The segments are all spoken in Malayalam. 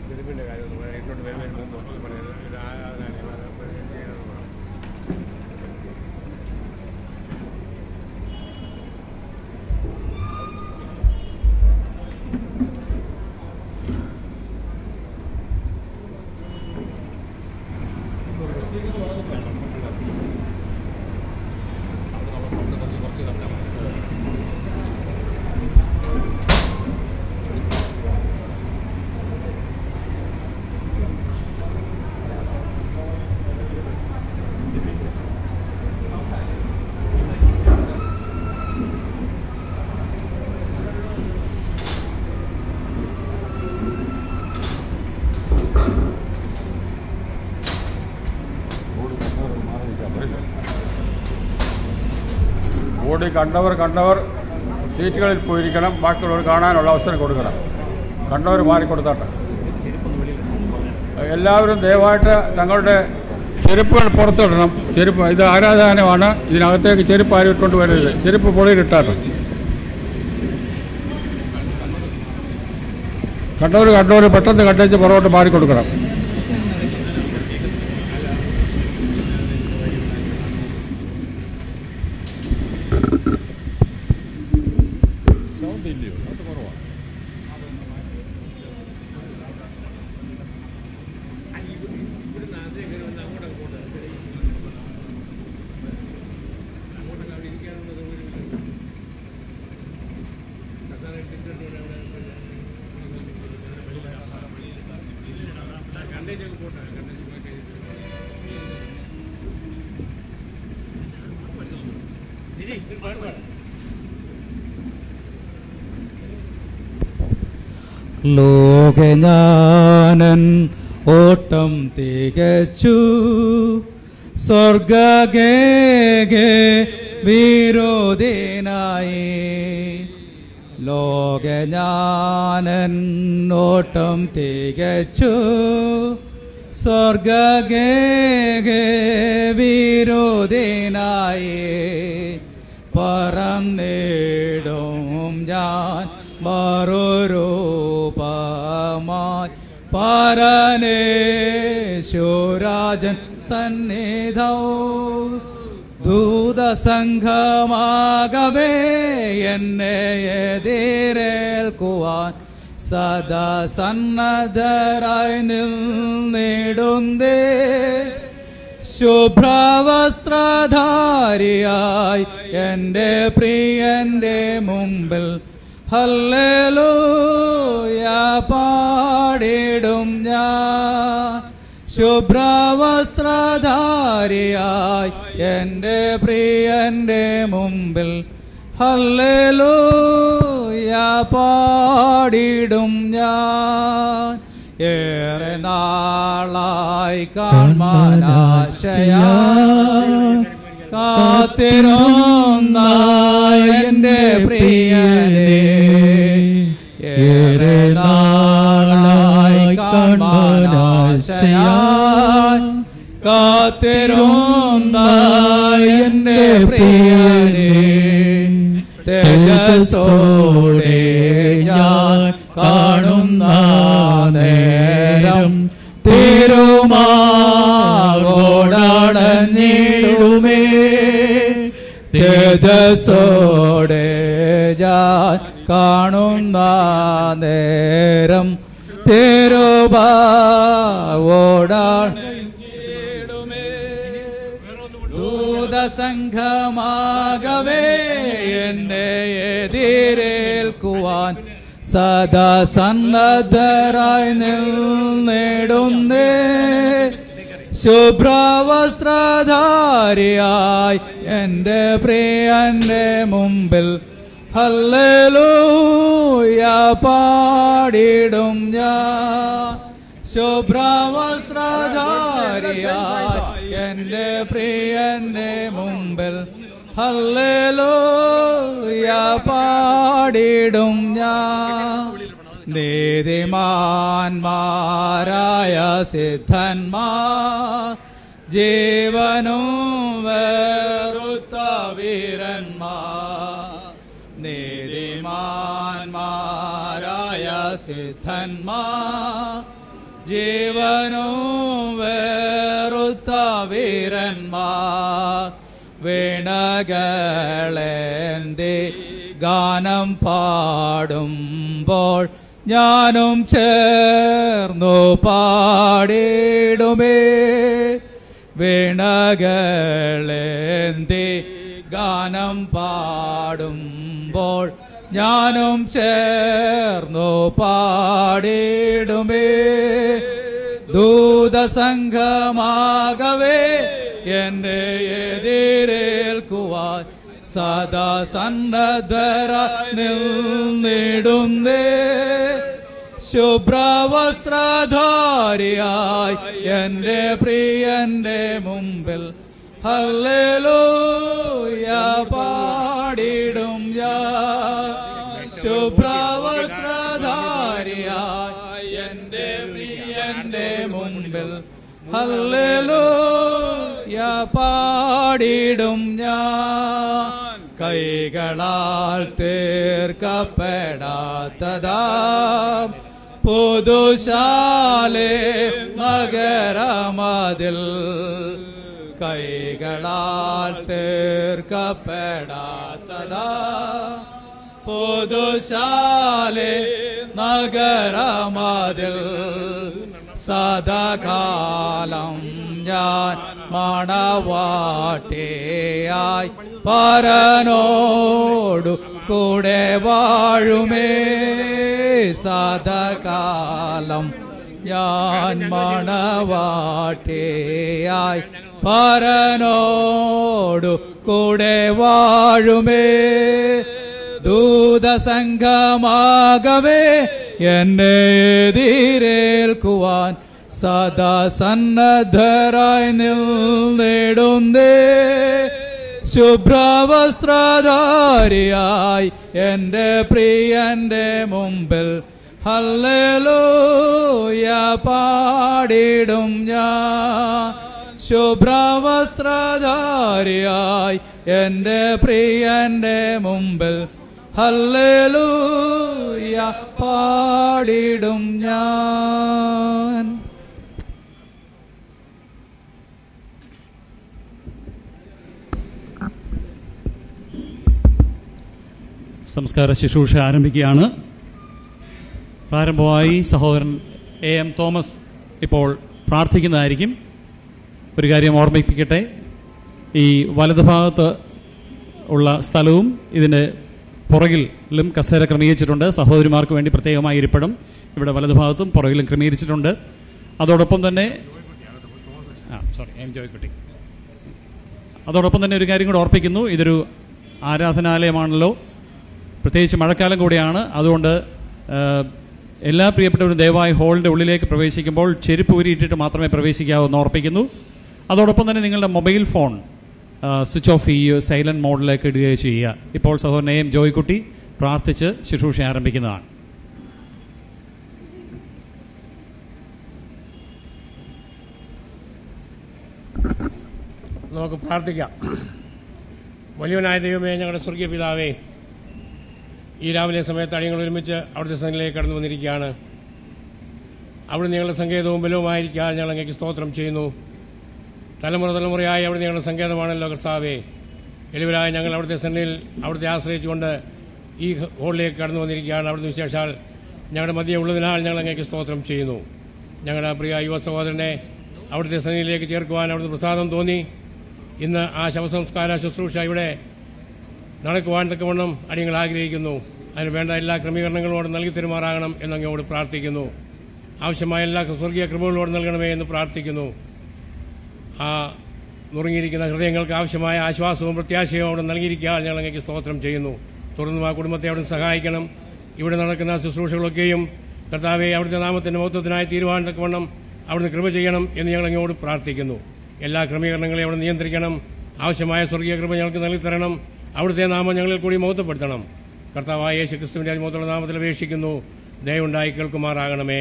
ചെരുപ്പിൻ്റെ കാര്യം ഒന്ന് പറയാം ഇങ്ങോട്ട് വരുന്നതിന് മുമ്പ് ഒന്ന് പറയാം ഇത് ആരാധന ചെയ്യണമെന്നാണ് ബോർഡിൽ കണ്ടവർ കണ്ടവർ സീറ്റുകളിൽ പോയിരിക്കണം ബാക്കിയുള്ളവർ കാണാനുള്ള അവസരം കൊടുക്കണം കണ്ടവർ മാറിക്കൊടുത്താട്ടെ എല്ലാവരും ദയവായിട്ട് തങ്ങളുടെ ചെരുപ്പുകൾ പുറത്തിടണം ചെരുപ്പ് ഇത് ആരാധനമാണ് ഇതിനകത്തേക്ക് ചെരുപ്പ് ആരും ഇട്ടുകൊണ്ട് വരരുത് ചെരുപ്പ് പൊളിയിലിട്ടാട്ടെ കണ്ടവർ കണ്ടവർ പെട്ടെന്ന് കണ്ടേച്ച് പുറകോട്ട് മാറിക്കൊടുക്കണം സൗണ്ട് ഇല്ലയോ സൗണ്ട് കുറവാണ് ലോകജ്ഞാനൻ ഓട്ടം തികച്ചു സ്വർഗഗേ വിരോധനായി ലോകജ്ഞാനൻ ഓട്ടം തികച്ചു സ്വർഗഗേ വിരോധനായി പറന്നിടും ഞാൻ മറുരൂപമായി പരനേശ്വരാജൻ സന്നിധൗ ദൂതസംഘമാകവേ എന്നെ എതിരേൽക്കുവാൻ സദാ സന്നദ്ധരായി നിന്നിടുന്നേ ശുഭ്രവസ്ത്രധാരിയായി എൻ്റെ പ്രിയന്റെ മുമ്പിൽ ഹല്ലേലൂയ പാടിടും ഞാൻ ശുഭ്രവസ്ത്രധാരിയായി എൻ്റെ പ്രിയന്റെ മുമ്പിൽ ഹല്ലേലൂയ പാടിടും ഞാൻ ഏറെ നാളായി കാൺമാനാശയാ കാത്തിരുന്ന എൻ്റെ പ്രിയനെ ഏറെ നാളായി കാൺമാനാശയാ കാത്തിരുന്ന എൻ്റെ പ്രിയനെ തേജസ്സോടെ ഞാൻ കാണുന്ന നേരം തിരുമാറോടഞ്ഞിടുമേ തേജസ്സോടെ ഞാൻ കാണുന്ന നേരം തിരുമാവോടാടുമേ ദൂതസംഘമാകവേ എന്നെ എതിരേൽക്കുവാൻ സദാ സന്നദ്ധരായി നിന്നിടുന്നേ ശുഭ്രവസ്ത്രധാരിയായി എൻ്റെ പ്രിയന്റെ മുമ്പിൽ ഹല്ലേലൂയ പാടിടും ഞാൻ ശുഭ്രവസ്ത്രധാരിയായി എൻ്റെ പ്രിയന്റെ മുമ്പിൽ ഹല്ലേലൂയ പാടിടും ഞാൻ നീതിമാന്മാരായ സിദ്ധന്മാർ ജീവനും വേറുത്ത വീരന്മാർ നീതിമാന്മാരായ സിദ്ധന്മാർ ജീവനോ വേറുത്ത വീരന്മാർ വീണകളേന്തി ഗാനം പാടുമ്പോൾ ഞാനും ചേർന്നു പാടിടുമേ വീണകളേന്തി ഗാനം പാടുമ്പോൾ ഞാനും ചേർന്നു പാടിടുമേ ദൂതസംഘമാകവേ എന്നെ എതിരേൽക്കുവാൻ സദാ സന്നദ്ധര നിന്നിടുന്നേ ശുഭ്രവസ്ത്രധാരിയായി എന്റെ പ്രിയന്റെ മുമ്പിൽ ഹല്ലേലൂയ പാടിടും ഞാൻ ശുഭ്രവസ്ത്രധാരിയായി എന്റെ പ്രിയന്റെ മുമ്പിൽ ഹല്ലേലൂയ പാടിടും ഞാൻ കൈകളാൽ തീർക്കപ്പെടാത്തതാ പുതുശാലെ നഗരമതിൽ കൈകളാൽ തീർക്കപ്പെടാത്തതാ പുതുശാലെ നഗരമതിൽ സദാകാലം ഞാൻ മണവാട്ടിയായി പരനോടു കൂടെ വാഴുമേ സദാകാലം ഞാൻ മണവാട്ടിയായി പരനോടു കൂടെ വാഴുമേ ദൂതസംഘമാകവേ എന്നെ എതിരേൽക്കുവാൻ സദാ സന്നദ്ധരായി നിന്നിടുന്നേ ശുഭ്രവസ്ത്രധാരിയായി എന്റെ പ്രിയന്റെ മുമ്പിൽ ഹല്ലേലൂയ പാടിടും ഞാൻ ശുഭ്രവസ്ത്രധാരിയായി എന്റെ പ്രിയന്റെ മുമ്പിൽ ഹല്ലേലൂയ പാടിടും ഞാൻ സംസ്കാര ശുശ്രൂഷ ആരംഭിക്കുകയാണ് പ്രാരംഭമായി സഹോദരൻ എ എം തോമസ് ഇപ്പോൾ പ്രാർത്ഥിക്കുന്നതായിരിക്കും ഒരു കാര്യം ഓർമ്മിപ്പിക്കട്ടെ ഈ വലതുഭാഗത്ത് ഉള്ള സ്ഥലവും ഇതിൻ്റെ പുറകിലും കസേര ക്രമീകരിച്ചിട്ടുണ്ട് സഹോദരിമാർക്ക് വേണ്ടി പ്രത്യേകമായി ഇരിപ്പിടം ഇവിടെ വലതുഭാഗത്തും പുറകിലും ക്രമീകരിച്ചിട്ടുണ്ട് അതോടൊപ്പം തന്നെ ആ സോറി എം ജോയ്ക്കുട്ടി അതോടൊപ്പം തന്നെ ഒരു കാര്യം കൂടെ ഓർപ്പിക്കുന്നു ഇതൊരു ആരാധനാലയമാണല്ലോ പ്രത്യേകിച്ച് മഴക്കാലം കൂടിയാണ് അതുകൊണ്ട് ആ, എല്ലാ പ്രിയപ്പെട്ടവരും ദയവായി ഹാളിൻ്റെ ഉള്ളിലേക്ക് പ്രവേശിക്കുമ്പോൾ ചെരുപ്പ് ഊരിയിട്ടിട്ട് മാത്രമേ പ്രവേശിക്കാവൂ എന്ന് ഓർപ്പിക്കുന്നു അതോടൊപ്പം തന്നെ നിങ്ങളുടെ മൊബൈൽ ഫോൺ ആ, സ്വിച്ച് ഓഫ് ചെയ്യുകയോ സൈലന്റ് മോഡിലേക്ക് ഇടുകയോ ചെയ്യുക ഇപ്പോൾ സഹോദരൻ എം ജോയ്ക്കുട്ടി പ്രാർത്ഥിച്ച് ശുശ്രൂഷ ആരംഭിക്കുന്നതാണ് നമുക്ക് പ്രാർത്ഥിക്കാം വലിയവനായ ദൈവമേ ഞങ്ങളുടെ സ്വർഗീയ പിതാവേ ഈ രാവിലെ സമയത്ത് അടിയങ്ങൾ ഒരുമിച്ച് അവിടുത്തെ സന്നിധിയിലേക്ക് കടന്നു വന്നിരിക്കുകയാണ് അവിടെ ഞങ്ങളുടെ സങ്കേതവും ബലവുമായിരിക്കാൻ ഞങ്ങൾ അങ്ങേക്ക് സ്തോത്രം ചെയ്യുന്നു തലമുറ തലമുറയായി അവിടെ ഞങ്ങളുടെ സങ്കേതമാണല്ലോ കർത്താവേ എളിവരായ ഞങ്ങൾ അവിടുത്തെ സന്നിധിയിൽ അവിടുത്തെ ആശ്രയിച്ചുകൊണ്ട് ഈ ഹോളിലേക്ക് കടന്നു വന്നിരിക്കുകയാണ് അവിടുന്ന് വിശേഷാൽ ഞങ്ങളുടെ മധ്യ ഉള്ളതിനാൽ ഞങ്ങൾ അങ്ങേക്ക് സ്തോത്രം ചെയ്യുന്നു ഞങ്ങളുടെ പ്രിയ യുവ സഹോദരനെ അവിടുത്തെ സന്നിധിയിലേക്ക് ചേർക്കുവാൻ അവിടുത്തെ പ്രസാദം തോന്നി ഇന്ന് ആ ശവസംസ്കാര ശുശ്രൂഷ ഇവിടെ നടക്കുവാൻ തക്കവണ്ണം അടിയങ്ങൾ ആഗ്രഹിക്കുന്നു അതിന് വേണ്ട എല്ലാ ക്രമീകരണങ്ങളോട് നൽകി തരുമാറാകണം എന്നങ്ങോട് പ്രാർത്ഥിക്കുന്നു ആവശ്യമായ എല്ലാ സ്വർഗീയ കൃപകളോട് നൽകണമേ എന്ന് പ്രാർത്ഥിക്കുന്നു ആ നുറുങ്ങിയിരിക്കുന്ന ഹൃദയങ്ങൾക്ക് ആവശ്യമായ ആശ്വാസവും പ്രത്യാശയും അവിടെ നൽകിയിരിക്കാൻ ഞങ്ങൾ അങ്ങേക്ക് സ്തോത്രം ചെയ്യുന്നു തുടർന്നും ആ കുടുംബത്തെ അവിടെ സഹായിക്കണം ഇവിടെ നടക്കുന്ന ശുശ്രൂഷകളൊക്കെയും കർത്താവെ അവിടുത്തെ നാമത്തിന്റെ മഹത്വത്തിനായി തീരുവാൻ തക്കവണ്ണം അവിടുന്ന് കൃപ ചെയ്യണം എന്ന് ഞങ്ങൾ അങ്ങോട്ട് പ്രാർത്ഥിക്കുന്നു എല്ലാ ക്രമീകരണങ്ങളെയും അവിടെ നിയന്ത്രിക്കണം ആവശ്യമായ സ്വർഗീയ കൃപ ഞങ്ങൾക്ക് നൽകി തരണം അവിടുത്തെ നാമം ഞങ്ങളിൽ കൂടി മഹത്വപ്പെടുത്തണം കർത്താവായ യേശു ക്രിസ്തുവിന്റെ അതിമഹത്തുള്ള നാമത്തിൽ അപേക്ഷിക്കുന്നു ദയവുണ്ടായി കേൾക്കുമാറാകണമേ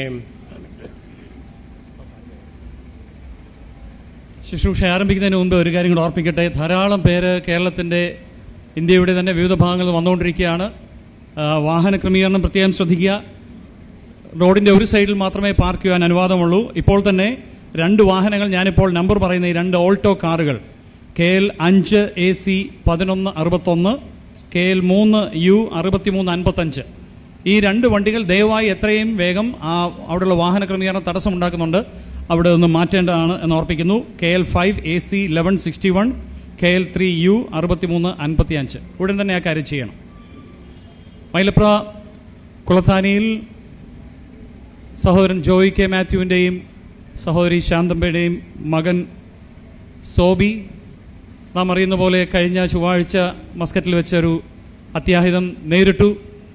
ശുശ്രൂഷ ആരംഭിക്കുന്നതിന് മുമ്പ് ഒരു കാര്യം കൂടെ ഓർപ്പിക്കട്ടെ ധാരാളം പേര് കേരളത്തിൻ്റെ ഇന്ത്യയുടെ തന്നെ വിവിധ ഭാഗങ്ങളിൽ വന്നുകൊണ്ടിരിക്കുകയാണ് ആ, വാഹന ക്രമീകരണം പ്രത്യേകം ശ്രദ്ധിക്കുക റോഡിന്റെ ഒരു സൈഡിൽ മാത്രമേ പാർക്ക് ചെയ്യാൻ അനുവാദമുള്ളൂ ഇപ്പോൾ തന്നെ രണ്ട് വാഹനങ്ങൾ ഞാനിപ്പോൾ നമ്പർ പറയുന്ന ഈ രണ്ട് ഓൾട്ടോ കാറുകൾ കെ എൽ അഞ്ച് എ സി പതിനൊന്ന് അറുപത്തൊന്ന് കെ എൽ മൂന്ന് യു അറുപത്തിമൂന്ന് അൻപത്തഞ്ച് ഈ രണ്ട് വണ്ടികൾ ദയവായി എത്രയും വേഗം ആ അവിടെയുള്ള വാഹന ക്രമീകരണം തടസ്സമുണ്ടാക്കുന്നുണ്ട് അവിടെ നിന്ന് മാറ്റേണ്ടതാണ് എന്ന് ഓർപ്പിക്കുന്നു K L five A C eleven sixty one K L three U അറുപത്തിമൂന്ന് അൻപത്തി അഞ്ച് ഉടൻ തന്നെ ആ കാര്യം ചെയ്യണം മൈലപ്ര കുളത്താനിയിൽ സഹോദരൻ ജോയി കെ മാത്യുവിൻ്റെയും സഹോദരി ശാന്തമ്പയുടെയും മകൻ സോബി നാം അറിയുന്ന പോലെ കഴിഞ്ഞ ചൊവ്വാഴ്ച മസ്കറ്റിൽ വെച്ചൊരു അത്യാഹിതം നേരിട്ടു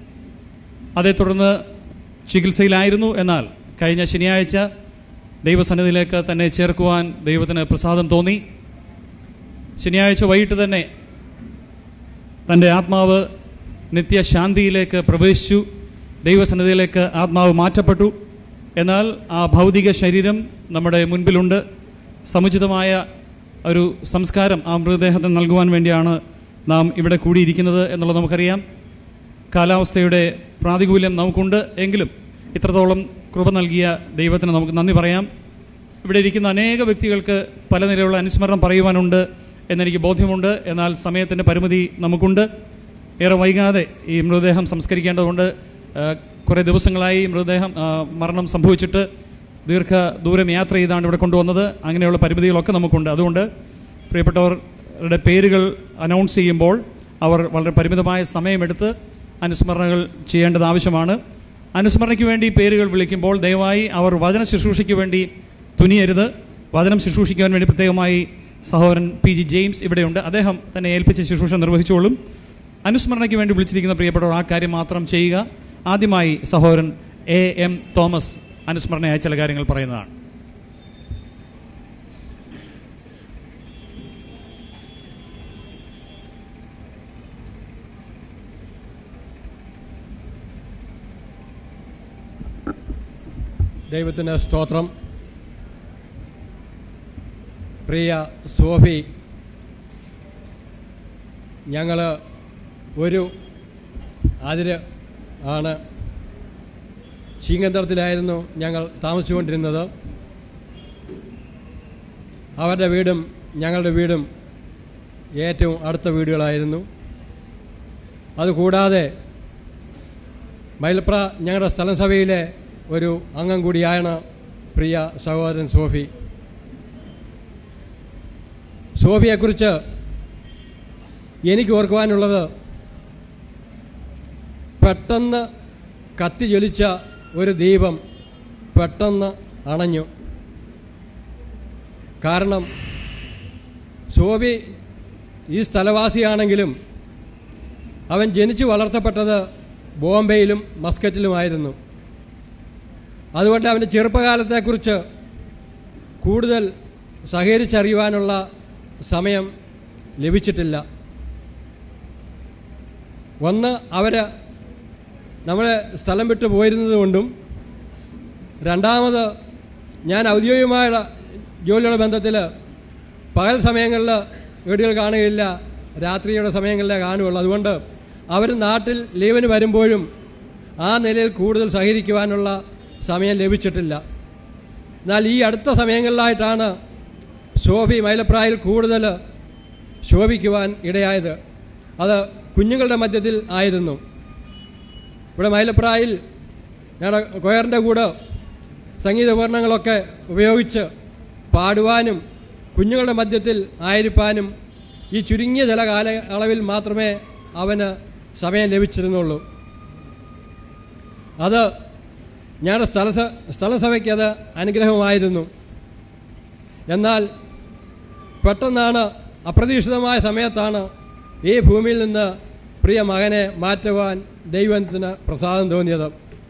അതേ തുടർന്ന് ചികിത്സയിലായിരുന്നു എന്നാൽ കഴിഞ്ഞ ശനിയാഴ്ച ദൈവസന്നിധിയിലേക്ക് തന്നെ ചേർക്കുവാൻ ദൈവത്തിന് പ്രസാദം തോന്നി ശനിയാഴ്ച വൈകിട്ട് തന്നെ തൻ്റെ ആത്മാവ് നിത്യശാന്തിയിലേക്ക് പ്രവേശിച്ചു ദൈവസന്നിധിയിലേക്ക് ആത്മാവ് മാറ്റപ്പെട്ടു എന്നാൽ ആ ഭൗതിക ശരീരം നമ്മുടെ മുൻപിലുണ്ട് സമുചിതമായ ഒരു സംസ്കാരം ആ മൃതദേഹത്തിന് നൽകുവാൻ വേണ്ടിയാണ് നാം ഇവിടെ കൂടിയിരിക്കുന്നത് എന്നുള്ളത് നമുക്കറിയാം കാലാവസ്ഥയുടെ പ്രാതികൂല്യം നമുക്കുണ്ട് എങ്കിലും ഇത്രത്തോളം കൃപ നൽകിയ ദൈവത്തിന് നമുക്ക് നന്ദി പറയാം ഇവിടെ ഇരിക്കുന്ന അനേക വ്യക്തികൾക്ക് പല നിലയിലുള്ള അനുസ്മരണം പറയുവാനുണ്ട് എന്നെനിക്ക് ബോധ്യമുണ്ട് എന്നാൽ സമയത്തിൻ്റെ പരിമിതി നമുക്കുണ്ട് ഏറെ വൈകാതെ ഈ മൃതദേഹം സംസ്കരിക്കേണ്ടതുകൊണ്ട് ആ, കുറേ ദിവസങ്ങളായി ഈ മൃതദേഹം ആ, മരണം സംഭവിച്ചിട്ട് ദീർഘ ദൂരം യാത്ര ചെയ്താണ് ഇവിടെ കൊണ്ടുവന്നത് അങ്ങനെയുള്ള പരിമിതികളൊക്കെ നമുക്കുണ്ട് അതുകൊണ്ട് പ്രിയപ്പെട്ടവരുടെ പേരുകൾ അനൗൺസ് ചെയ്യുമ്പോൾ അവർ വളരെ പരിമിതമായ സമയമെടുത്ത് അനുസ്മരണകൾ ചെയ്യേണ്ടത് ആവശ്യമാണ് അനുസ്മരണയ്ക്ക് വേണ്ടി പേരുകൾ വിളിക്കുമ്പോൾ ദയവായി അവർ വചന ശുശ്രൂഷയ്ക്ക് വേണ്ടി തുനിയരുത് വചനം ശുശ്രൂഷിക്കുവാൻ വേണ്ടി പ്രത്യേകമായി സഹോദരൻ പി ജി ജെയിംസ് ഇവിടെയുണ്ട് അദ്ദേഹം തന്നെ ഏൽപ്പിച്ച ശുശ്രൂഷ നിർവഹിച്ചോളും അനുസ്മരണയ്ക്ക് വേണ്ടി വിളിച്ചിരിക്കുന്ന പ്രിയപ്പെട്ടവർ ആ കാര്യം മാത്രം ചെയ്യുക ആദ്യമായി സഹോദരൻ എ എം തോമസ് അനുസ്മരണയായ ചില കാര്യങ്ങൾ പറയുന്നതാണ് ദൈവത്തിന് സ്തോത്രം പ്രിയ സോഫി ഞങ്ങൾ ഒരു അതിര് ആണ് ചീങ്ങന്തരത്തിലായിരുന്നു ഞങ്ങൾ താമസിച്ചുകൊണ്ടിരുന്നത് അവരുടെ വീടും ഞങ്ങളുടെ വീടും ഏറ്റവും അടുത്ത വീടുകളായിരുന്നു അതുകൂടാതെ മൈലപ്ര ഞങ്ങളുടെ സ്ഥലം സഭയിലെ ഒരു അംഗം കൂടിയാണ് പ്രിയ സഹോദരൻ സോഫി സോഫിയെക്കുറിച്ച് എനിക്ക് ഓർക്കുവാനുള്ളത് പെട്ടെന്ന് കത്തി ജ്വലിച്ച ഒരു ദീപം പെട്ടെന്ന് അണഞ്ഞു കാരണം സോബി ഈ സ്ഥലവാസിയാണെങ്കിലും അവൻ ജനിച്ചു വളർത്തപ്പെട്ടത് ബോംബെയിലും മസ്കറ്റിലുമായിരുന്നു അതുകൊണ്ട് അവൻ്റെ ചെറുപ്പകാലത്തെക്കുറിച്ച് കൂടുതൽ സഹകരിച്ചറിയുവാനുള്ള സമയം ലഭിച്ചിട്ടില്ല ഒന്ന് അവർ നമ്മളെ സ്ഥലം വിട്ടു പോയിരുന്നത് കൊണ്ടും രണ്ടാമത് ഞാൻ ഔദ്യോഗികമായ ജോലിയുടെ ബന്ധത്തിൽ പകൽ സമയങ്ങളിൽ വീടുകൾ കാണുകയില്ല രാത്രിയുടെ സമയങ്ങളിലേ കാണുകയുള്ളൂ അതുകൊണ്ട് അവർ നാട്ടിൽ ലീവിന് വരുമ്പോഴും ആ നിലയിൽ കൂടുതൽ സഹകരിക്കുവാനുള്ള സമയം ലഭിച്ചിട്ടില്ല എന്നാൽ ഈ അടുത്ത സമയങ്ങളിലായിട്ടാണ് ശോഭി മൈലപ്രായിൽ കൂടുതൽ ശോഭിക്കുവാൻ ഇടയായത് അത് കുഞ്ഞുങ്ങളുടെ മധ്യത്തിൽ ആയിരുന്നു ഇവിടെ മൈലപ്രായിൽ ഞങ്ങളുടെ കൊയറിൻ്റെ കൂടെ സംഗീത ഉപകരണങ്ങളൊക്കെ ഉപയോഗിച്ച് പാടുവാനും കുഞ്ഞുങ്ങളുടെ മധ്യത്തിൽ ആയിരിക്കാനും ഈ ചുരുങ്ങിയ ചില കാലയളവിൽ മാത്രമേ അവന് സമയം ലഭിച്ചിരുന്നുള്ളൂ അത് ഞങ്ങളുടെ സ്ഥല സ്ഥലസഭയ്ക്ക് അത് അനുഗ്രഹമായിരുന്നു എന്നാൽ പെട്ടെന്നാണ് അപ്രതീക്ഷിതമായ സമയത്താണ് ഈ ഭൂമിയിൽ നിന്ന് പ്രിയ മകനെ മാറ്റുവാൻ ദൈവത്തിന് പ്രസാദം തോന്നിയത്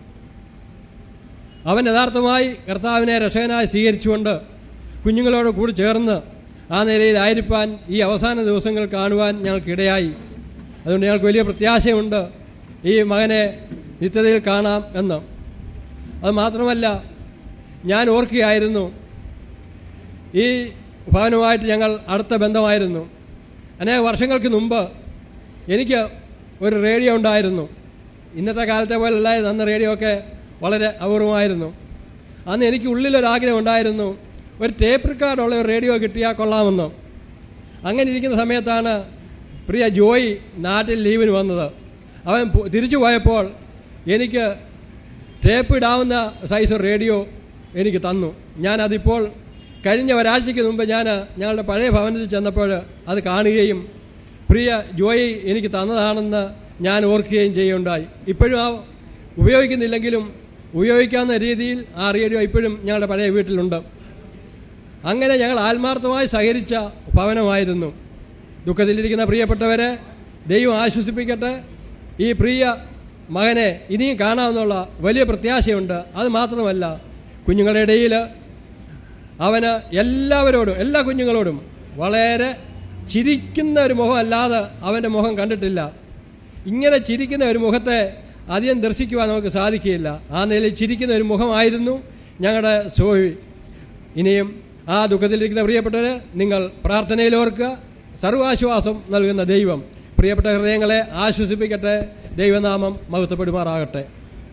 അവൻ യഥാർത്ഥമായി കർത്താവിനെ രക്ഷകനായി സ്വീകരിച്ചുകൊണ്ട് കുഞ്ഞുങ്ങളോട് കൂടി ചേർന്ന് ആ നിലയിലായിരിക്കാൻ ഈ അവസാന ദിവസങ്ങൾ കാണുവാൻ ഞങ്ങൾക്കിടയായി അതുകൊണ്ട് ഞങ്ങൾക്ക് വലിയ പ്രത്യാശയുണ്ട് ഈ മകനെ നിത്യതയിൽ കാണാം എന്ന് അത് മാത്രമല്ല ഞാൻ ഓർക്കുകയായിരുന്നു ഈ ഭവനുമായിട്ട് ഞങ്ങൾ അടുത്ത ബന്ധമായിരുന്നു അനേക വർഷങ്ങൾക്ക് മുമ്പ് എനിക്ക് ഒരു റേഡിയോ ഉണ്ടായിരുന്നു ഇന്നത്തെ കാലത്തെ പോലെ അല്ലായിരുന്നു അന്ന് റേഡിയോ ഒക്കെ വളരെ അപൂർവമായിരുന്നു അന്ന് എനിക്ക് ഉള്ളിലൊരാഗ്രഹം ഉണ്ടായിരുന്നു ഒരു ടേപ്പ് റെക്കോർഡുള്ള ഒരു റേഡിയോ കിട്ടിയാൽ കൊള്ളാമെന്ന് അങ്ങനെ ഇരിക്കുന്ന സമയത്താണ് പ്രിയ ജോയി നാട്ടിൽ ലീവിന് വന്നത് അവൻ പോ- തിരിച്ചു പോയപ്പോൾ എനിക്ക് ടേപ്പ് ഇടാവുന്ന സൈസ് റേഡിയോ എനിക്ക് തന്നു ഞാനതിപ്പോൾ കഴിഞ്ഞ ഒരാഴ്ചയ്ക്ക് മുമ്പ് ഞാൻ ഞങ്ങളുടെ പഴയ ഭവനത്തിൽ ചെന്നപ്പോൾ അത് കാണുകയും പ്രിയ ജോയി എനിക്ക് തന്നതാണെന്ന് ഞാൻ ഓർക്കുകയും ചെയ്യുകയുണ്ടായി ഇപ്പോഴും ആ ഉപയോഗിക്കുന്നില്ലെങ്കിലും ഉപയോഗിക്കാവുന്ന രീതിയിൽ ആ റേഡിയോ ഇപ്പോഴും ഞങ്ങളുടെ പഴയ വീട്ടിലുണ്ട് അങ്ങനെ ഞങ്ങൾ ആത്മാർത്ഥമായി സഹകരിച്ച ഭവനമായിരുന്നു ദുഃഖത്തിലിരിക്കുന്ന പ്രിയപ്പെട്ടവരെ ദൈവം ആശ്വസിപ്പിക്കട്ടെ ഈ പ്രിയ മകനെ ഇനിയും കാണാമെന്നുള്ള വലിയ പ്രത്യാശയുണ്ട് അത് മാത്രമല്ല കുഞ്ഞുങ്ങളുടെ ഇടയിൽ അവന് എല്ലാവരോടും എല്ലാ കുഞ്ഞുങ്ങളോടും വളരെ ചിരിക്കുന്ന ഒരു മുഖം അല്ലാതെ അവൻ്റെ മുഖം കണ്ടിട്ടില്ല ഇങ്ങനെ ചിരിക്കുന്ന ഒരു മുഖത്തെ അധികം ദർശിക്കുവാൻ നമുക്ക് സാധിക്കുകയില്ല ആ നിലയിൽ ചിരിക്കുന്ന ഒരു മുഖമായിരുന്നു ഞങ്ങളുടെ സോവി ഇനിയും ആ ദുഃഖത്തിലിരിക്കുന്ന പ്രിയപ്പെട്ടവരെ നിങ്ങൾ പ്രാർത്ഥനയിൽ ഓർക്കുക സർവാശ്വാസം നൽകുന്ന ദൈവം പ്രിയപ്പെട്ട ഹൃദയങ്ങളെ ആശ്വസിപ്പിക്കട്ടെ ദൈവനാമം മഹത്വപ്പെടുമാറാകട്ടെ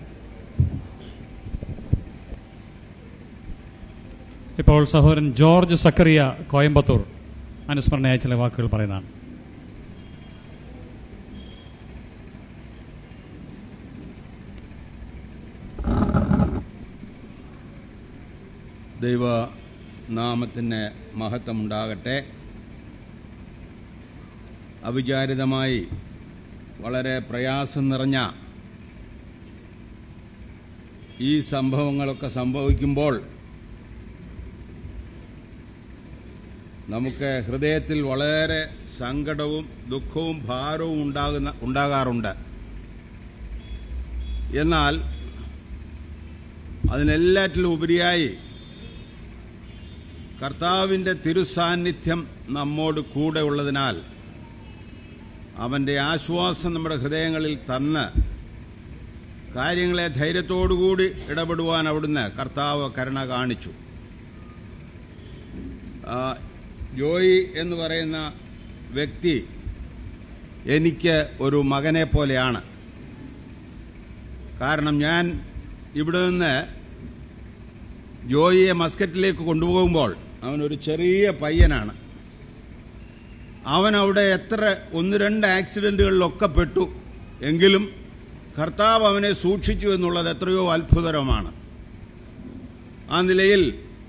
ഇപ്പോൾ സഹോദരൻ ജോർജ് സക്കറിയ കോയമ്പത്തൂർ അനുസ്മരണയായ ചില വാക്കുകൾ പറയുന്നതാണ് ദൈവ നാമത്തിന് മഹത്വമുണ്ടാകട്ടെ അവിചാരിതമായി വളരെ പ്രയാസം നിറഞ്ഞ ഈ സംഭവങ്ങളൊക്കെ സംഭവിക്കുമ്പോൾ നമുക്ക് ഹൃദയത്തിൽ വളരെ സങ്കടവും ദുഃഖവും ഭാരവും ഉണ്ടാകുന്ന ഉണ്ടാകാറുണ്ട് എന്നാൽ അതിനെല്ലാറ്റിലും ഉപരിയായി കർത്താവിൻ്റെ തിരുസാന്നിധ്യം നമ്മോട് കൂടെ ഉള്ളതിനാൽ അവൻ്റെ ആശ്വാസം നമ്മുടെ ഹൃദയങ്ങളിൽ തന്ന് കാര്യങ്ങളെ ധൈര്യത്തോടുകൂടി ഇടപെടുവാൻ അവിടുന്ന് കർത്താവ് കരുണ കാണിച്ചു ആ, ജോയി എന്ന് പറയുന്ന വ്യക്തി എനിക്ക് ഒരു മകനെ പോലെയാണ് കാരണം ഞാൻ ഇവിടെ നിന്ന് ജോയിയെ മസ്കറ്റിലേക്ക് കൊണ്ടുപോകുമ്പോൾ അവനൊരു ചെറിയ പയ്യനാണ് അവൻ അവിടെ എത്ര ഒന്ന് രണ്ട് ആക്സിഡന്റുകളിലൊക്കെ പെട്ടു എങ്കിലും കർത്താവ് അവനെ സൂക്ഷിച്ചു എന്നുള്ളത് എത്രയോ അത്ഭുതകരമാണ് ആ നിലയിൽ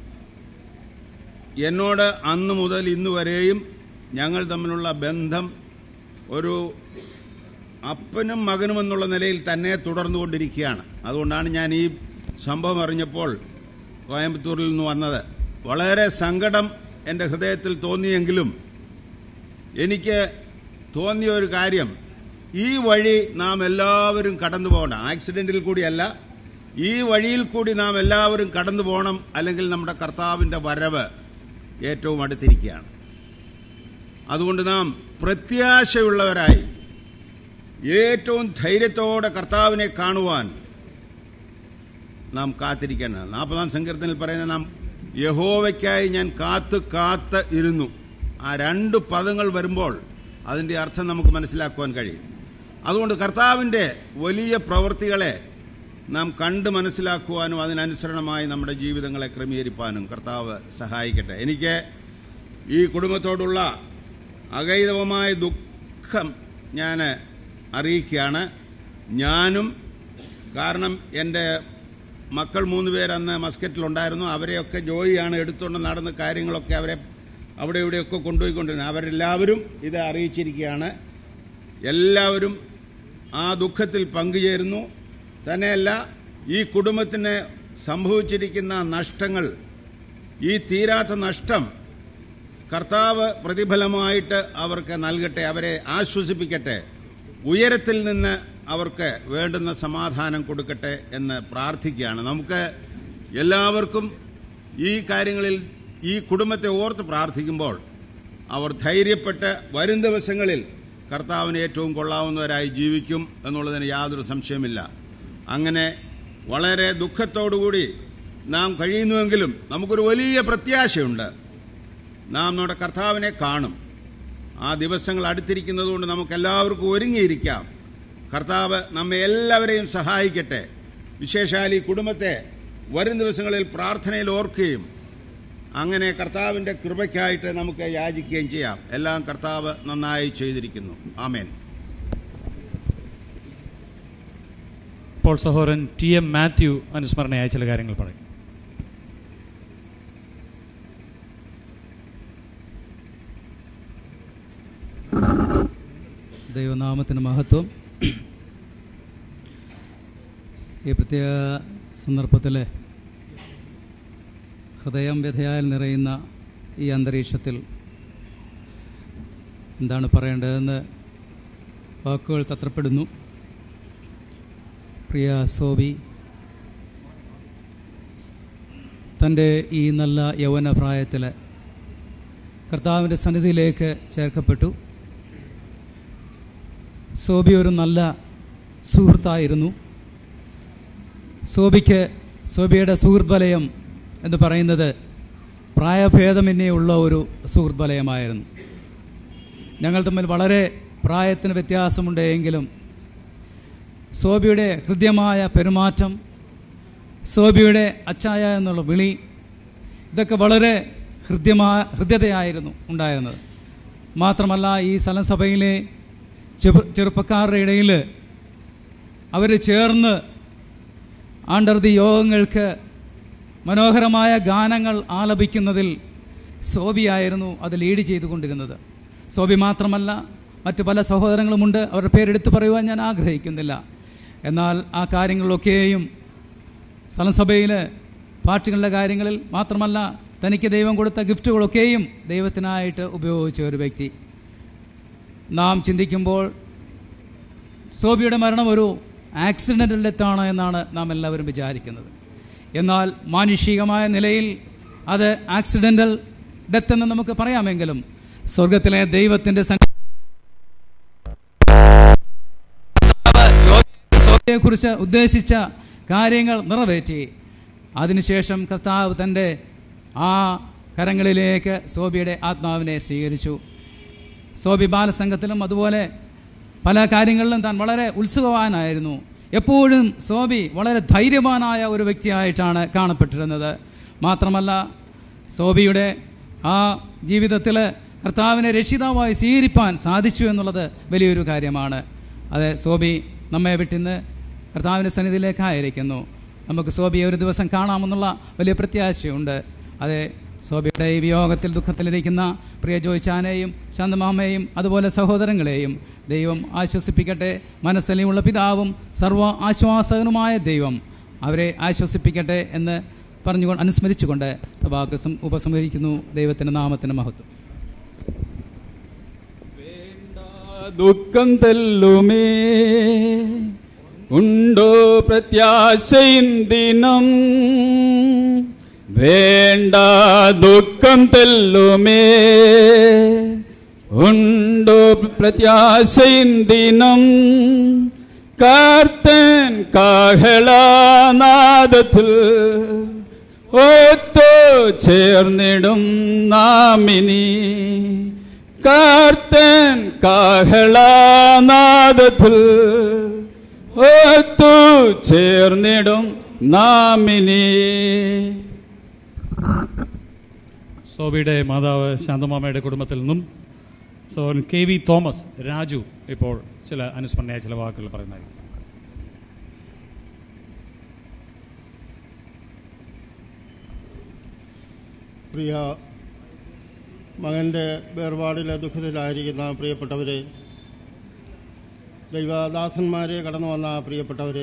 എന്നോട് അന്ന് മുതൽ ഇന്ന് വരെയും ഞങ്ങൾ തമ്മിലുള്ള ബന്ധം ഒരു അപ്പനും മകനും എന്നുള്ള നിലയിൽ തന്നെ തുടർന്നുകൊണ്ടിരിക്കുകയാണ് അതുകൊണ്ടാണ് ഞാൻ ഈ സംഭവം അറിഞ്ഞപ്പോൾ കോയമ്പത്തൂരിൽ നിന്ന് വന്നത് വളരെ സങ്കടം എൻ്റെ ഹൃദയത്തിൽ തോന്നിയെങ്കിലും എനിക്ക് തോന്നിയ ഒരു കാര്യം ഈ വഴി നാം എല്ലാവരും കടന്നു പോകണം ആക്സിഡന്റിൽ കൂടിയല്ല ഈ വഴിയിൽ കൂടി നാം എല്ലാവരും കടന്നു പോകണം അല്ലെങ്കിൽ നമ്മുടെ കർത്താവിൻ്റെ വരവ് ഏറ്റവും അടുത്തിരിക്കുകയാണ് അതുകൊണ്ട് നാം പ്രത്യാശയുള്ളവരായി ഏറ്റവും ധൈര്യത്തോടെ കർത്താവിനെ കാണുവാൻ നാം കാത്തിരിക്കേണ്ടത് നാൽപ്പതാം സങ്കീർത്തനിൽ പറയുന്ന നാം യഹോവയ്ക്കായി ഞാൻ കാത്ത് കാത്ത് ഇരുന്നു ആ രണ്ട് പദങ്ങൾ വരുമ്പോൾ അതിൻ്റെ അർത്ഥം നമുക്ക് മനസ്സിലാക്കുവാൻ കഴിയും അതുകൊണ്ട് കർത്താവിൻ്റെ വലിയ പ്രവൃത്തികളെ നാം കണ്ട് മനസ്സിലാക്കുവാനും അതിനനുസരണമായി നമ്മുടെ ജീവിതങ്ങളെ ക്രമീകരിക്കാനും കർത്താവ് സഹായിക്കട്ടെ എനിക്ക് ഈ കുടുംബത്തോടുള്ള അകൈതവമായ ദുഃഖം ഞാൻ അറിയിക്കുകയാണ് ഞാനും കാരണം എൻ്റെ മക്കൾ മൂന്ന് പേര് അന്ന് മസ്കറ്റിലുണ്ടായിരുന്നു അവരെയൊക്കെ ജോയിയാണ് എടുത്തുകൊണ്ട് നടന്ന കാര്യങ്ങളൊക്കെ അവരെ അവിടെ ഇവിടെയൊക്കെ കൊണ്ടുപോയിക്കൊണ്ടിരുന്നത് അവരെല്ലാവരും ഇത് അറിയിച്ചിരിക്കുകയാണ് എല്ലാവരും ആ ദുഃഖത്തിൽ പങ്കുചേരുന്നു തന്നെയല്ല ഈ കുടുംബത്തിന് സംഭവിച്ചിരിക്കുന്ന നഷ്ടങ്ങൾ ഈ തീരാത്ത നഷ്ടം കർത്താവ് പ്രതിഫലമായിട്ട് അവർക്ക് നൽകട്ടെ അവരെ ആശ്വസിപ്പിക്കട്ടെ ഉയരത്തിൽ നിന്ന് അവർക്ക് വേണ്ടുന്ന സമാധാനം കൊടുക്കട്ടെ എന്ന് പ്രാർത്ഥിക്കുകയാണ് നമുക്ക് എല്ലാവർക്കും ഈ കാര്യങ്ങളിൽ ഈ കുടുംബത്തെ ഓർത്ത് പ്രാർത്ഥിക്കുമ്പോൾ അവർ ധൈര്യപ്പെട്ട് വരും ദിവസങ്ങളിൽ കർത്താവിന് ഏറ്റവും കൊള്ളാവുന്നവരായി ജീവിക്കും എന്നുള്ളതിന് യാതൊരു സംശയമില്ല അങ്ങനെ വളരെ ദുഃഖത്തോടുകൂടി നാം കഴിയുന്നുവെങ്കിലും നമുക്കൊരു വലിയ പ്രത്യാശയുണ്ട് നാം നമ്മുടെ കർത്താവിനെ കാണും ആ ദിവസങ്ങൾ അടുത്തിരിക്കുന്നതുകൊണ്ട് നമുക്ക് എല്ലാവർക്കും ഒരുങ്ങിയിരിക്കാം കർത്താവ് നമ്മെ എല്ലാവരെയും സഹായിക്കട്ടെ വിശേഷാൽ ഈ കുടുംബത്തെ വരും ദിവസങ്ങളിൽ പ്രാർത്ഥനയിൽ ഓർക്കുകയും അങ്ങനെ കർത്താവിന്റെ കൃപയ്ക്കായിട്ട് നമുക്ക് യാചിക്കുകയും ചെയ്യാം എല്ലാം കർത്താവ് നന്നായി ചെയ്തിരിക്കുന്നു ആമേൻ ഇപ്പോൾ സഹോദരൻ ടി എം മാത്യു അനുസ്മരണയായ ചില കാര്യങ്ങൾ പറയും ദൈവനാമത്തിന് മഹത്വം ഈ പ്രത്യേക സന്ദർഭത്തിൽ ഹൃദയം വ്യഥയാൽ നിറയുന്ന ഈ അന്തരീക്ഷത്തിൽ എന്താണ് പറയേണ്ടതെന്ന് വാക്കുകൾ തത്രപ്പെടുന്നു പ്രിയ സോബി തൻ്റെ ഈ നല്ല യൗവന പ്രായത്തിൽ കർത്താവിൻ്റെ സന്നിധിയിലേക്ക് ചേർക്കപ്പെട്ടു സോബി ഒരു നല്ല സുഹൃത്തായിരുന്നു സോബിക്ക് സോബിയുടെ സുഹൃത്ത് വലയം എന്ന് പറയുന്നത് പ്രായഭേദമന്യേ ഉള്ള ഒരു സുഹൃത്ത് വലയമായിരുന്നു ഞങ്ങൾ തമ്മിൽ വളരെ പ്രായത്തിന് വ്യത്യാസമുണ്ട് എങ്കിലും സോബിയുടെ ഹൃദ്യമായ പെരുമാറ്റം സോബിയുടെ അച്ചായ എന്നുള്ള വിളി ഇതൊക്കെ വളരെ ഹൃദ്യമായ ഹൃദ്യതയായിരുന്നു ഉണ്ടായിരുന്നത് മാത്രമല്ല ഈ സ്ഥലസഭയിലെ ചെറു ചെറുപ്പക്കാരുടെ ഇടയിൽ അവർ ചേർന്ന് ആണ്ടർതി യോഗങ്ങൾക്ക് മനോഹരമായ ഗാനങ്ങൾ ആലപിക്കുന്നതിൽ സോബിയായിരുന്നു അത് ലീഡ് ചെയ്തുകൊണ്ടിരുന്നത് സോബി മാത്രമല്ല മറ്റു പല സഹോദരങ്ങളുമുണ്ട് അവരുടെ പേരെടുത്ത് പറയുവാൻ ഞാൻ ആഗ്രഹിക്കുന്നില്ല എന്നാൽ ആ കാര്യങ്ങളിലൊക്കെയും സ്ഥലസഭയിൽ പാർട്ടികളുടെ കാര്യങ്ങളിൽ മാത്രമല്ല തനിക്ക് ദൈവം കൊടുത്ത ഗിഫ്റ്റുകളൊക്കെയും ദൈവത്തിനായിട്ട് ഉപയോഗിച്ച ഒരു വ്യക്തി നാം ചിന്തിക്കുമ്പോൾ സോബിയുടെ മരണം ഒരു ആക്സിഡൻ്റൽ ഡെത്താണ് എന്നാണ് നാം എല്ലാവരും വിചാരിക്കുന്നത് എന്നാൽ മാനുഷികമായ നിലയിൽ അത് ആക്സിഡൻ്റൽ ഡെത്ത് എന്ന് നമുക്ക് പറയാമെങ്കിലും സ്വർഗത്തിലെ ദൈവത്തിൻ്റെ കുറിച്ച് ഉദ്ദേശിച്ച കാര്യങ്ങൾ നിറവേറ്റി അതിനുശേഷം കർത്താവ് തൻ്റെ ആ കരങ്ങളിലേക്ക് സോബിയുടെ ആത്മാവിനെ സ്വീകരിച്ചു സോബി ബാലസംഘത്തിലും അതുപോലെ പല കാര്യങ്ങളിലും താൻ വളരെ ഉത്സുകവാനായിരുന്നു എപ്പോഴും സോബി വളരെ ധൈര്യവാനായ ഒരു വ്യക്തിയായിട്ടാണ് കാണപ്പെട്ടിരുന്നത് മാത്രമല്ല സോബിയുടെ ആ ജീവിതത്തിൽ കർത്താവിനെ രക്ഷിതാവായി സ്വീകരിപ്പാൻ സാധിച്ചു എന്നുള്ളത് വലിയൊരു കാര്യമാണ് അതെ സോബി നമ്മെ വിട്ടിന്ന് കർത്താവിൻ്റെ സന്നിധിയിലേക്കായിരിക്കുന്നു നമുക്ക് സോബിയെ ഒരു ദിവസം കാണാമെന്നുള്ള വലിയ പ്രത്യാശയുണ്ട് അതെ സോബിയുടെ ഈ വിയോഗത്തിൽ ദുഃഖത്തിലിരിക്കുന്ന പ്രിയ ജോയിച്ചാനെയും ശാന്തമാമയെയും അതുപോലെ സഹോദരങ്ങളെയും ദൈവം ആശ്വസിപ്പിക്കട്ടെ മനസ്സലിയുള്ള പിതാവും സർവ്വ ആശ്വാസകനുമായ ദൈവം അവരെ ആശ്വസിപ്പിക്കട്ടെ എന്ന് പറഞ്ഞുകൊണ്ട് അനുസ്മരിച്ചുകൊണ്ട് വാക്ക് സം- ഉപസംഹരിക്കുന്നു ദൈവത്തിൻ്റെ നാമത്തിന് മഹത്വം ദുഃഖം തെല്ലുമേ ഉണ്ടോ പ്രത്യാശയിൻ ദിനം വേണ്ട ദുഃഖം തെല്ലുമേ ഉണ്ടോ പ്രത്യാശയിൻ ദിനം കാർത്തൻ കാഹളനാദത്തിൽ ഒത്തു ചേർന്നിടും നാമിനി കാർത്തൻ കാഹളനാദത്തിൽ ഒത്തു ചേർന്നിടും നാമിനി സോബിയുടെ മാതാവ് ശാന്തമാമയുടെ കുടുംബത്തിൽ നിന്നും സോൻ കെ വി തോമസ് രാജു ഇപ്പോൾ ചില അനുസ്മരണയായ ചില വാക്കുകൾ പറയുന്നതായിരിക്കും പ്രിയ മകൻ്റെ വേർപാടിലെ ദുഃഖത്തിലായിരിക്കുന്ന പ്രിയപ്പെട്ടവരെ ദൈവദാസന്മാരെ കടന്നു വന്ന പ്രിയപ്പെട്ടവരെ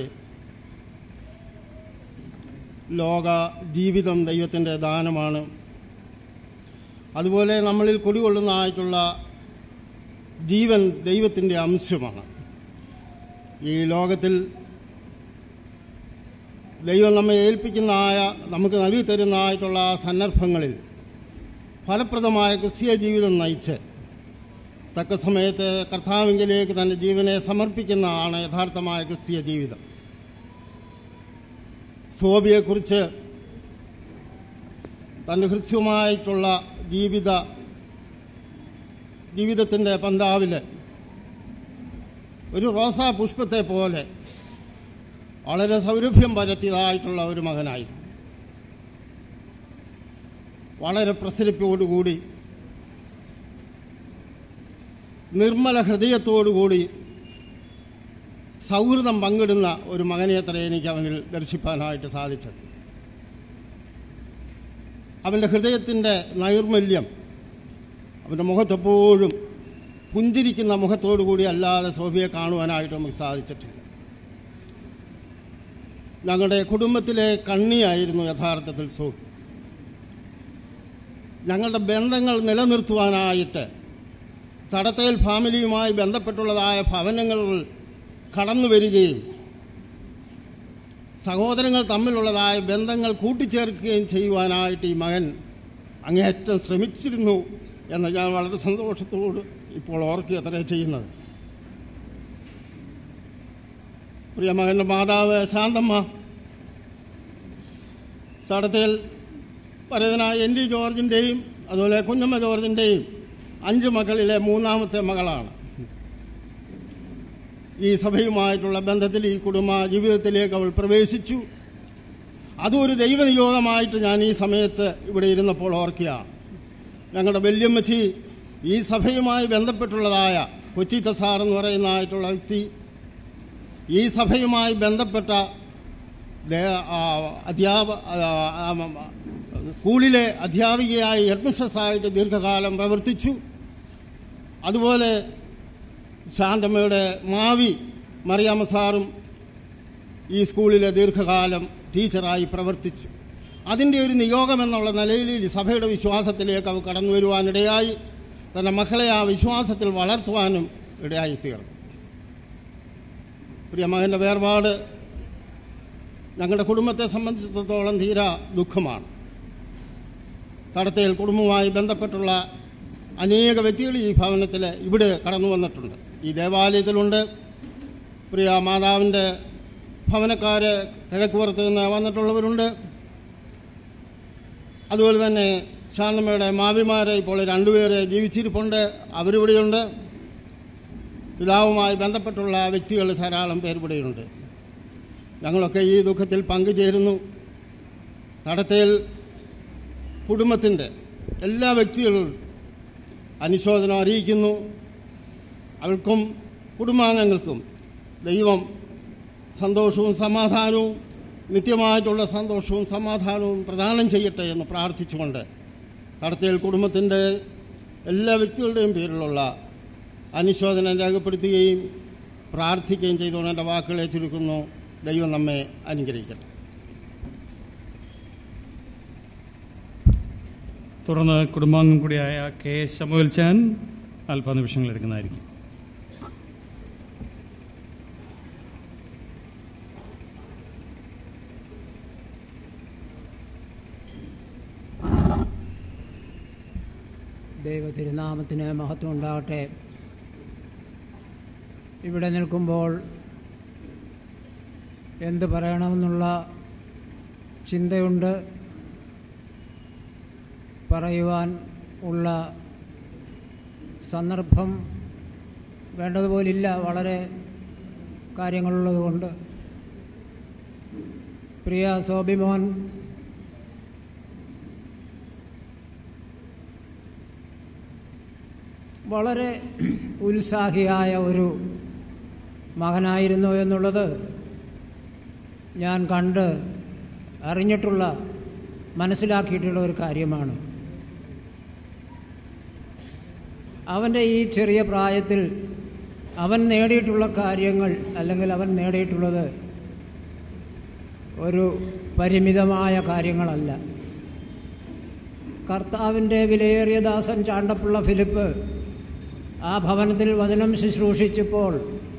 ലോക ജീവിതം ദൈവത്തിൻ്റെ ദാനമാണ് അതുപോലെ നമ്മളിൽ കുടികൊള്ളുന്നതായിട്ടുള്ള ജീവൻ ദൈവത്തിൻ്റെ അംശമാണ് ഈ ലോകത്തിൽ ദൈവം നമ്മെ ഏൽപ്പിക്കുന്നതായ നമുക്ക് നൽകി തരുന്നതായിട്ടുള്ള സന്ദർഭങ്ങളിൽ ഫലപ്രദമായ ക്രിസ്തീയ ജീവിതം നയിച്ച് തക്ക സമയത്ത് കർത്താവിങ്കിലേക്ക് തൻ്റെ ജീവനെ സമർപ്പിക്കുന്നതാണ് യഥാർത്ഥമായ ക്രിസ്തീയ ജീവിതം സോബിയെക്കുറിച്ച് തൻ്റെ ഹൃസ്യമായിട്ടുള്ള ജീവിത ജീവിതത്തിൻ്റെ പന്താവിൽ ഒരു റോസാ പുഷ്പത്തെ പോലെ വളരെ സൗരഭ്യം പരത്തിയതായിട്ടുള്ള ഒരു മകനായിരുന്നു വളരെ പ്രസരിപ്പോടുകൂടി നിർമ്മല ഹൃദയത്തോടുകൂടി സൗഹൃദം പങ്കിടുന്ന ഒരു മകനെ അത്ര എനിക്ക് അവനിൽ ദർശിപ്പാനായിട്ട് സാധിച്ചത് അവൻ്റെ ഹൃദയത്തിൻ്റെ നൈർമല്യം അവൻ്റെ മുഖത്തെപ്പോഴും പുഞ്ചിരിക്കുന്ന മുഖത്തോടു കൂടി അല്ലാതെ സോഫിയെ കാണുവാനായിട്ട് നമുക്ക് സാധിച്ചിട്ടില്ല ഞങ്ങളുടെ കുടുംബത്തിലെ കണ്ണിയായിരുന്നു യഥാർത്ഥത്തിൽ സോഫി ഞങ്ങളുടെ ബന്ധങ്ങൾ നിലനിർത്തുവാനായിട്ട് തടത്തേൽ ഫാമിലിയുമായി ബന്ധപ്പെട്ടുള്ളതായ ഭവനങ്ങൾ കടന്നു വരികയും സഹോദരങ്ങൾ തമ്മിലുള്ളതായ ബന്ധങ്ങൾ കൂട്ടിച്ചേർക്കുകയും ചെയ്യുവാനായിട്ട് ഈ മകൻ അങ്ങേയറ്റം ശ്രമിച്ചിരുന്നു എന്ന് ഞാൻ വളരെ സന്തോഷത്തോട് ഇപ്പോൾ ഓർക്കുക അത്രേ ചെയ്യുന്നത് പ്രിയ മകൻ്റെ മാതാവ് ശാന്തമ്മ തടത്തേൽ പരതനായ എൻ ഡി ജോർജിൻ്റെയും അതുപോലെ കുഞ്ഞമ്മ ജോർജിൻ്റെയും അഞ്ച് മക്കളിലെ മൂന്നാമത്തെ മകളാണ് ഈ സഭയുമായിട്ടുള്ള ബന്ധത്തിൽ ഈ കുടുംബ ജീവിതത്തിലേക്ക് അവൾ പ്രവേശിച്ചു അതൊരു ദൈവനിയോഗമായിട്ട് ഞാൻ ഈ സമയത്ത് ഇവിടെ ഇരുന്നപ്പോൾ ഓർക്കുകയാണ് ഞങ്ങളുടെ വല്യമ്മച്ചി ഈ സഭയുമായി ബന്ധപ്പെട്ടുള്ളതായ കൊച്ചി തസാർ എന്ന് പറയുന്നതായിട്ടുള്ള വ്യക്തി ഈ സഭയുമായി ബന്ധപ്പെട്ട ദേ- ആ, അധ്യാപ ആ, ആ, ആ, സ്കൂളിലെ അധ്യാപികയായി ഹെഡ്മിസ്ട്രസ്സായിട്ട് ദീർഘകാലം പ്രവർത്തിച്ചു അതുപോലെ ശാന്തമ്മയുടെ മാവി മറിയാമ്മ സാറും ഈ സ്കൂളിലെ ദീർഘകാലം ടീച്ചറായി പ്രവർത്തിച്ചു അതിൻ്റെ ഒരു നിയോഗം എന്നുള്ള നിലയിൽ ഈ സഭയുടെ വിശ്വാസത്തിലേക്ക് അവ കടന്നു വരുവാനിടയായി തൻ്റെ മക്കളെ ആ വിശ്വാസത്തിൽ വളർത്തുവാനും ഇടയായിത്തീർന്നു പ്രിയ മകൻ്റെ വേർപാട് ഞങ്ങളുടെ കുടുംബത്തെ സംബന്ധിച്ചിടത്തോളം തീരാ ദുഃഖമാണ് തടത്തേൽ കുടുംബവുമായി ബന്ധപ്പെട്ടുള്ള അനേക വ്യക്തികൾ ഈ ഭവനത്തിൽ ഇവിടെ കടന്നു വന്നിട്ടുണ്ട് ഈ ദേവാലയത്തിലുണ്ട് പ്രിയ മാതാവിൻ്റെ ഭവനക്കാര് കിഴക്കുപുറത്ത് നിന്ന് വന്നിട്ടുള്ളവരുണ്ട് അതുപോലെ തന്നെ ശാന്തമ്മയുടെ മാവിമാരെ ഇപ്പോൾ രണ്ടുപേരെ ജീവിച്ചിരിപ്പുണ്ട് അവരിവിടെയുണ്ട് പിതാവുമായി ബന്ധപ്പെട്ടുള്ള വ്യക്തികൾ ധാരാളം പേർ ഇവിടെയുണ്ട് ഞങ്ങളൊക്കെ ഈ ദുഃഖത്തിൽ പങ്കുചേരുന്നു തടത്തേൽ കുടുംബത്തിൻ്റെ എല്ലാ വ്യക്തികളും അനുശോചനം അറിയിക്കുന്നു അവൾക്കും കുടുംബാംഗങ്ങൾക്കും ദൈവം സന്തോഷവും സമാധാനവും നിത്യമായിട്ടുള്ള സന്തോഷവും സമാധാനവും പ്രദാനം ചെയ്യട്ടെ എന്ന് പ്രാർത്ഥിച്ചുകൊണ്ട് കടത്തേൽ കുടുംബത്തിൻ്റെ എല്ലാ വ്യക്തികളുടെയും പേരിലുള്ള അനുശോചനം രേഖപ്പെടുത്തുകയും പ്രാർത്ഥിക്കുകയും ചെയ്തുകൊണ്ട് എൻ്റെ വാക്കുകളെ ചുരുക്കുന്നു ദൈവം നമ്മെ അനുഗ്രഹിക്കട്ടെ തുടർന്ന് കുടുംബാംഗം കൂടിയായ കെ ശമുവൽ ചാൻ അല്പനിമിഷങ്ങൾ എടുക്കുന്നതായിരിക്കും ദൈവ തിരുനാമത്തിന് മഹത്വം ഉണ്ടാകട്ടെ ഇവിടെ നിൽക്കുമ്പോൾ എന്ത് പറയണമെന്നുള്ള ചിന്തയുണ്ട് പറയുവാൻ ഉള്ള സന്ദർഭം വേണ്ടതുപോലില്ല വളരെ കാര്യങ്ങളുള്ളതുകൊണ്ട് പ്രിയ സോബിമോൻ വളരെ ഉത്സാഹിയായ ഒരു മകനായിരുന്നു എന്നുള്ളത് ഞാൻ കണ്ട് അറിഞ്ഞിട്ടുള്ള മനസ്സിലാക്കിയിട്ടുള്ള ഒരു കാര്യമാണ് അവൻ്റെ ഈ ചെറിയ പ്രായത്തിൽ അവൻ നേടിയിട്ടുള്ള കാര്യങ്ങൾ അല്ലെങ്കിൽ അവൻ നേടിയിട്ടുള്ളത് ഒരു പരിമിതമായ കാര്യങ്ങളല്ല കർത്താവിൻ്റെ വിലയേറിയ ദാസൻ ചാണ്ടപ്പുള്ള ഫിലിപ്പ് ആ ഭവനത്തിൽ വചനം ശുശ്രൂഷിച്ചപ്പോൾ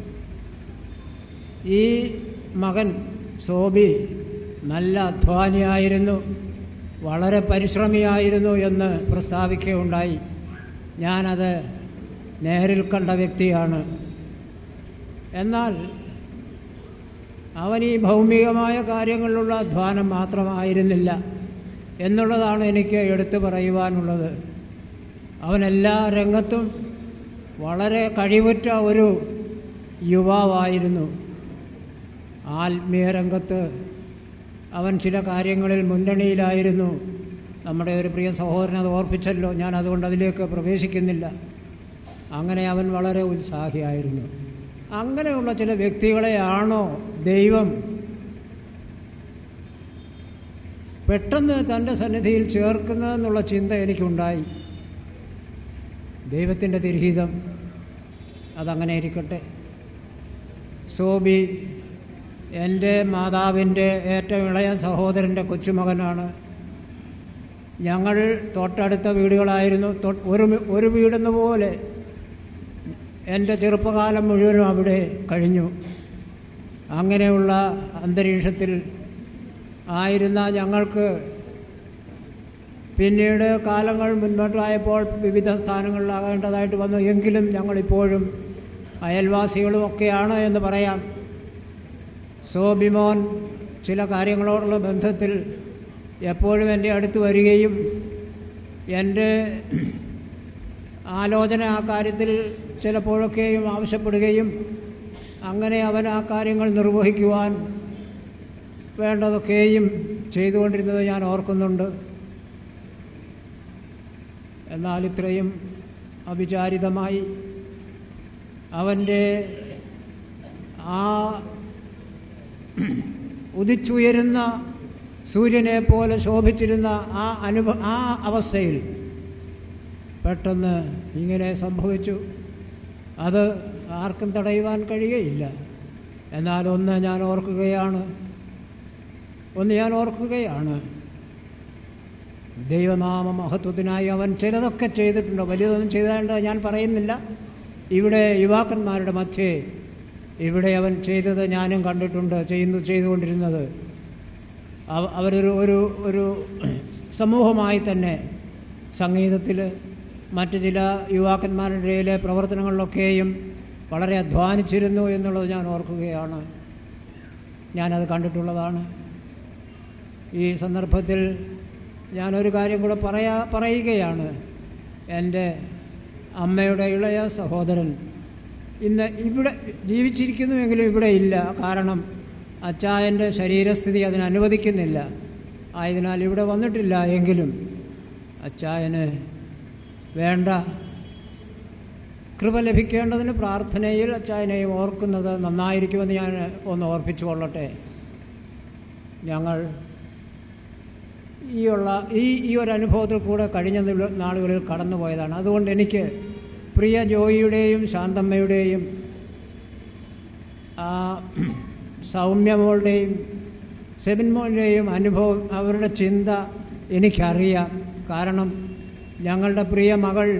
ഈ മകൻ സോബി നല്ല അധ്വാനിയായിരുന്നു വളരെ പരിശ്രമിയായിരുന്നു എന്ന് പ്രസ്താവിക്കുകയുണ്ടായി ഞാനത് നേരിൽ കണ്ട വ്യക്തിയാണ് എന്നാൽ അവൻ ഈ ഭൗമികമായ കാര്യങ്ങളിലുള്ള അധ്വാനം മാത്രമായിരുന്നില്ല എന്നുള്ളതാണ് എനിക്ക് എടുത്തു പറയുവാനുള്ളത് അവൻ എല്ലാ രംഗത്തും വളരെ കഴിവുറ്റ ഒരു യുവാവായിരുന്നു ആത്മീയ രംഗത്ത് അവൻ ചില കാര്യങ്ങളിൽ മുന്നണിയിലായിരുന്നു നമ്മുടെ ഒരു പ്രിയ സഹോദരൻ അത് ഓർപ്പിച്ചല്ലോ ഞാൻ അതുകൊണ്ട് അതിലേക്ക് പ്രവേശിക്കുന്നില്ല അങ്ങനെ അവൻ വളരെ ഉത്സാഹിയായിരുന്നു അങ്ങനെയുള്ള ചില വ്യക്തികളെയാണോ ദൈവം പെട്ടെന്ന് തൻ്റെ സന്നിധിയിൽ ചേർക്കുന്നതെന്നുള്ള ചിന്ത എനിക്കുണ്ടായി ദൈവത്തിൻ്റെ തിരഹിതം അതങ്ങനെ ഇരിക്കട്ടെ സോബി എൻ്റെ മാതാവിൻ്റെ ഏറ്റവും ഇളയ സഹോദരൻ്റെ കൊച്ചുമകനാണ് ഞങ്ങൾ തൊട്ടടുത്ത വീടുകളായിരുന്നു തൊ- ഒരു മി- ഒരു വീടെന്ന പോലെ എൻ്റെ ചെറുപ്പകാലം മുഴുവനും അവിടെ കഴിഞ്ഞു അങ്ങനെയുള്ള അന്തരീക്ഷത്തിൽ ആയിരുന്ന ഞങ്ങൾക്ക് പിന്നീട് കാലങ്ങൾ മുന്നോട്ടായപ്പോൾ വിവിധ സ്ഥാനങ്ങളിലാകേണ്ടതായിട്ട് വന്നു എങ്കിലും ഞങ്ങളിപ്പോഴും അയൽവാസികളും ഒക്കെയാണ് എന്ന് പറയാം സോബിമോൻ ചില കാര്യങ്ങളോടുള്ള ബന്ധത്തിൽ എപ്പോഴും എൻ്റെ അടുത്ത് വരികയും എൻ്റെ ആലോചന ആ കാര്യത്തിൽ ചിലപ്പോഴൊക്കെയും ആവശ്യപ്പെടുകയും അങ്ങനെ അവൻ ആ കാര്യങ്ങൾ നിർവഹിക്കുവാൻ വേണ്ടതൊക്കെയും ചെയ്തുകൊണ്ടിരുന്നത് ഞാൻ ഓർക്കുന്നുണ്ട് എന്നാൽ ഇത്രയും അവിചാരിതമായി അവൻ്റെ ആ ഉദിച്ചുയരുന്ന സൂര്യനെ പോലെ ശോഭിച്ചിരുന്ന ആ അനുഭവ ആ അവസ്ഥയിൽ പെട്ടെന്ന് ഇങ്ങനെ സംഭവിച്ചു അത് ആർക്കും തടയുവാൻ കഴിയുകയില്ല എന്നാൽ ഒന്ന് ഞാൻ ഓർക്കുകയാണ് ഒന്ന് ഞാൻ ഓർക്കുകയാണ് ദൈവനാമ മഹത്വത്തിനായി അവൻ ചിലതൊക്കെ ചെയ്തിട്ടുണ്ട് വലിയതൊന്നും ചെയ്താണ്ട് ഞാൻ പറയുന്നില്ല ഇവിടെ യുവാക്കന്മാരുടെ മധ്യേ ഇവിടെ അവൻ ചെയ്തത് ഞാനും കണ്ടിട്ടുണ്ട് ചെയ്യുന്നു ചെയ്തുകൊണ്ടിരുന്നത് അവ- അവരൊരു ഒരു ഒരു സമൂഹമായി തന്നെ സംഗീതത്തിൽ മറ്റ് ചില യുവാക്കന്മാരുടെ ഇടയിലെ പ്രവർത്തനങ്ങളിലൊക്കെയും വളരെ അധ്വാനിച്ചിരുന്നു എന്നുള്ളത് ഞാൻ ഓർക്കുകയാണ് ഞാനത് കണ്ടിട്ടുള്ളതാണ് ഈ സന്ദർഭത്തിൽ ഞാനൊരു കാര്യം കൂടെ പറയാ പറയുകയാണ് എൻ്റെ അമ്മയുടെ ഇളയ സഹോദരൻ ഇന്ന് ഇവിടെ ജീവിച്ചിരിക്കുന്നുവെങ്കിലും ഇവിടെ ഇല്ല കാരണം അച്ചായൻ്റെ ശരീരസ്ഥിതി അതിന് അനുവദിക്കുന്നില്ല ആയതിനാൽ ഇവിടെ വന്നിട്ടില്ല എങ്കിലും അച്ചായന് വേണ്ട കൃപ ലഭിക്കേണ്ടതിന് പ്രാർത്ഥനയിൽ അച്ചായനെയും ഓർക്കുന്നത് നന്നായിരിക്കുമെന്ന് ഞാൻ ഒന്ന് ഓർപ്പിച്ചു കൊള്ളട്ടെ ഞങ്ങൾ ഈ ഉള്ള ഈ ഈ ഒരു അനുഭവത്തിൽ കൂടെ കഴിഞ്ഞ നില- നാളുകളിൽ കടന്നുപോയതാണ് അതുകൊണ്ട് എനിക്ക് പ്രിയ ജോയിയുടെയും ശാന്തമ്മയുടെയും ആ സൗമ്യമോളുടെയും സെബിൻമോളുടെയും അനുഭവം അവരുടെ ചിന്ത എനിക്കറിയാം കാരണം ഞങ്ങളുടെ പ്രിയ മകൾ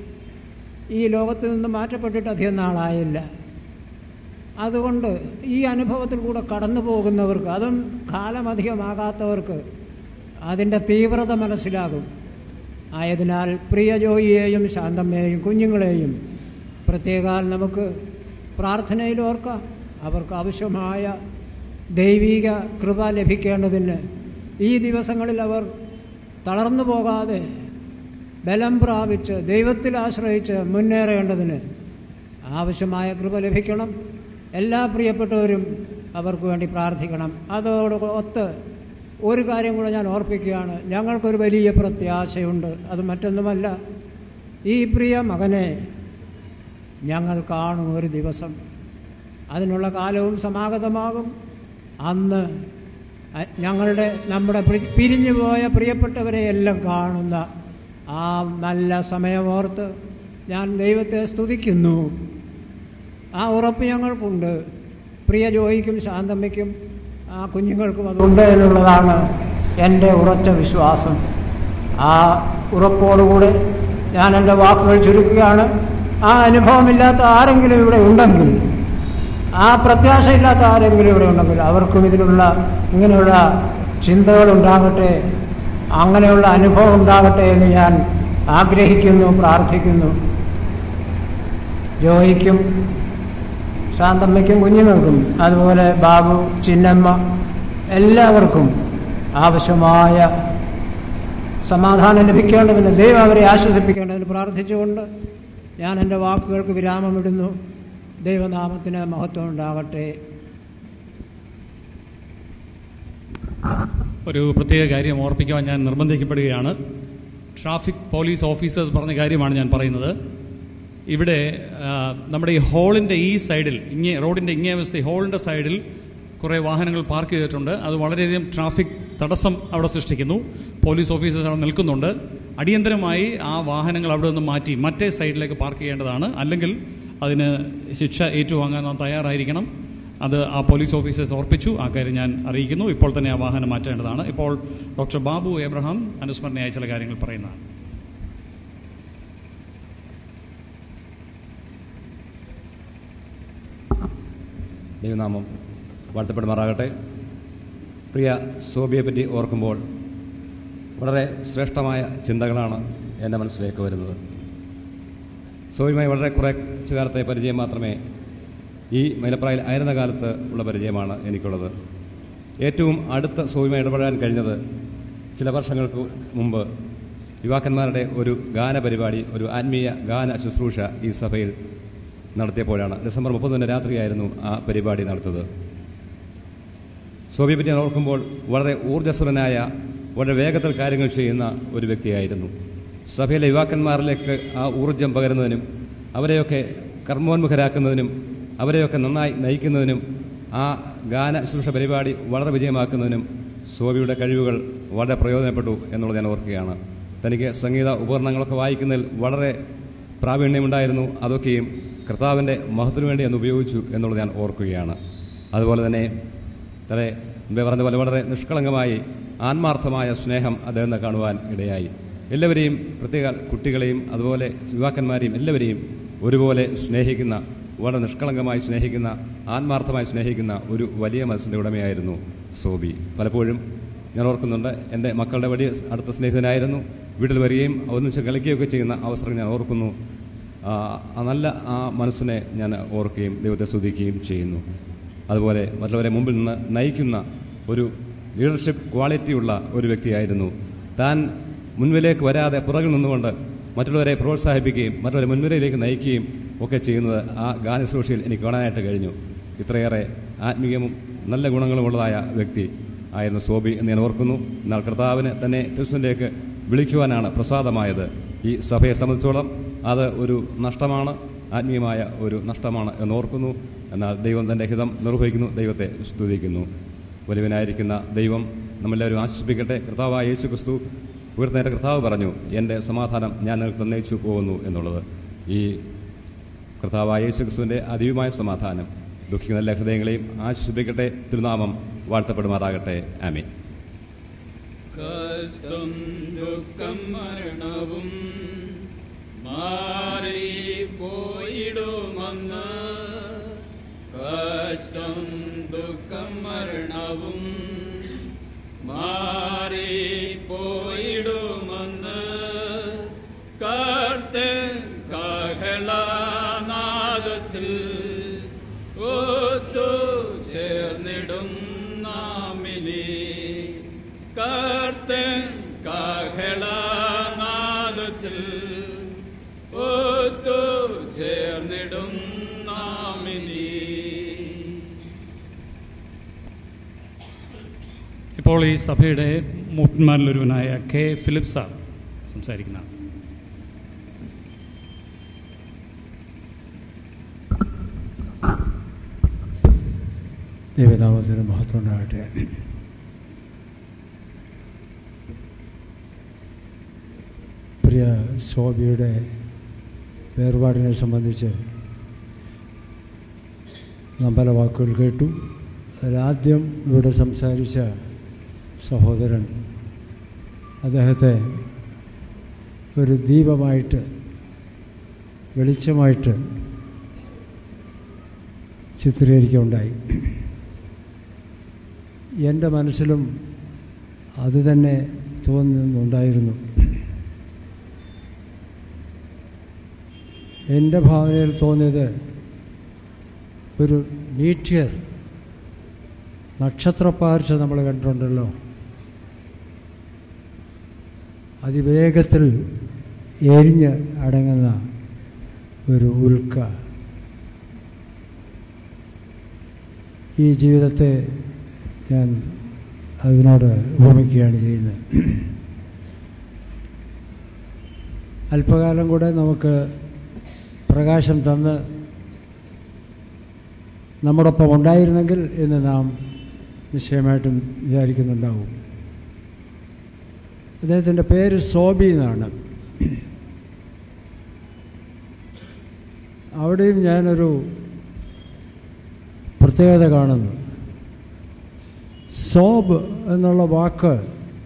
ഈ ലോകത്തിൽ നിന്ന് മാറ്റപ്പെട്ടിട്ട് അധികം നാളായില്ല അതുകൊണ്ട് ഈ അനുഭവത്തിൽ കൂടെ കടന്നു പോകുന്നവർക്ക് അതും കാലമധികമാകാത്തവർക്ക് അതിൻ്റെ തീവ്രത മനസ്സിലാകും ആയതിനാൽ പ്രിയ ജോയിയെയും ശാന്തമ്മയെയും കുഞ്ഞുങ്ങളെയും പ്രത്യേകാൽ നമുക്ക് പ്രാർത്ഥനയിൽ ഓർക്കാം അവർക്ക് ആവശ്യമായ ദൈവിക കൃപ ലഭിക്കേണ്ടതിന് ഈ ദിവസങ്ങളിൽ അവർ തളർന്നു പോകാതെ ബലം പ്രാപിച്ച് ദൈവത്തിൽ ആശ്രയിച്ച് മുന്നേറേണ്ടതിന് ആവശ്യമായ കൃപ ലഭിക്കണം എല്ലാ പ്രിയപ്പെട്ടവരും അവർക്ക് വേണ്ടി പ്രാർത്ഥിക്കണം അതോട് ഒത്ത് ഒരു കാര്യം കൂടെ ഞാൻ ഓർപ്പിക്കുകയാണ് ഞങ്ങൾക്കൊരു വലിയ പ്രത്യാശയുണ്ട് അത് മറ്റൊന്നുമല്ല ഈ പ്രിയ മകനെ ഞങ്ങൾ കാണും ഒരു ദിവസം അതിനുള്ള കാലവും സമാഗതമാകും അന്ന് അ- ഞങ്ങളുടെ നമ്മുടെ പ്രി- പിരിഞ്ഞുപോയ പ്രിയപ്പെട്ടവരെ എല്ലാം കാണുന്ന ആ നല്ല സമയമോർത്ത് ഞാൻ ദൈവത്തെ സ്തുതിക്കുന്നു ആ ഉറപ്പ് ഞങ്ങൾക്കുണ്ട് പ്രിയ ജോയിക്കും ശാന്തമ്മയ്ക്കും ആ കുഞ്ഞുങ്ങൾക്കും അതുണ്ട് എന്നുള്ളതാണ് എൻ്റെ ഉറച്ച വിശ്വാസം ആ ഉറപ്പോടുകൂടെ ഞാൻ എൻ്റെ വാക്കുകൾ ചുരുക്കുകയാണ് ആ അനുഭവമില്ലാത്ത ആരെങ്കിലും ഇവിടെ ഉണ്ടെങ്കിൽ ആ പ്രത്യാശയില്ലാത്ത ആരെങ്കിലും ഇവിടെ ഉണ്ടെങ്കിൽ അവർക്കും ഇതിനുള്ള ഇങ്ങനെയുള്ള ചിന്തകൾ ഉണ്ടാകട്ടെ അങ്ങനെയുള്ള അനുഭവം ഉണ്ടാകട്ടെ എന്ന് ഞാൻ ആഗ്രഹിക്കുന്നു പ്രാർത്ഥിക്കുന്നു ജോയിക്കും ശാന്തമ്മയ്ക്കും കുഞ്ഞുങ്ങൾക്കും അതുപോലെ ബാബു ചിന്നമ്മ എല്ലാവർക്കും ആവശ്യമായ സമാധാനം ലഭിക്കേണ്ടതിന് ദൈവം അവരെ ആശ്വസിപ്പിക്കേണ്ടതിന് പ്രാർത്ഥിച്ചുകൊണ്ട് ഞാൻ എൻ്റെ വാക്കുകൾക്ക് വിരാമമിടുന്നു ദൈവനാമത്തിന് മഹത്വം ഉണ്ടാകട്ടെ ഒരു പ്രത്യേക കാര്യം ഓർപ്പിക്കുവാൻ ഞാൻ നിർബന്ധിക്കപ്പെടുകയാണ് ട്രാഫിക് പോലീസ് ഓഫീസേഴ്സ് പറഞ്ഞ കാര്യമാണ് ഞാൻ പറയുന്നത് ഇവിടെ ആ, നമ്മുടെ ഈ ഹോളിൻ്റെ ഈ സൈഡിൽ ഇങ്ങേ റോഡിൻ്റെ ഇങ്ങേ വശത്തെ ഹോളിൻ്റെ സൈഡിൽ കുറേ വാഹനങ്ങൾ പാർക്ക് ചെയ്തിട്ടുണ്ട് അത് വളരെയധികം ട്രാഫിക് തടസ്സം അവിടെ സൃഷ്ടിക്കുന്നു പോലീസ് ഓഫീസേഴ്സ് അവിടെ നിൽക്കുന്നുണ്ട് അടിയന്തരമായി ആ വാഹനങ്ങൾ അവിടെ നിന്ന് മാറ്റി മറ്റേ സൈഡിലേക്ക് പാർക്ക് ചെയ്യേണ്ടതാണ് അല്ലെങ്കിൽ അതിന് ശിക്ഷ ഏറ്റുവാങ്ങാൻ നാം തയ്യാറായിരിക്കണം അത് ആ പോലീസ് ഓഫീസേഴ്സ് ഓർപ്പിച്ചു ആ കാര്യം ഞാൻ അറിയിക്കുന്നു ഇപ്പോൾ തന്നെ ആ വാഹനം മാറ്റേണ്ടതാണ് ഇപ്പോൾ ഡോക്ടർ ബാബു എബ്രഹാം അനുസ്മരണയായി ചില കാര്യങ്ങൾ പറയുന്നതാണ് ദൈവനാമം വാഴ്ത്തപ്പെടുമാറാകട്ടെ പ്രിയ സോബിയെ പറ്റി ഓർക്കുമ്പോൾ വളരെ ശ്രേഷ്ഠമായ ചിന്തകളാണ് എൻ്റെ മനസ്സിലേക്ക് വരുന്നത് സോബിയുമായി വളരെ കുറേ കാലത്തെ പരിചയം മാത്രമേ ഈ മൈലപ്രായിൽ ആയിരുന്ന കാലത്ത് ഉള്ള പരിചയമാണ് എനിക്കുള്ളത് ഏറ്റവും അടുത്ത സോബിയുമായി ഇടപെടാൻ കഴിഞ്ഞത് ചില വർഷങ്ങൾക്ക് മുമ്പ് യുവാക്കന്മാരുടെ ഒരു ഗാന പരിപാടി ഒരു ആത്മീയ ഗാന ശുശ്രൂഷ ഈ സഭയിൽ നടത്തിയപ്പോഴാണ് ഡിസംബർ മുപ്പതിന് രാത്രിയായിരുന്നു ആ പരിപാടി നടത്തത് സോബിയെ പറ്റി ഞാൻ ഓർക്കുമ്പോൾ വളരെ ഊർജ്ജസ്വലനായ വളരെ വേഗത്തിൽ കാര്യങ്ങൾ ചെയ്യുന്ന ഒരു വ്യക്തിയായിരുന്നു സഭയിലെ യുവാക്കന്മാരിലേക്ക് ആ ഊർജ്ജം പകരുന്നതിനും അവരെയൊക്കെ കർമ്മോന്മുഖരാക്കുന്നതിനും അവരെയൊക്കെ നന്നായി നയിക്കുന്നതിനും ആ ഗാന ശുശ്രൂഷ പരിപാടി വളരെ വിജയമാക്കുന്നതിനും സോബിയുടെ കഴിവുകൾ വളരെ പ്രയോജനപ്പെട്ടു എന്നുള്ളത് ഞാൻ ഓർക്കുകയാണ് തനിക്ക് സംഗീത ഉപകരണങ്ങളൊക്കെ വായിക്കുന്നതിൽ വളരെ പ്രാവീണ്യമുണ്ടായിരുന്നു അതൊക്കെയും കർത്താവിൻ്റെ മഹത്വത്തിനു വേണ്ടി അന്ന് ഉപയോഗിച്ചു എന്നുള്ളത് ഞാൻ ഓർക്കുകയാണ് അതുപോലെ തന്നെ തനെ മുമ്പേ പറഞ്ഞ പോലെ വളരെ നിഷ്കളങ്കമായി ആത്മാർത്ഥമായ സ്നേഹം അദ്ദേഹം കാണുവാൻ ഇടയായി എല്ലാവരെയും പ്രത്യേക കുട്ടികളെയും അതുപോലെ യുവാക്കന്മാരെയും എല്ലാവരെയും ഒരുപോലെ സ്നേഹിക്കുന്ന വളരെ നിഷ്കളങ്കമായി സ്നേഹിക്കുന്ന ആത്മാർത്ഥമായി സ്നേഹിക്കുന്ന ഒരു വലിയ മനസ്സിൻ്റെ ഉടമയായിരുന്നു സോബി പലപ്പോഴും ഞാൻ ഓർക്കുന്നുണ്ട് എൻ്റെ മക്കളുടെ വലിയ അടുത്ത സ്നേഹിതനായിരുന്നു വീട്ടിൽ വരികയും ഒന്നിച്ച് കളിക്കുകയൊക്കെ ചെയ്യുന്ന അവസരം ഞാൻ ഓർക്കുന്നു ആ ആ നല്ല ആ മനസ്സിനെ ഞാൻ ഓർക്കുകയും ദൈവത്തെ സ്തുതിക്കുകയും ചെയ്യുന്നു അതുപോലെ മറ്റുള്ളവരെ മുമ്പിൽ നിന്ന് നയിക്കുന്ന ഒരു ലീഡർഷിപ്പ് ക്വാളിറ്റിയുള്ള ഒരു വ്യക്തിയായിരുന്നു താൻ മുൻപിലേക്ക് വരാതെ പുറകിൽ നിന്നുകൊണ്ട് മറ്റുള്ളവരെ പ്രോത്സാഹിപ്പിക്കുകയും മറ്റുള്ളവരെ മുൻനിരയിലേക്ക് നയിക്കുകയും ഒക്കെ ചെയ്യുന്നത് ആ ഗാനശുശ്രൂഷയിൽ എനിക്ക് കാണാനായിട്ട് കഴിഞ്ഞു ഇത്രയേറെ ആത്മീയവും നല്ല ഗുണങ്ങളുമുള്ളതായ വ്യക്തി ആയിരുന്നു സോബി എന്ന് ഞാൻ ഓർക്കുന്നു എന്നാൽ കർത്താവിന് തന്നെ ക്രിസ്തുവിലേക്ക് വിളിക്കുവാനാണ് പ്രസാദമായത് ഈ സഭയെ സംബന്ധിച്ചോളം അത് ഒരു നഷ്ടമാണ് ആത്മീയമായ ഒരു നഷ്ടമാണ് എന്നോർക്കുന്നു എന്നാൽ ദൈവം തൻ്റെ ഹിതം നിർവഹിക്കുന്നു ദൈവത്തെ സ്തുതിക്കുന്നു വലിയവനായിരിക്കുന്ന ദൈവം നമ്മളെല്ലാവരും ആശ്വസിപ്പിക്കട്ടെ കർത്താവായ യേശു ക്രിസ്തു ഉയർന്നേറ്റ കർത്താവ് പറഞ്ഞു എൻ്റെ സമാധാനം ഞാൻ നിങ്ങൾക്ക് തന്നയിച്ചു പോകുന്നു എന്നുള്ളത് ഈ കർത്താവായ യേശു ക്രിസ്തുവിൻ്റെ അതിവുമായ സമാധാനം ദുഃഖിക്കുന്ന എല്ലാ ഹൃദയങ്ങളെയും ആശ്വസിപ്പിക്കട്ടെ തിരുനാമം വാഴ്ത്തപ്പെടുമാറാകട്ടെ ആമീൻ കഷ്ടം ദുഃഖം മരണവും മാറിപ്പോയിടുമെന്ന് കഷ്ടം ദുഃഖം മരണവും മാറിപ്പോയിടുമെന്ന് കർത്തൻ കാഹളനാദത്തിൽ ഒത്തു ചേർന്നിടും നാമിനി കർത്തൻ കാഹളനാദത്തിൽ ഒത്തു ചേർന്നിടും നാമിനി ഇപ്പോൾ ഈ സഭയുടെ മൂപ്പന്മാരിലൊരുവനായ കെ ഫിലിപ്പ് സാർ സംസാരിക്കുന്നതാണ് ദൈവനാമത്തിന് മഹത്വം ഉണ്ടാകട്ടെ പ്രിയ ശോഭയുടെ വേർപാടിനെ സംബന്ധിച്ച് നാം പല വാക്കുകൾ കേട്ടു അതിലാദ്യം ഇവിടെ സംസാരിച്ച സഹോദരൻ അദ്ദേഹത്തെ ഒരു ദീപമായിട്ട് വെളിച്ചമായിട്ട് ചിത്രീകരിക്കുകയുണ്ടായി എൻ്റെ മനസ്സിലും അത് തന്നെ തോന്നുന്നുണ്ടായിരുന്നു എൻ്റെ ഭാവനയിൽ തോന്നിയത് ഒരു മീറ്റിയർ നക്ഷത്രപ്പാർച്ച നമ്മൾ കണ്ടിട്ടുണ്ടല്ലോ അതിവേഗത്തിൽ എരിഞ്ഞ് അടങ്ങുന്ന ഒരു ഉൽക്ക ഈ ജീവിതത്തെ ഞാൻ അതിനോട് ഉപമിക്കുകയാണ് ചെയ്യുന്നത് അല്പകാലം കൂടെ നമുക്ക് പ്രകാശം തന്ന് നമ്മോടൊപ്പം ഉണ്ടായിരുന്നെങ്കിൽ എന്ന് നാം നിശ്ചയമായിട്ടും വിചാരിക്കുന്നുണ്ടാവും അദ്ദേഹത്തിൻ്റെ പേര് സോബി എന്നാണ് അവിടെയും ഞാനൊരു പ്രത്യേകത കാണുന്നു സോബ് എന്നുള്ള വാക്ക്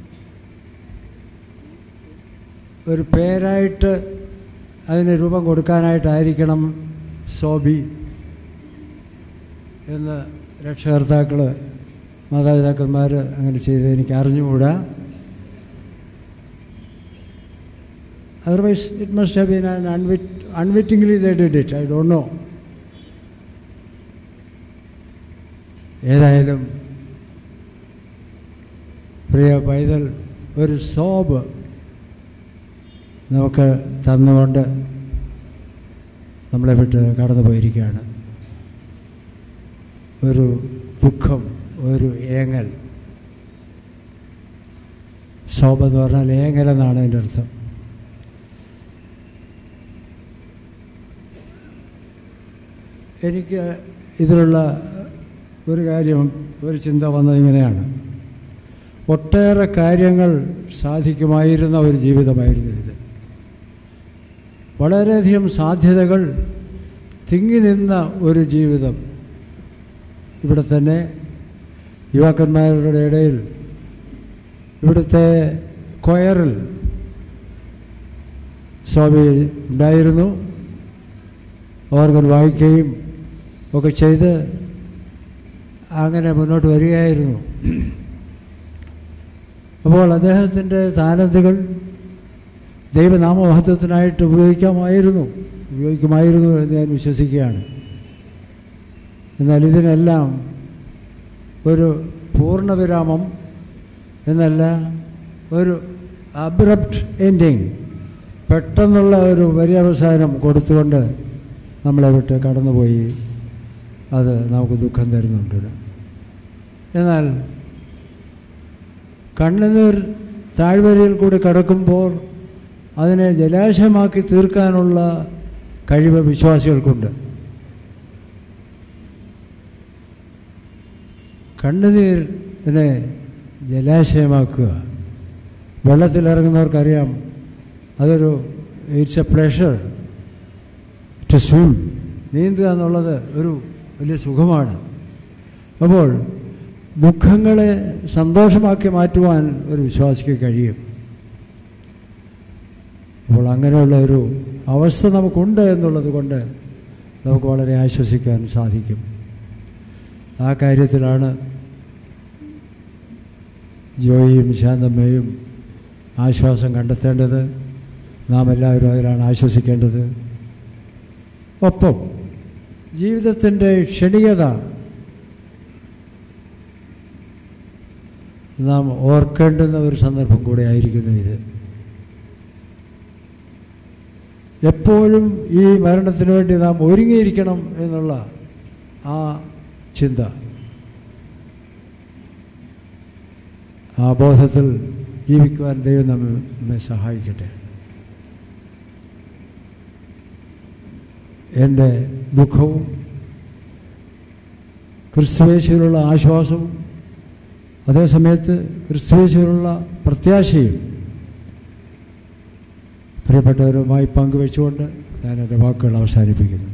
ഒരു പേരായിട്ട് അതിന് രൂപം കൊടുക്കാനായിട്ടായിരിക്കണം സോബി എന്ന് രക്ഷകർത്താക്കൾ മാതാപിതാക്കന്മാർ അങ്ങനെ ചെയ്തത് എനിക്ക് അറിഞ്ഞുകൂടാ otherwise it must have been an unwit unwittingly they did it I don't know ഏതായാലും പ്രിയ പൈതൽ ഒരു സോബ് നമുക്ക് തന്നുകൊണ്ട് നമ്മളെ വിട്ട് കടന്നു പോയിരിക്കുകയാണ് ഒരു ദുഃഖം ഒരു ഏങ്ങൽ ശോഭ എന്ന് പറഞ്ഞാൽ ഏങ്ങൽ എന്നാണ് അതിൻ്റെ അർത്ഥം എനിക്ക് ഇതിലുള്ള ഒരു കാര്യം ഒരു ചിന്ത വന്നത് ഇങ്ങനെയാണ് ഒട്ടേറെ കാര്യങ്ങൾ സാധിക്കുമായിരുന്ന ഒരു ജീവിതമായിരുന്നു ഇത് വളരെയധികം സാധ്യതകൾ തിങ്ങി നിന്ന ഒരു ജീവിതം ഇവിടെ തന്നെ യുവാക്കന്മാരുടെ ഇടയിൽ ഇവിടുത്തെ കൊയറിൽ സ്വാമി ഉണ്ടായിരുന്നു ഓർഗൻ വായിക്കുകയും ഒക്കെ ചെയ്ത് അങ്ങനെ മുന്നോട്ട് വരികയായിരുന്നു അപ്പോൾ അദ്ദേഹത്തിൻ്റെ താലന്തുകൾ ദൈവനാമമഹത്വത്തിനായിട്ട് ഉപയോഗിക്കാമായിരുന്നു ഉപയോഗിക്കുമായിരുന്നു എന്ന് ഞാൻ വിശ്വസിക്കുകയാണ് എന്നാൽ ഇതിനെല്ലാം ഒരു പൂർണ്ണവിരാമം എന്നല്ല ഒരു അബ്രപ്റ്റ് എൻഡിങ് പെട്ടെന്നുള്ള ഒരു പര്യവസാനം കൊടുത്തുകൊണ്ട് നമ്മളെ വിട്ട് കടന്നുപോയി അത് നമുക്ക് ദുഃഖം തരുന്നുണ്ട് എന്നാൽ കണ്ണുനീർ താഴ്വരയിൽ കൂടി കടക്കുമ്പോൾ അതിനെ ജലാശയമാക്കി തീർക്കാനുള്ള കഴിവ് വിശ്വാസികൾക്കുണ്ട് കണ്ണുനീരിനെ ജലാശയമാക്കുക വെള്ളത്തിലിറങ്ങുന്നവർക്കറിയാം അതൊരു it's a pleasure to swim നീന്തുക എന്നുള്ളത് ഒരു വലിയ സുഖമാണ് അപ്പോൾ ദുഃഖങ്ങളെ സന്തോഷമാക്കി മാറ്റുവാൻ ഒരു വിശ്വാസിക്ക് കഴിയും അപ്പോൾ അങ്ങനെയുള്ള ഒരു അവസ്ഥ നമുക്കുണ്ട് എന്നുള്ളത് കൊണ്ട് നമുക്ക് വളരെ ആശ്വസിക്കാൻ സാധിക്കും ആ കാര്യത്തിലാണ് ജോയിയും ശാന്തമ്മയും ആശ്വാസം കണ്ടെത്തേണ്ടത് നാം എല്ലാവരും അതിലാണ് ആശ്വസിക്കേണ്ടത് ഒപ്പം ജീവിതത്തിൻ്റെ ക്ഷണികത നാം ഓർക്കേണ്ടുന്ന ഒരു സന്ദർഭം കൂടെ ആയിരിക്കുന്നു ഇത് എപ്പോഴും ഈ മരണത്തിന് വേണ്ടി നാം ഒരുങ്ങിയിരിക്കണം എന്നുള്ള ആ ചിന്ത ആ ബോധത്തിൽ ജീവിക്കുവാൻ ദൈവം നമ്മെ നമ്മെ സഹായിക്കട്ടെ എൻ്റെ ദുഃഖവും ക്രിസ്തുവേശയിലുള്ള ആശ്വാസവും അതേസമയത്ത് ക്രിസ്തുവേശയിലുള്ള പ്രത്യാശയും പ്രിയപ്പെട്ടവരുമായി പങ്കുവെച്ചുകൊണ്ട് ഞാൻ എൻ്റെ വാക്കുകൾ അവസാനിപ്പിക്കുന്നു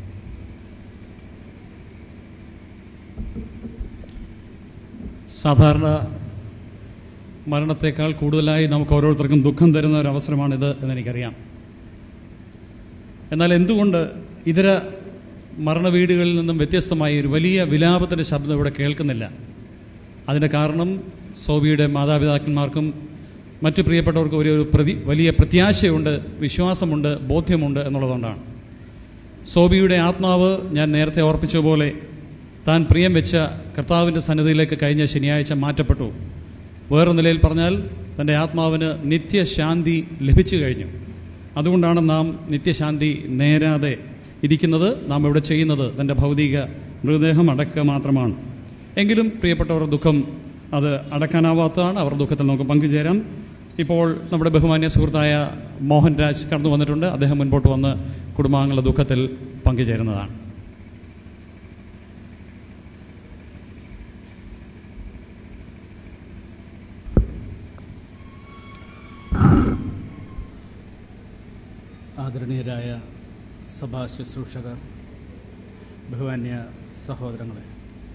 സാധാരണ മരണത്തെക്കാൾ കൂടുതലായി നമുക്ക് ഓരോരുത്തർക്കും ദുഃഖം തരുന്ന ഒരു അവസരമാണിത് എന്നെനിക്കറിയാം എന്നാൽ എന്തുകൊണ്ട് ഇതര മരണവീടുകളിൽ നിന്നും വ്യത്യസ്തമായി ഒരു വലിയ വിലാപത്തിൻ്റെ ശബ്ദം ഇവിടെ കേൾക്കുന്നില്ല അതിൻ്റെ കാരണം സോബിയുടെ മാതാപിതാക്കന്മാർക്കും മറ്റു പ്രിയപ്പെട്ടവർക്കും ഒരു ഒരു പ്രതി വലിയ പ്രത്യാശയുണ്ട് വിശ്വാസമുണ്ട് ബോധ്യമുണ്ട് എന്നുള്ളതുകൊണ്ടാണ് സോബിയുടെ ആത്മാവ് ഞാൻ നേരത്തെ ഓർപ്പിച്ച പോലെ താൻ പ്രിയം വെച്ച കർത്താവിൻ്റെ സന്നിധിയിലേക്ക് കഴിഞ്ഞ ശനിയാഴ്ച മാറ്റപ്പെട്ടു വേറൊരു നിലയിൽ പറഞ്ഞാൽ തൻ്റെ ആത്മാവിന് നിത്യശാന്തി ലഭിച്ചു കഴിഞ്ഞു അതുകൊണ്ടാണ് നാം നിത്യശാന്തി നേരാതെ ഇരിക്കുന്നത് നാം ഇവിടെ ചെയ്യുന്നത് തൻ്റെ ഭൗതിക മൃതദേഹം അടക്കുക മാത്രമാണ് എങ്കിലും പ്രിയപ്പെട്ടവർ ദുഃഖം അത് അടക്കാനാവാത്തതാണ് അവർ ദുഃഖത്തിൽ നമുക്ക് പങ്കുചേരാം ഇപ്പോൾ നമ്മുടെ ബഹുമാന്യ സുഹൃത്തായ മോഹൻരാജ് കടന്നു വന്നിട്ടുണ്ട് അദ്ദേഹം മുൻപോട്ട് വന്ന് കുടുംബാംഗങ്ങളുടെ ദുഃഖത്തിൽ പങ്കുചേരുന്നതാണ് ആദരണീയരായ സഭാ ശുശ്രൂഷകർ ബഹുമാന്യ സഹോദരങ്ങളെ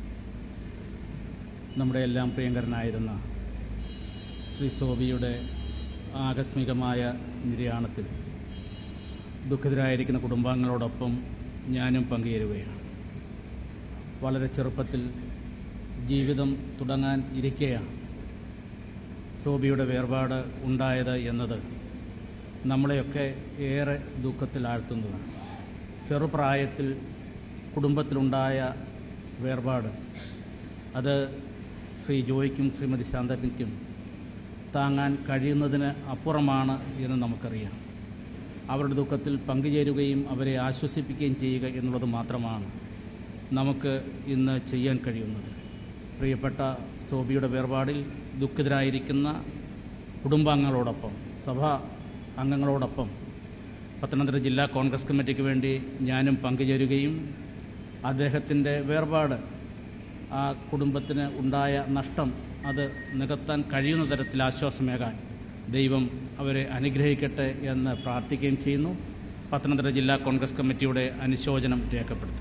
നമ്മുടെ എല്ലാം പ്രിയങ്കരനായിരുന്ന ശ്രീ സോബിയുടെ ആകസ്മികമായ നിര്യാണത്തിൽ ദുഃഖിതരായിരിക്കുന്ന കുടുംബാംഗങ്ങളോടൊപ്പം ഞാനും പങ്കുചേരുകയാണ് വളരെ ചെറുപ്പത്തിൽ ജീവിതം തുടങ്ങാൻ ഇരിക്കെയാണ് സോബിയുടെ വേർപാട് ഉണ്ടായത് എന്നത് നമ്മളെയൊക്കെ ഏറെ ദുഃഖത്തിലാഴ്ത്തുന്നതാണ് ചെറുപ്രായത്തിൽ കുടുംബത്തിലുണ്ടായ വേർപാട് അത് ശ്രീ ജോയ്ക്കും ശ്രീമതി ശാന്തപ്പിക്കും താങ്ങാൻ കഴിയുന്നതിന് അപ്പുറമാണ് എന്ന് നമുക്കറിയാം അവരുടെ ദുഃഖത്തിൽ പങ്കുചേരുകയും അവരെ ആശ്വസിപ്പിക്കുകയും ചെയ്യുക എന്നുള്ളത് മാത്രമാണ് നമുക്ക് ഇന്ന് ചെയ്യാൻ കഴിയുന്നത് പ്രിയപ്പെട്ട സോബിയുടെ വേർപാടിൽ ദുഃഖിതരായിരിക്കുന്ന കുടുംബാംഗങ്ങളോടൊപ്പം സഭാ അംഗങ്ങളോടൊപ്പം പത്തനംതിട്ട ജില്ലാ കോൺഗ്രസ് കമ്മിറ്റിക്ക് വേണ്ടി ഞാനും പങ്കുചേരുകയും അദ്ദേഹത്തിൻ്റെ വേർപാട് ആ കുടുംബത്തിന് ഉണ്ടായ നഷ്ടം അത് നികത്താൻ കഴിയുന്ന തരത്തിൽ ആശ്വാസമേകാൻ ദൈവം അവരെ അനുഗ്രഹിക്കട്ടെ എന്ന് പ്രാർത്ഥിക്കുകയും ചെയ്യുന്നു പത്തനംതിട്ട ജില്ലാ കോൺഗ്രസ് കമ്മിറ്റിയുടെ അനുശോചനം രേഖപ്പെടുത്തുന്നു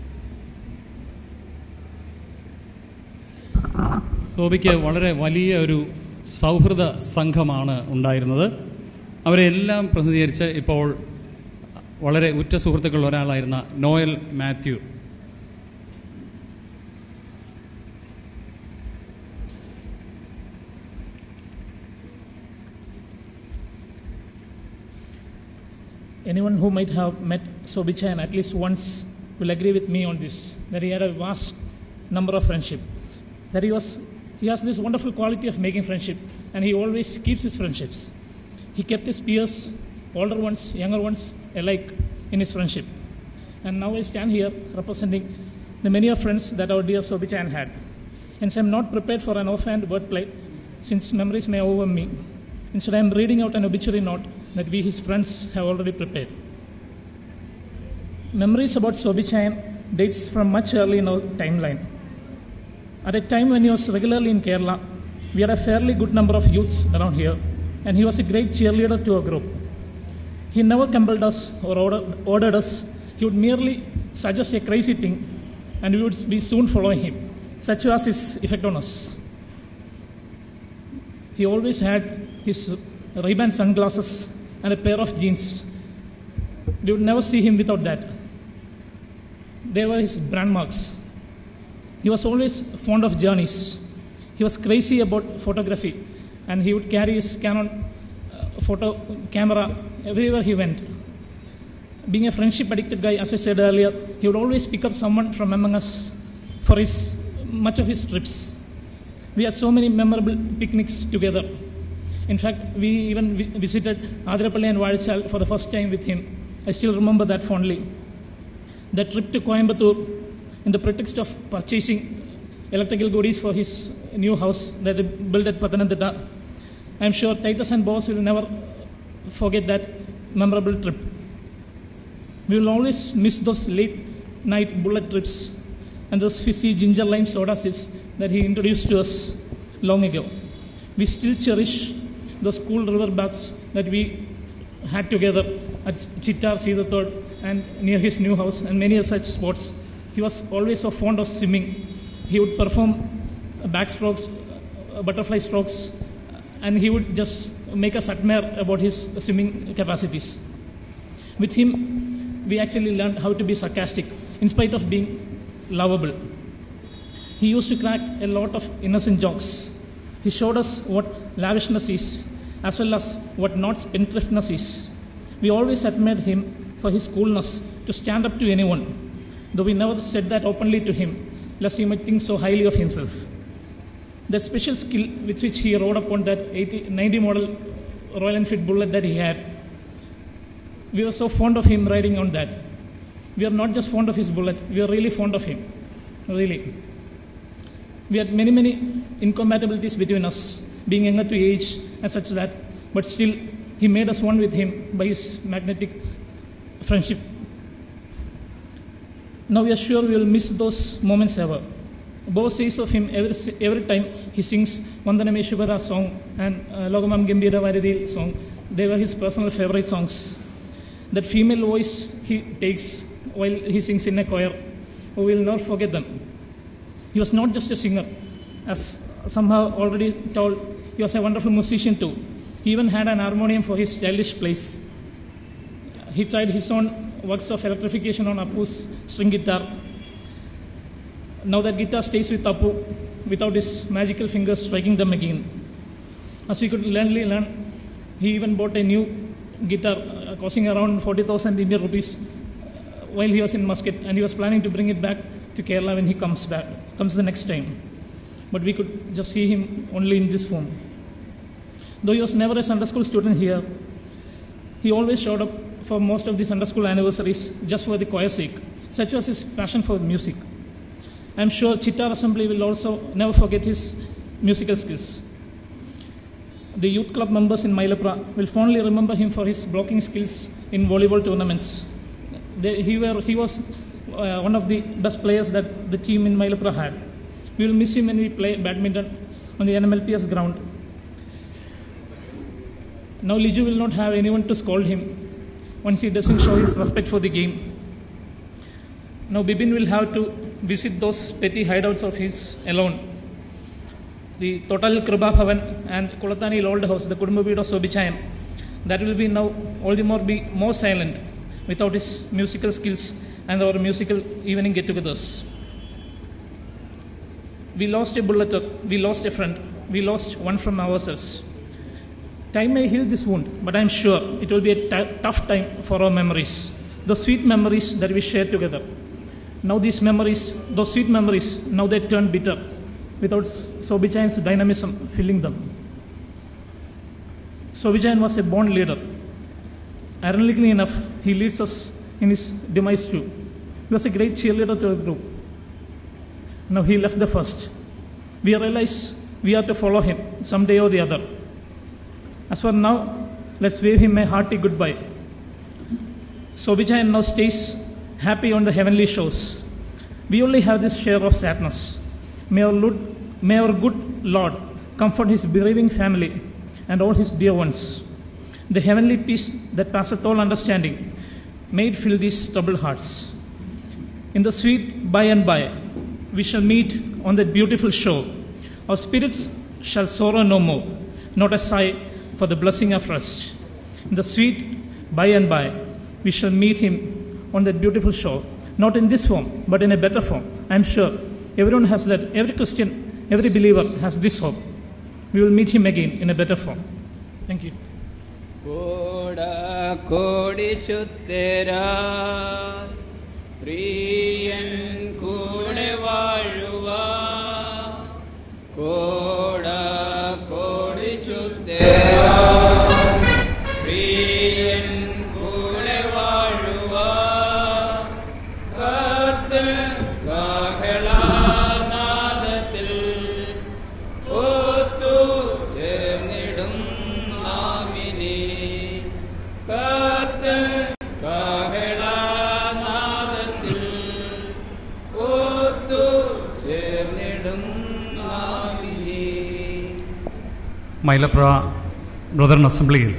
സോബിക്ക് വളരെ വലിയ ഒരു സൗഹൃദ സംഘമാണ് ഉണ്ടായിരുന്നത് അവരെ എല്ലാം പ്രതിനിധീകരിച്ച് ഇപ്പോൾ വളരെ ഉറ്റ സുഹൃത്തുക്കളിൽ ഒരാളായിരുന്ന Noel Mathew Anyone who might have met Sobichan at least once will agree with me on this that he had a vast number of friendship. That he was he has this wonderful quality of making friendship and he always keeps his friendships. He kept his peers, older ones, younger ones, alike in his friendship. And now I stand here representing the many of friends that our dear Sobichan had. Hence, I'm not prepared for an offhand wordplay since memories may overwhelm me. Instead, I'm reading out an obituary note that we, his friends, have already prepared. Memories about Sobichan dates from much early in our timeline. At a time when he was regularly in Kerala, we had a fairly good number of youths around here, and he was a great cheerleader to our group. He never compelled us or order, ordered us. He would merely suggest a crazy thing, and we would be soon following him. Such was his effect on us. He always had his Ray-Ban sunglasses and a pair of jeans. You would never see him without that. They were his brand marks. He was always fond of journeys. He was crazy about photography, and he would carry his Canon uh, photo camera everywhere he went. Being a friendship addicted guy, as I said earlier, he would always pick up someone from among us for his much of his trips. We had so many memorable picnics together. In fact, we even vi- visited Adrapalli and Vadichal for the first time with him. I still remember that fondly. The trip to Coimbatore, in the pretext of purchasing electrical goodies for his new house that he built at Pathanamthitta, I'm sure Titus and Boss will never forget that memorable trip. We will always miss those late night bullet trips and those fizzy ginger lime soda sips that he introduced to us long ago. We still cherish those cool river baths that we had together at Chittar Seethathod and near his new house and many such spots. He was always so fond of swimming. He would perform backstrokes, uh, butterfly strokes, and he would just make us admire about his swimming capacities. With him, we actually learned how to be sarcastic in spite of being lovable. He used to crack a lot of innocent jokes. He showed us what lavishness is, as well as what not spendthriftness is. We always admired him for his coolness to stand up to anyone, though we never said that openly to him, lest he might think so highly of himself. That special skill with which he rode upon that 80, 90 model Royal Enfield Bullet that he had, we were so fond of him riding on that. We are not just fond of his bullet, we are really fond of him. Really. We had many, many incompatibilities between us, being younger to age and such that, but still, he made us one with him by his magnetic friendship. Now we are sure we will miss those moments ever. Bo says of him every, every time he sings Vandanameshwara song and uh, Logamam Gambira Varidil song. They were his personal favorite songs. That female voice he takes while he sings in a choir, we will not forget them. He was not just a singer, as somehow already told, he was a wonderful musician too. He even had an harmonium for his childish plays. He tried his own works of electrification on Apu's string guitar. Now that guitar stays with Apu without his magical fingers striking them again. As we could learnly learn, he even bought a new guitar uh, costing around 40,000 Indian rupees uh, while he was in Muscat and he was planning to bring it back to Kerala when he comes back, comes the next time. But we could just see him only in this form. Though he was never a Sunday school student here, he always showed up for most of the Sunday school anniversaries just for the choir's sake. Such was his passion for music. I'm sure Chittar Assembly will also never forget his musical skills. The youth club members in Mailapra will fondly remember him for his blocking skills in volleyball tournaments. They, he, were, he was uh, one of the best players that the team in Mailapra had. We will miss him when we play badminton on the NMLPS ground. Now Liju will not have anyone to scold him once he doesn't show his respect for the game. Now Bibin will have to visit those petty hideouts of his alone. The Total Kriba Bhavan and Kulatani Old House, the Kudumbabeed of Sobichayam, that will be now all the more be more silent without his musical skills and our musical evening get-togethers. We lost a bulleter, we lost a friend, we lost one from ourselves. Time may heal this wound, but I'm sure it will be a t- tough time for our memories, the sweet memories that we shared together. Now these memories, those sweet memories, now they turn bitter, without Sobichayan's dynamism filling them. Sobichayan was a born leader. Ironically enough, he leads us in his demise too. He was a great cheerleader to our group. Now he left the first. We realize we have to follow him someday or the other. As for now, let's wave him a hearty goodbye. Sobichayan now stays happy on the heavenly shores. We only have this share of sadness. May our, Lord, may our good Lord comfort his bereaving family and all his dear ones. The heavenly peace that passeth all understanding may it fill these troubled hearts. In the sweet by and by, we shall meet on that beautiful shore. Our spirits shall sorrow no more, not a sigh for the blessing of rest. In the sweet by and by, we shall meet him on that beautiful shore, not in this form, but in a better form. I'm sure everyone has that, every Christian, every believer has this hope. We will meet him again in a better form. Thank you. കോടിശുദ്ധരാ പ്രിയൻ കൂടെ വാഴുവാ കോട കോടിശുദ്ധരാ പ്രിയൻ കൂടെ വാഴുവാ കർത്തൻ കാഹളാനാദത്തിൽ ഒത്തു ചേർന്നിടും നാമിനി കർത്തൻ കാഹളാനാദത്തിൽ ഒത്തു ചേർന്നിടും നാമിനി മൈലപ്ര ബ്രദറൻ അസംബ്ലിയിൽ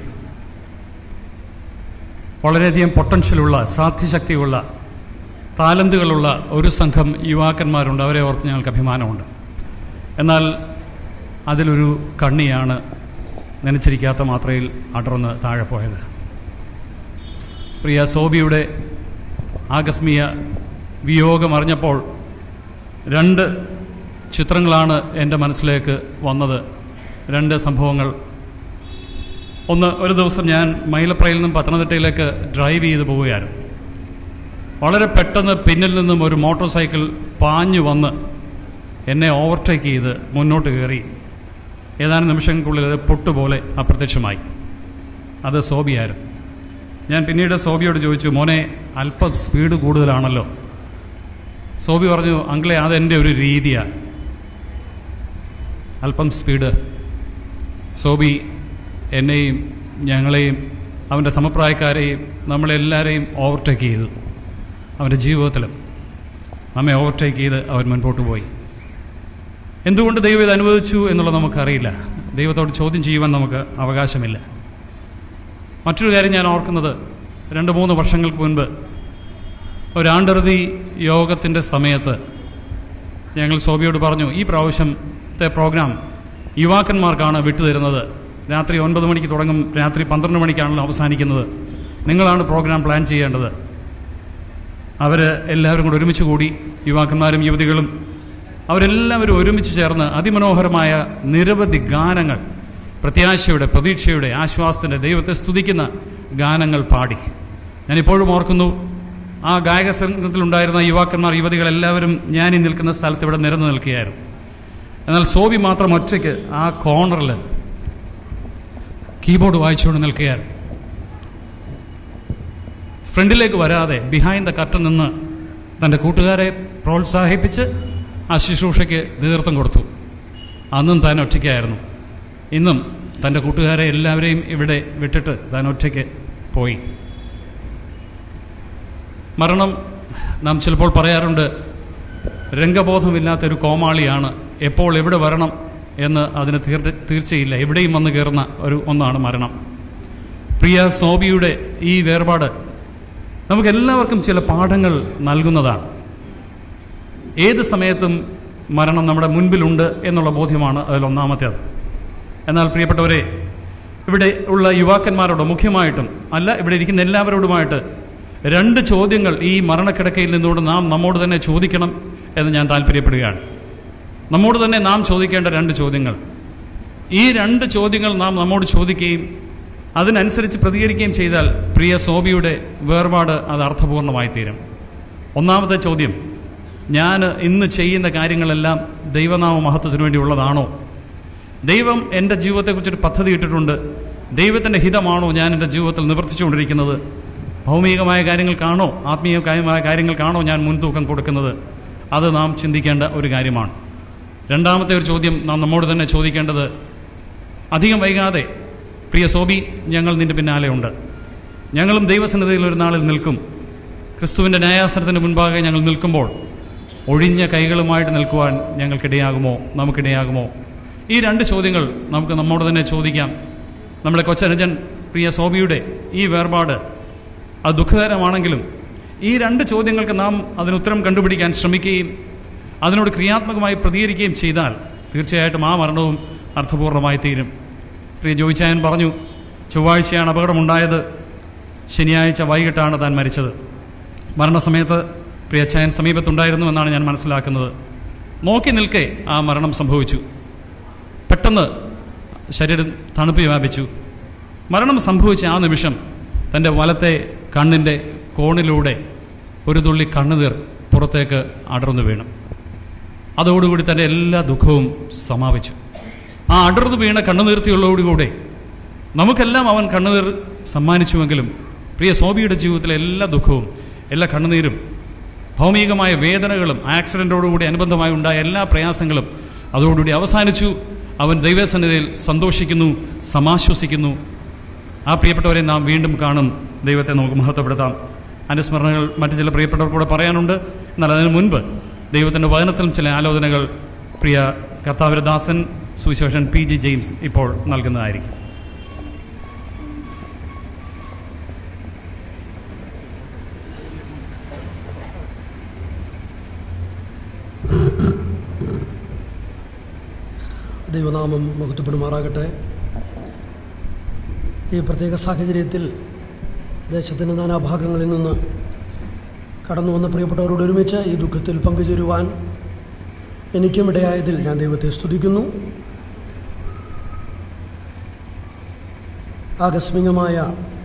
വളരെയധികം പൊട്ടൻഷ്യലുള്ള സാധ്യശക്തിയുള്ള താലന്തുകളുള്ള ഒരു സംഘം യുവാക്കന്മാരുണ്ട് അവരെ ഓർത്ത് ഞങ്ങൾക്ക് അഭിമാനമുണ്ട് എന്നാൽ അതിലൊരു കണ്ണിയാണ് നനച്ചിരിക്കാത്ത മാത്രയിൽ അടർന്ന് താഴെ പോയത് പ്രിയ സോബിയുടെ ആകസ്മിക വിയോഗം അറിഞ്ഞപ്പോൾ രണ്ട് ചിത്രങ്ങളാണ് എൻ്റെ മനസ്സിലേക്ക് വന്നത് രണ്ട് സംഭവങ്ങൾ ഒന്ന് ഒരു ദിവസം ഞാൻ മൈലപ്രയിൽ നിന്നും പത്തനംതിട്ടയിലേക്ക് ഡ്രൈവ് ചെയ്ത് പോവുകയായിരുന്നു വളരെ പെട്ടെന്ന് പിന്നിൽ നിന്നും ഒരു മോട്ടോർ സൈക്കിൾ പാഞ്ഞു വന്ന് എന്നെ ഓവർടേക്ക് ചെയ്ത് മുന്നോട്ട് കയറി ഏതാനും നിമിഷങ്ങൾക്കുള്ളിൽ അത് പൊട്ടുപോലെ അപ്രത്യക്ഷമായി അത് സോബിയായിരുന്നു ഞാൻ പിന്നീട് സോബിയോട് ചോദിച്ചു മോനെ അല്പം സ്പീഡ് കൂടുതലാണല്ലോ സോബി പറഞ്ഞു അങ്കിളെ അതെൻ്റെ ഒരു രീതിയാണ് അല്പം സ്പീഡ് സോബി എന്നെയും ഞങ്ങളെയും അവൻ്റെ സമപ്രായക്കാരെയും നമ്മളെല്ലാവരെയും ഓവർടേക്ക് ചെയ്തു അവൻ്റെ ജീവിതത്തിലും നമ്മെ ഓവർടേക്ക് ചെയ്ത് അവൻ മുൻപോട്ട് പോയി എന്തുകൊണ്ട് ദൈവം ഇത് അനുവദിച്ചു എന്നുള്ളത് നമുക്കറിയില്ല ദൈവത്തോട് ചോദ്യം ചെയ്യുവാൻ നമുക്ക് അവകാശമില്ല മറ്റൊരു കാര്യം ഞാൻ ഓർക്കുന്നത് രണ്ട് മൂന്ന് വർഷങ്ങൾക്ക് മുൻപ് ഒരാണ്ടറുതി യോഗത്തിൻ്റെ സമയത്ത് ഞങ്ങൾ സോബിയോട് പറഞ്ഞു ഈ പ്രാവശ്യത്തെ പ്രോഗ്രാം യുവാക്കന്മാർക്കാണ് വിട്ടുതരുന്നത് രാത്രി ഒൻപത് മണിക്ക് തുടങ്ങും രാത്രി പന്ത്രണ്ട് മണിക്കാണല്ലോ അവസാനിക്കുന്നത് നിങ്ങളാണ് പ്രോഗ്രാം പ്ലാൻ ചെയ്യേണ്ടത് അവർ എല്ലാവരും കൂടെ ഒരുമിച്ച് കൂടി യുവാക്കന്മാരും യുവതികളും അവരെല്ലാവരും ഒരുമിച്ച് ചേർന്ന് അതിമനോഹരമായ നിരവധി ഗാനങ്ങൾ പ്രത്യാശയുടെ പ്രതീക്ഷയുടെ ആശ്വാസത്തിൻ്റെ ദൈവത്തെ സ്തുതിക്കുന്ന ഗാനങ്ങൾ പാടി ഞാനിപ്പോഴും ഓർക്കുന്നു ആ ഗായക സംഘത്തിലുണ്ടായിരുന്ന യുവാക്കന്മാർ യുവതികൾ എല്ലാവരും ഞാൻ ഈ നിൽക്കുന്ന സ്ഥലത്ത് ഇവിടെ നിരന്നു നിൽക്കുകയായിരുന്നു എന്നാൽ സോബി മാത്രം ഒറ്റയ്ക്ക് ആ കോർണറിൽ കീബോർഡ് വായിച്ചുകൊണ്ട് നിൽക്കുകയായിരുന്നു ഫ്രണ്ടിലേക്ക് വരാതെ ബിഹൈൻഡ് ദ കർട്ടൻ നിന്ന് തൻ്റെ കൂട്ടുകാരെ പ്രോത്സാഹിപ്പിച്ച് ആ ശുശ്രൂഷയ്ക്ക് നേതൃത്വം കൊടുത്തു അന്നും താൻ ഒറ്റയ്ക്കായിരുന്നു ഇന്നും തൻ്റെ കൂട്ടുകാരെ എല്ലാവരെയും ഇവിടെ വിട്ടിട്ട് താൻ ഒറ്റയ്ക്ക് പോയി മരണം നാം ചിലപ്പോൾ പറയാറുണ്ട് രംഗബോധമില്ലാത്തൊരു കോമാളിയാണ് എപ്പോൾ എവിടെ വരണം എന്ന് അതിന് തീർ തീർച്ചയില്ല എവിടെയും വന്ന് കയറുന്ന ഒരു ഒന്നാണ് മരണം പ്രിയ സോബിയുടെ ഈ വേർപാട് നമുക്കെല്ലാവർക്കും ചില പാഠങ്ങൾ നൽകുന്നതാണ് ഏത് സമയത്തും മരണം നമ്മുടെ മുൻപിലുണ്ട് എന്നുള്ള ബോധ്യമാണ് അതിൽ ഒന്നാമത്തേത് എന്നാൽ പ്രിയപ്പെട്ടവരെ ഇവിടെ ഉള്ള യുവാക്കന്മാരോട് മുഖ്യമായിട്ടും അല്ല ഇവിടെ ഇരിക്കുന്ന എല്ലാവരോടുമായിട്ട് രണ്ട് ചോദ്യങ്ങൾ ഈ മരണക്കിടക്കയിൽ നിന്നുകൊണ്ട് നാം നമ്മോട് തന്നെ ചോദിക്കണം എന്ന് ഞാൻ താല്പര്യപ്പെടുകയാണ് നമ്മോട് തന്നെ നാം ചോദിക്കേണ്ട രണ്ട് ചോദ്യങ്ങൾ ഈ രണ്ട് ചോദ്യങ്ങൾ നാം നമ്മോട് ചോദിക്കുകയും അതിനനുസരിച്ച് പ്രതികരിക്കുകയും ചെയ്താൽ പ്രിയ സോബിയുടെ വേർപാട് അത് അർത്ഥപൂർണമായി തീരും ഒന്നാമത്തെ ചോദ്യം ഞാൻ ഇന്ന് ചെയ്യുന്ന കാര്യങ്ങളെല്ലാം ദൈവനാമ മഹത്വത്തിന് വേണ്ടിയുള്ളതാണോ ദൈവം എൻ്റെ ജീവിതത്തെക്കുറിച്ചൊരു പദ്ധതി ഇട്ടിട്ടുണ്ട് ദൈവത്തിൻ്റെ ഹിതമാണോ ഞാൻ എൻ്റെ ജീവിതത്തിൽ നിവർത്തിച്ചുകൊണ്ടിരിക്കുന്നത് ഭൗമികമായ കാര്യങ്ങൾക്കാണോ ആത്മീയമായ കാര്യങ്ങൾക്കാണോ ഞാൻ മുൻതൂക്കം കൊടുക്കുന്നത് അത് നാം ചിന്തിക്കേണ്ട ഒരു കാര്യമാണ് രണ്ടാമത്തെ ഒരു ചോദ്യം നാം നമ്മോട് തന്നെ ചോദിക്കേണ്ടത് അധികം വൈകാതെ പ്രിയ സോബി ഞങ്ങൾ നിന്റെ പിന്നാലെ ഉണ്ട് ഞങ്ങളും ദൈവസന്നിധിയിൽ ഒരു നാളിൽ നിൽക്കും ക്രിസ്തുവിൻ്റെ ന്യായാസനത്തിന് മുൻപാകെ ഞങ്ങൾ നിൽക്കുമ്പോൾ ഒഴിഞ്ഞ കൈകളുമായിട്ട് നിൽക്കുവാൻ ഞങ്ങൾക്കിടയാകുമോ നമുക്കിടയാകുമോ ഈ രണ്ട് ചോദ്യങ്ങൾ നമുക്ക് നമ്മോട് തന്നെ ചോദിക്കാം നമ്മുടെ കൊച്ചനുജൻ പ്രിയ സോബിയുടെ ഈ വേർപാട് അത് ദുഃഖകരമാണെങ്കിലും ഈ രണ്ട് ചോദ്യങ്ങൾക്ക് നാം അതിന് ഉത്തരം കണ്ടുപിടിക്കാൻ ശ്രമിക്കുകയും അതിനോട് ക്രിയാത്മകമായി പ്രതികരിക്കുകയും ചെയ്താൽ തീർച്ചയായിട്ടും ആ മരണവും അർത്ഥപൂർണമായി തീരും പ്രിയ ജോയിച്ചായൻ പറഞ്ഞു ചൊവ്വാഴ്ചയാണ് അപകടമുണ്ടായത് ശനിയാഴ്ച വൈകിട്ടാണ് താൻ മരിച്ചത് മരണസമയത്ത് പ്രിയ അച്ചായൻ സമീപത്തുണ്ടായിരുന്നു എന്നാണ് ഞാൻ മനസ്സിലാക്കുന്നത് നോക്കി നിൽക്കെ ആ മരണം സംഭവിച്ചു പെട്ടെന്ന് ശരീരം തണുപ്പ് വ്യാപിച്ചു മരണം സംഭവിച്ച ആ നിമിഷം തൻ്റെ വലത്തെ കണ്ണിൻ്റെ കോണിലൂടെ ഒരു തുള്ളി കണ്ണുനീർ പുറത്തേക്ക് അടർന്നു വീണു അതോടുകൂടി തൻ്റെ എല്ലാ ദുഃഖവും സമാപിച്ചു ആ അടർന്നു വീണ കണ്ണുനീർത്തിയുള്ളതോടുകൂടെ നമുക്കെല്ലാം അവൻ കണ്ണുനീർ സമ്മാനിച്ചുവെങ്കിലും പ്രിയ സോബിയുടെ ജീവിതത്തിലെ എല്ലാ ദുഃഖവും എല്ലാ കണ്ണുനീരും ഭൗമികമായ വേദനകളും ആക്സിഡൻറ്റോടുകൂടി അനുബന്ധമായി ഉണ്ടായ എല്ലാ പ്രയാസങ്ങളും അതോടുകൂടി അവസാനിച്ചു അവൻ ദൈവസന്നിധിയിൽ സന്തോഷിക്കുന്നു സമാശ്വസിക്കുന്നു ആ പ്രിയപ്പെട്ടവരെ നാം വീണ്ടും കാണും ദൈവത്തെ നമുക്ക് മഹത്വപ്പെടുത്താം അനുസ്മരണകൾ മറ്റു ചില പ്രിയപ്പെട്ടവർ കൂടെ പറയാനുണ്ട് എന്നാൽ അതിനു മുൻപ് ദൈവത്തിൻ്റെ വചനത്തിലും ചില ആലോചനകൾ പ്രിയ കർത്താവരദാസൻ സുവിശേഷൻ പി ജി ജെയിംസ് ഇപ്പോൾ നൽകുന്നതായിരിക്കും ദൈവനാമം മഹത്വപ്പെടുമാറാകട്ടെ ഈ പ്രത്യേക സാഹചര്യത്തിൽ ദേശത്തിൻ്റെ നാനാഭാഗങ്ങളിൽ നിന്ന് കടന്നു വന്ന പ്രിയപ്പെട്ടവരോട് ഒരുമിച്ച് ഈ ദുഃഖത്തിൽ പങ്കുചേരുവാൻ എനിക്കും ഇടയായതിൽ ഞാൻ ദൈവത്തെ സ്തുതിക്കുന്നു ആകസ്മികമായ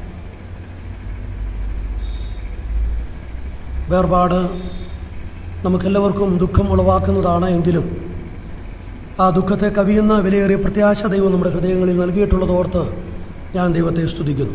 വേർപാട് നമുക്കെല്ലാവർക്കും ദുഃഖം ഉളവാക്കുന്നതാണ് എങ്കിലും ആ ദുഃഖത്തെ കവിയുന്ന വിലയേറിയ പ്രത്യാശ ദൈവം നമ്മുടെ ഹൃദയങ്ങളിൽ നൽകിയിട്ടുള്ളതോർത്ത് ഞാൻ ദൈവത്തെ സ്തുതിക്കുന്നു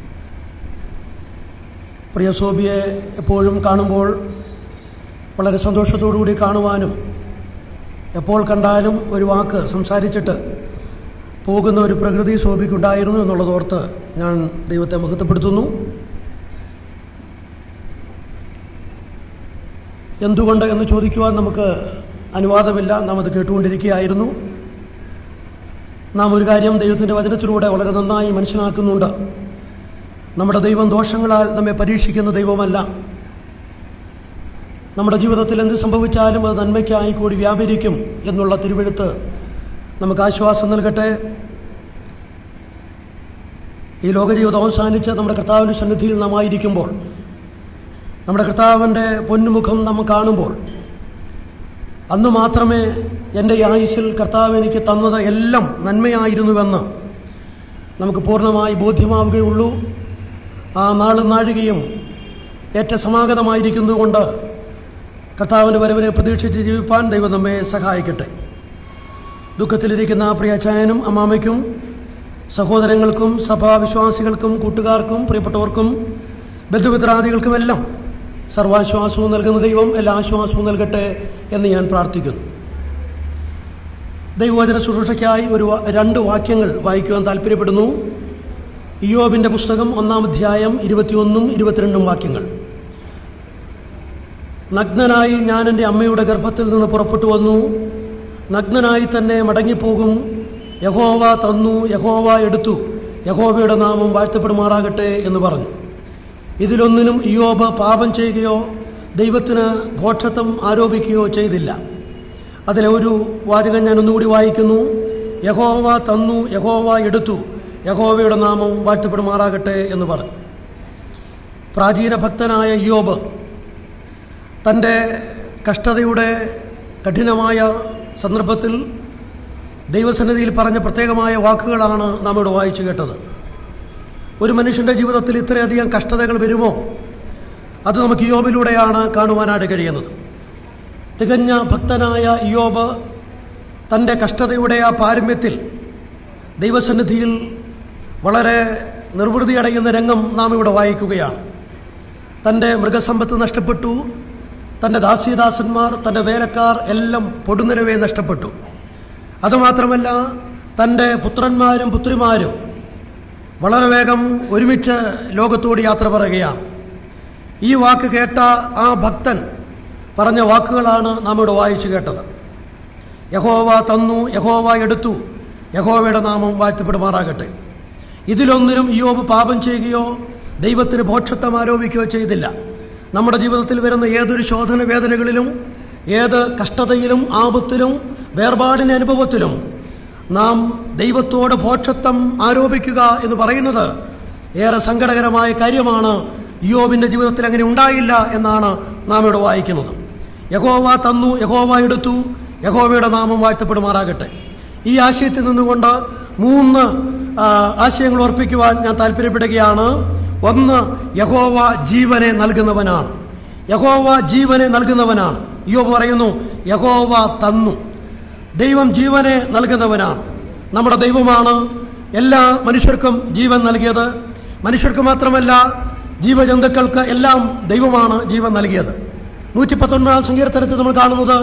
പ്രിയ സോബിയെ എപ്പോഴും കാണുമ്പോൾ വളരെ സന്തോഷത്തോടുകൂടി കാണുവാനും എപ്പോൾ കണ്ടാലും ഒരു വാക്ക് സംസാരിച്ചിട്ട് പോകുന്ന ഒരു പ്രകൃതി ശോഭിക്കുണ്ടായിരുന്നു എന്നുള്ളതോർത്ത് ഞാൻ ദൈവത്തെ മഹത്വപ്പെടുത്തുന്നു എന്തുകൊണ്ട് എന്ന് ചോദിക്കുവാൻ നമുക്ക് അനുവാദമില്ല നാം അത് കേട്ടുകൊണ്ടിരിക്കുകയായിരുന്നു നാം ഒരു കാര്യം ദൈവത്തിൻ്റെ വചനത്തിലൂടെ വളരെ നന്നായി മനസ്സിലാക്കുന്നുണ്ട് നമ്മുടെ ദൈവം ദോഷങ്ങളാൽ നമ്മെ പരീക്ഷിക്കുന്ന ദൈവമല്ല നമ്മുടെ ജീവിതത്തിൽ എന്ത് സംഭവിച്ചാലും അത് നന്മയ്ക്കായി കൂടി വ്യാപരിക്കും എന്നുള്ള തിരുവെഴുത്ത് നമുക്ക് ആശ്വാസം നൽകട്ടെ ഈ ലോകജീവിതം അവസാനിച്ച് നമ്മുടെ കർത്താവിൻ്റെ സന്നിധിയിൽ നാം ആയിരിക്കുമ്പോൾ നമ്മുടെ കർത്താവിൻ്റെ പൊന്നുമുഖം നാം കാണുമ്പോൾ അന്ന് മാത്രമേ എൻ്റെ ഈ ആയുസ്സിൽ കർത്താവ് എനിക്ക് തന്നത് എല്ലാം നന്മയായിരുന്നുവെന്ന് നമുക്ക് പൂർണ്ണമായി ബോധ്യമാവുകയുള്ളൂ ആ നാളും നാഴികയും ഏറ്റ സമാഗതമായിരിക്കുന്നതുകൊണ്ട് കർത്താവിൻ്റെ വരവിനെ പ്രതീക്ഷിച്ച് ജീവിപ്പാൻ ദൈവം നമ്മെ സഹായിക്കട്ടെ ദുഃഖത്തിലിരിക്കുന്ന പ്രിയ ചായനും അമ്മാമയ്ക്കും സഹോദരങ്ങൾക്കും സഭാവിശ്വാസികൾക്കും കൂട്ടുകാർക്കും പ്രിയപ്പെട്ടവർക്കും ബന്ധുമിത്രാദികൾക്കുമെല്ലാം സർവാശ്വാസവും നൽകുന്ന ദൈവം എല്ലാ ആശ്വാസവും നൽകട്ടെ എന്ന് ഞാൻ പ്രാർത്ഥിക്കുന്നു ദൈവവചന ശുശ്രൂഷയ്ക്കായി ഒരു വാ- രണ്ട് വാക്യങ്ങൾ വായിക്കുവാൻ താല്പര്യപ്പെടുന്നു ഇയോബിൻ്റെ പുസ്തകം ഒന്നാം അധ്യായം ഇരുപത്തിയൊന്നും ഇരുപത്തിരണ്ടും വാക്യങ്ങൾ നഗ്നനായി ഞാൻ എൻ്റെ അമ്മയുടെ ഗർഭത്തിൽ നിന്ന് പുറപ്പെട്ടു വന്നു നഗ്നനായി തന്നെ മടങ്ങിപ്പോകും യഹോവ തന്നു യഹോവ എടുത്തു യഹോവയുടെ നാമം വാഴ്ത്തപ്പെടുമാറാകട്ടെ എന്ന് പറഞ്ഞു ഇതിലൊന്നിനും ഇയോബ് പാപം ചെയ്യുകയോ ദൈവത്തിന് ഭോക്ഷത്വം ആരോപിക്കുകയോ ചെയ്തില്ല അതിലെ ഒരു വാചകം ഞാൻ ഒന്നുകൂടി വായിക്കുന്നു യഹോവ തന്നു യഹോവ എടുത്തു യഹോവയുടെ നാമം വാഴ്ത്തപ്പെടുമാറാകട്ടെ എന്ന് പറഞ്ഞു പ്രാചീന ഭക്തനായ ഇയോബ് തൻ്റെ കഷ്ടതയുടെ കഠിനമായ സന്ദർഭത്തിൽ ദൈവസന്നിധിയിൽ പറഞ്ഞ പ്രത്യേകമായ വാക്കുകളാണ് നാം ഇവിടെ വായിച്ചു കേട്ടത് ഒരു മനുഷ്യൻ്റെ ജീവിതത്തിൽ ഇത്രയധികം കഷ്ടതകൾ വരുമോ അത് നമുക്ക് യോബിലൂടെയാണ് കാണുവാനായിട്ട് കഴിയുന്നത് തികഞ്ഞ ഭക്തനായ യോബ് തൻ്റെ കഷ്ടതയുടെ ആ പാരമ്യത്തിൽ ദൈവസന്നിധിയിൽ വളരെ നിർവൃതിയടയുന്ന രംഗം നാം ഇവിടെ വായിക്കുകയാണ് തൻ്റെ മൃഗസമ്പത്ത് നഷ്ടപ്പെട്ടു തൻ്റെ ദാസീദാസന്മാർ തൻ്റെ വേലക്കാർ എല്ലാം പൊടുനിലവേ നഷ്ടപ്പെട്ടു അതുമാത്രമല്ല തൻ്റെ പുത്രന്മാരും പുത്രിമാരും വളരെ വേഗം ഒരുമിച്ച് ലോകത്തോട് യാത്ര പറയുകയാണ് ഈ വാക്ക് കേട്ട ആ ഭക്തൻ പറഞ്ഞ വാക്കുകളാണ് നാം ഇവിടെ വായിച്ചു കേട്ടത് യഹോവ തന്നു യഹോവ എടുത്തു യഹോവയുടെ നാമം വാഴ്ത്തപ്പെടുമാറാകട്ടെ ഇതിലൊന്നിനും യോബ് പാപം ചെയ്യുകയോ ദൈവത്തിന് ഭോക്ഷത്വം ആരോപിക്കുകയോ ചെയ്തില്ല നമ്മുടെ ജീവിതത്തിൽ വരുന്ന ഏതൊരു ശോധന വേദനകളിലും ഏത് കഷ്ടതയിലും ആപത്തിലും വേർപാടിൻ്റെ അനുഭവത്തിലും നാം ദൈവത്തോട് ഭോക്ഷത്വം ആരോപിക്കുക എന്ന് പറയുന്നത് ഏറെ സങ്കടകരമായ കാര്യമാണ് യോബിൻ്റെ ജീവിതത്തിൽ അങ്ങനെ ഉണ്ടായില്ല എന്നാണ് നാം ഇവിടെ വായിക്കുന്നത് യഹോവ തന്നു യഹോവ എടുത്തു യഹോവയുടെ നാമം വാഴ്ത്തപ്പെടുമാറാകട്ടെ ഈ ആശയത്തിൽ നിന്നുകൊണ്ട് മൂന്ന് ആ, ആശയങ്ങൾ ഓർപ്പിക്കുവാൻ ഞാൻ താല്പര്യപ്പെടുകയാണ് ഒന്ന് യഹോവ ജീവനെ നൽകുന്നവനാണ് യഹോവ ജീവനെ നൽകുന്നവനാണ് യോബ് പറയുന്നു യഹോവ തന്നു ദൈവം ജീവനെ നൽകുന്നവനാണ് നമ്മുടെ ദൈവമാണ് എല്ലാ മനുഷ്യർക്കും ജീവൻ നൽകിയത് മനുഷ്യർക്ക് മാത്രമല്ല ജീവജന്തുക്കൾക്ക് എല്ലാം ദൈവമാണ് ജീവൻ നൽകിയത് നൂറ്റി പത്തൊൻപതാം സങ്കീർത്തനത്തിൽ നമ്മൾ കാണുന്നത്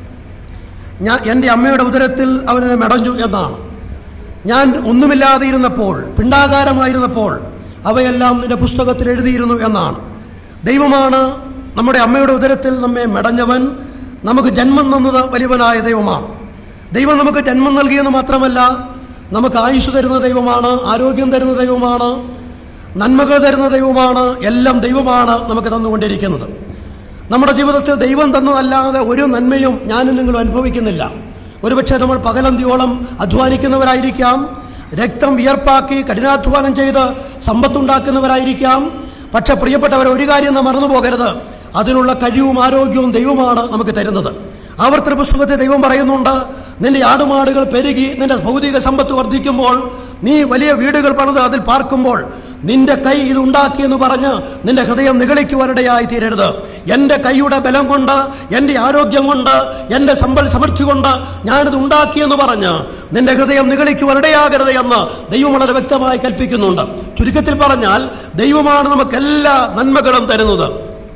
ഞാൻ എൻ്റെ അമ്മയുടെ ഉദരത്തിൽ അവനെ മെടഞ്ഞു എന്നാണ് ഞാൻ ഒന്നുമില്ലാതെ ഇരുന്നപ്പോൾ പിണ്ടാകാരമായിരുന്നപ്പോൾ അവയെല്ലാം നിന്റെ പുസ്തകത്തിൽ എഴുതിയിരുന്നു എന്നാണ് ദൈവമാണ് നമ്മുടെ അമ്മയുടെ ഉദരത്തിൽ നമ്മെ മെടഞ്ഞവൻ നമുക്ക് ജന്മം തന്നത് വലിയവനായ ദൈവമാണ് ദൈവം നമുക്ക് ജന്മം നൽകിയെന്ന് മാത്രമല്ല നമുക്ക് ആയുസ് തരുന്ന ദൈവമാണ് ആരോഗ്യം തരുന്ന ദൈവമാണ് നന്മകൾ തരുന്ന ദൈവമാണ് എല്ലാം ദൈവമാണ് നമുക്ക് തന്നുകൊണ്ടിരിക്കുന്നത് നമ്മുടെ ജീവിതത്തിൽ ദൈവം തന്നതല്ലാതെ ഒരു നന്മയും ഞാനും നിങ്ങളും അനുഭവിക്കുന്നില്ല ഒരുപക്ഷെ നമ്മൾ പകലന്തിയോളം അധ്വാനിക്കുന്നവരായിരിക്കാം രക്തം വിയർപ്പാക്കി കഠിനാധ്വാനം ചെയ്ത് സമ്പത്തുണ്ടാക്കുന്നവരായിരിക്കാം പക്ഷെ പ്രിയപ്പെട്ടവർ ഒരു കാര്യം നാം മറന്നു പോകരുത് അതിനുള്ള കഴിവും ആരോഗ്യവും ദൈവമാണ് നമുക്ക് തരുന്നത് ആവർത്തന പുസ്തകത്തെ ദൈവം പറയുന്നുണ്ട് നിന്റെ ആടുമാടുകൾ പെരുകി നിന്റെ ഭൗതിക സമ്പത്ത് വർദ്ധിക്കുമ്പോൾ നീ വലിയ വീടുകൾ പണിത് അതിൽ പാർക്കുമ്പോൾ നിന്റെ കൈ ഇത് ഉണ്ടാക്കിയെന്ന് പറഞ്ഞ് നിന്റെ ഹൃദയം നിഗളിക്കുവാനിടയായി തീരരുത് എന്റെ കൈയുടെ ബലം കൊണ്ട് എന്റെ ആരോഗ്യം കൊണ്ട് എന്റെ സമ്പൽ സമൃദ്ധി കൊണ്ട് ഞാനിത് ഉണ്ടാക്കിയെന്ന് പറഞ്ഞ് നിന്റെ ഹൃദയം നിഗളിക്കുവാനിടയാകരുത് എന്ന് ദൈവം വളരെ വ്യക്തമായി കൽപ്പിക്കുന്നുണ്ട് ചുരുക്കത്തിൽ പറഞ്ഞാൽ ദൈവമാണ് നമുക്ക് എല്ലാ നന്മകളും തരുന്നത്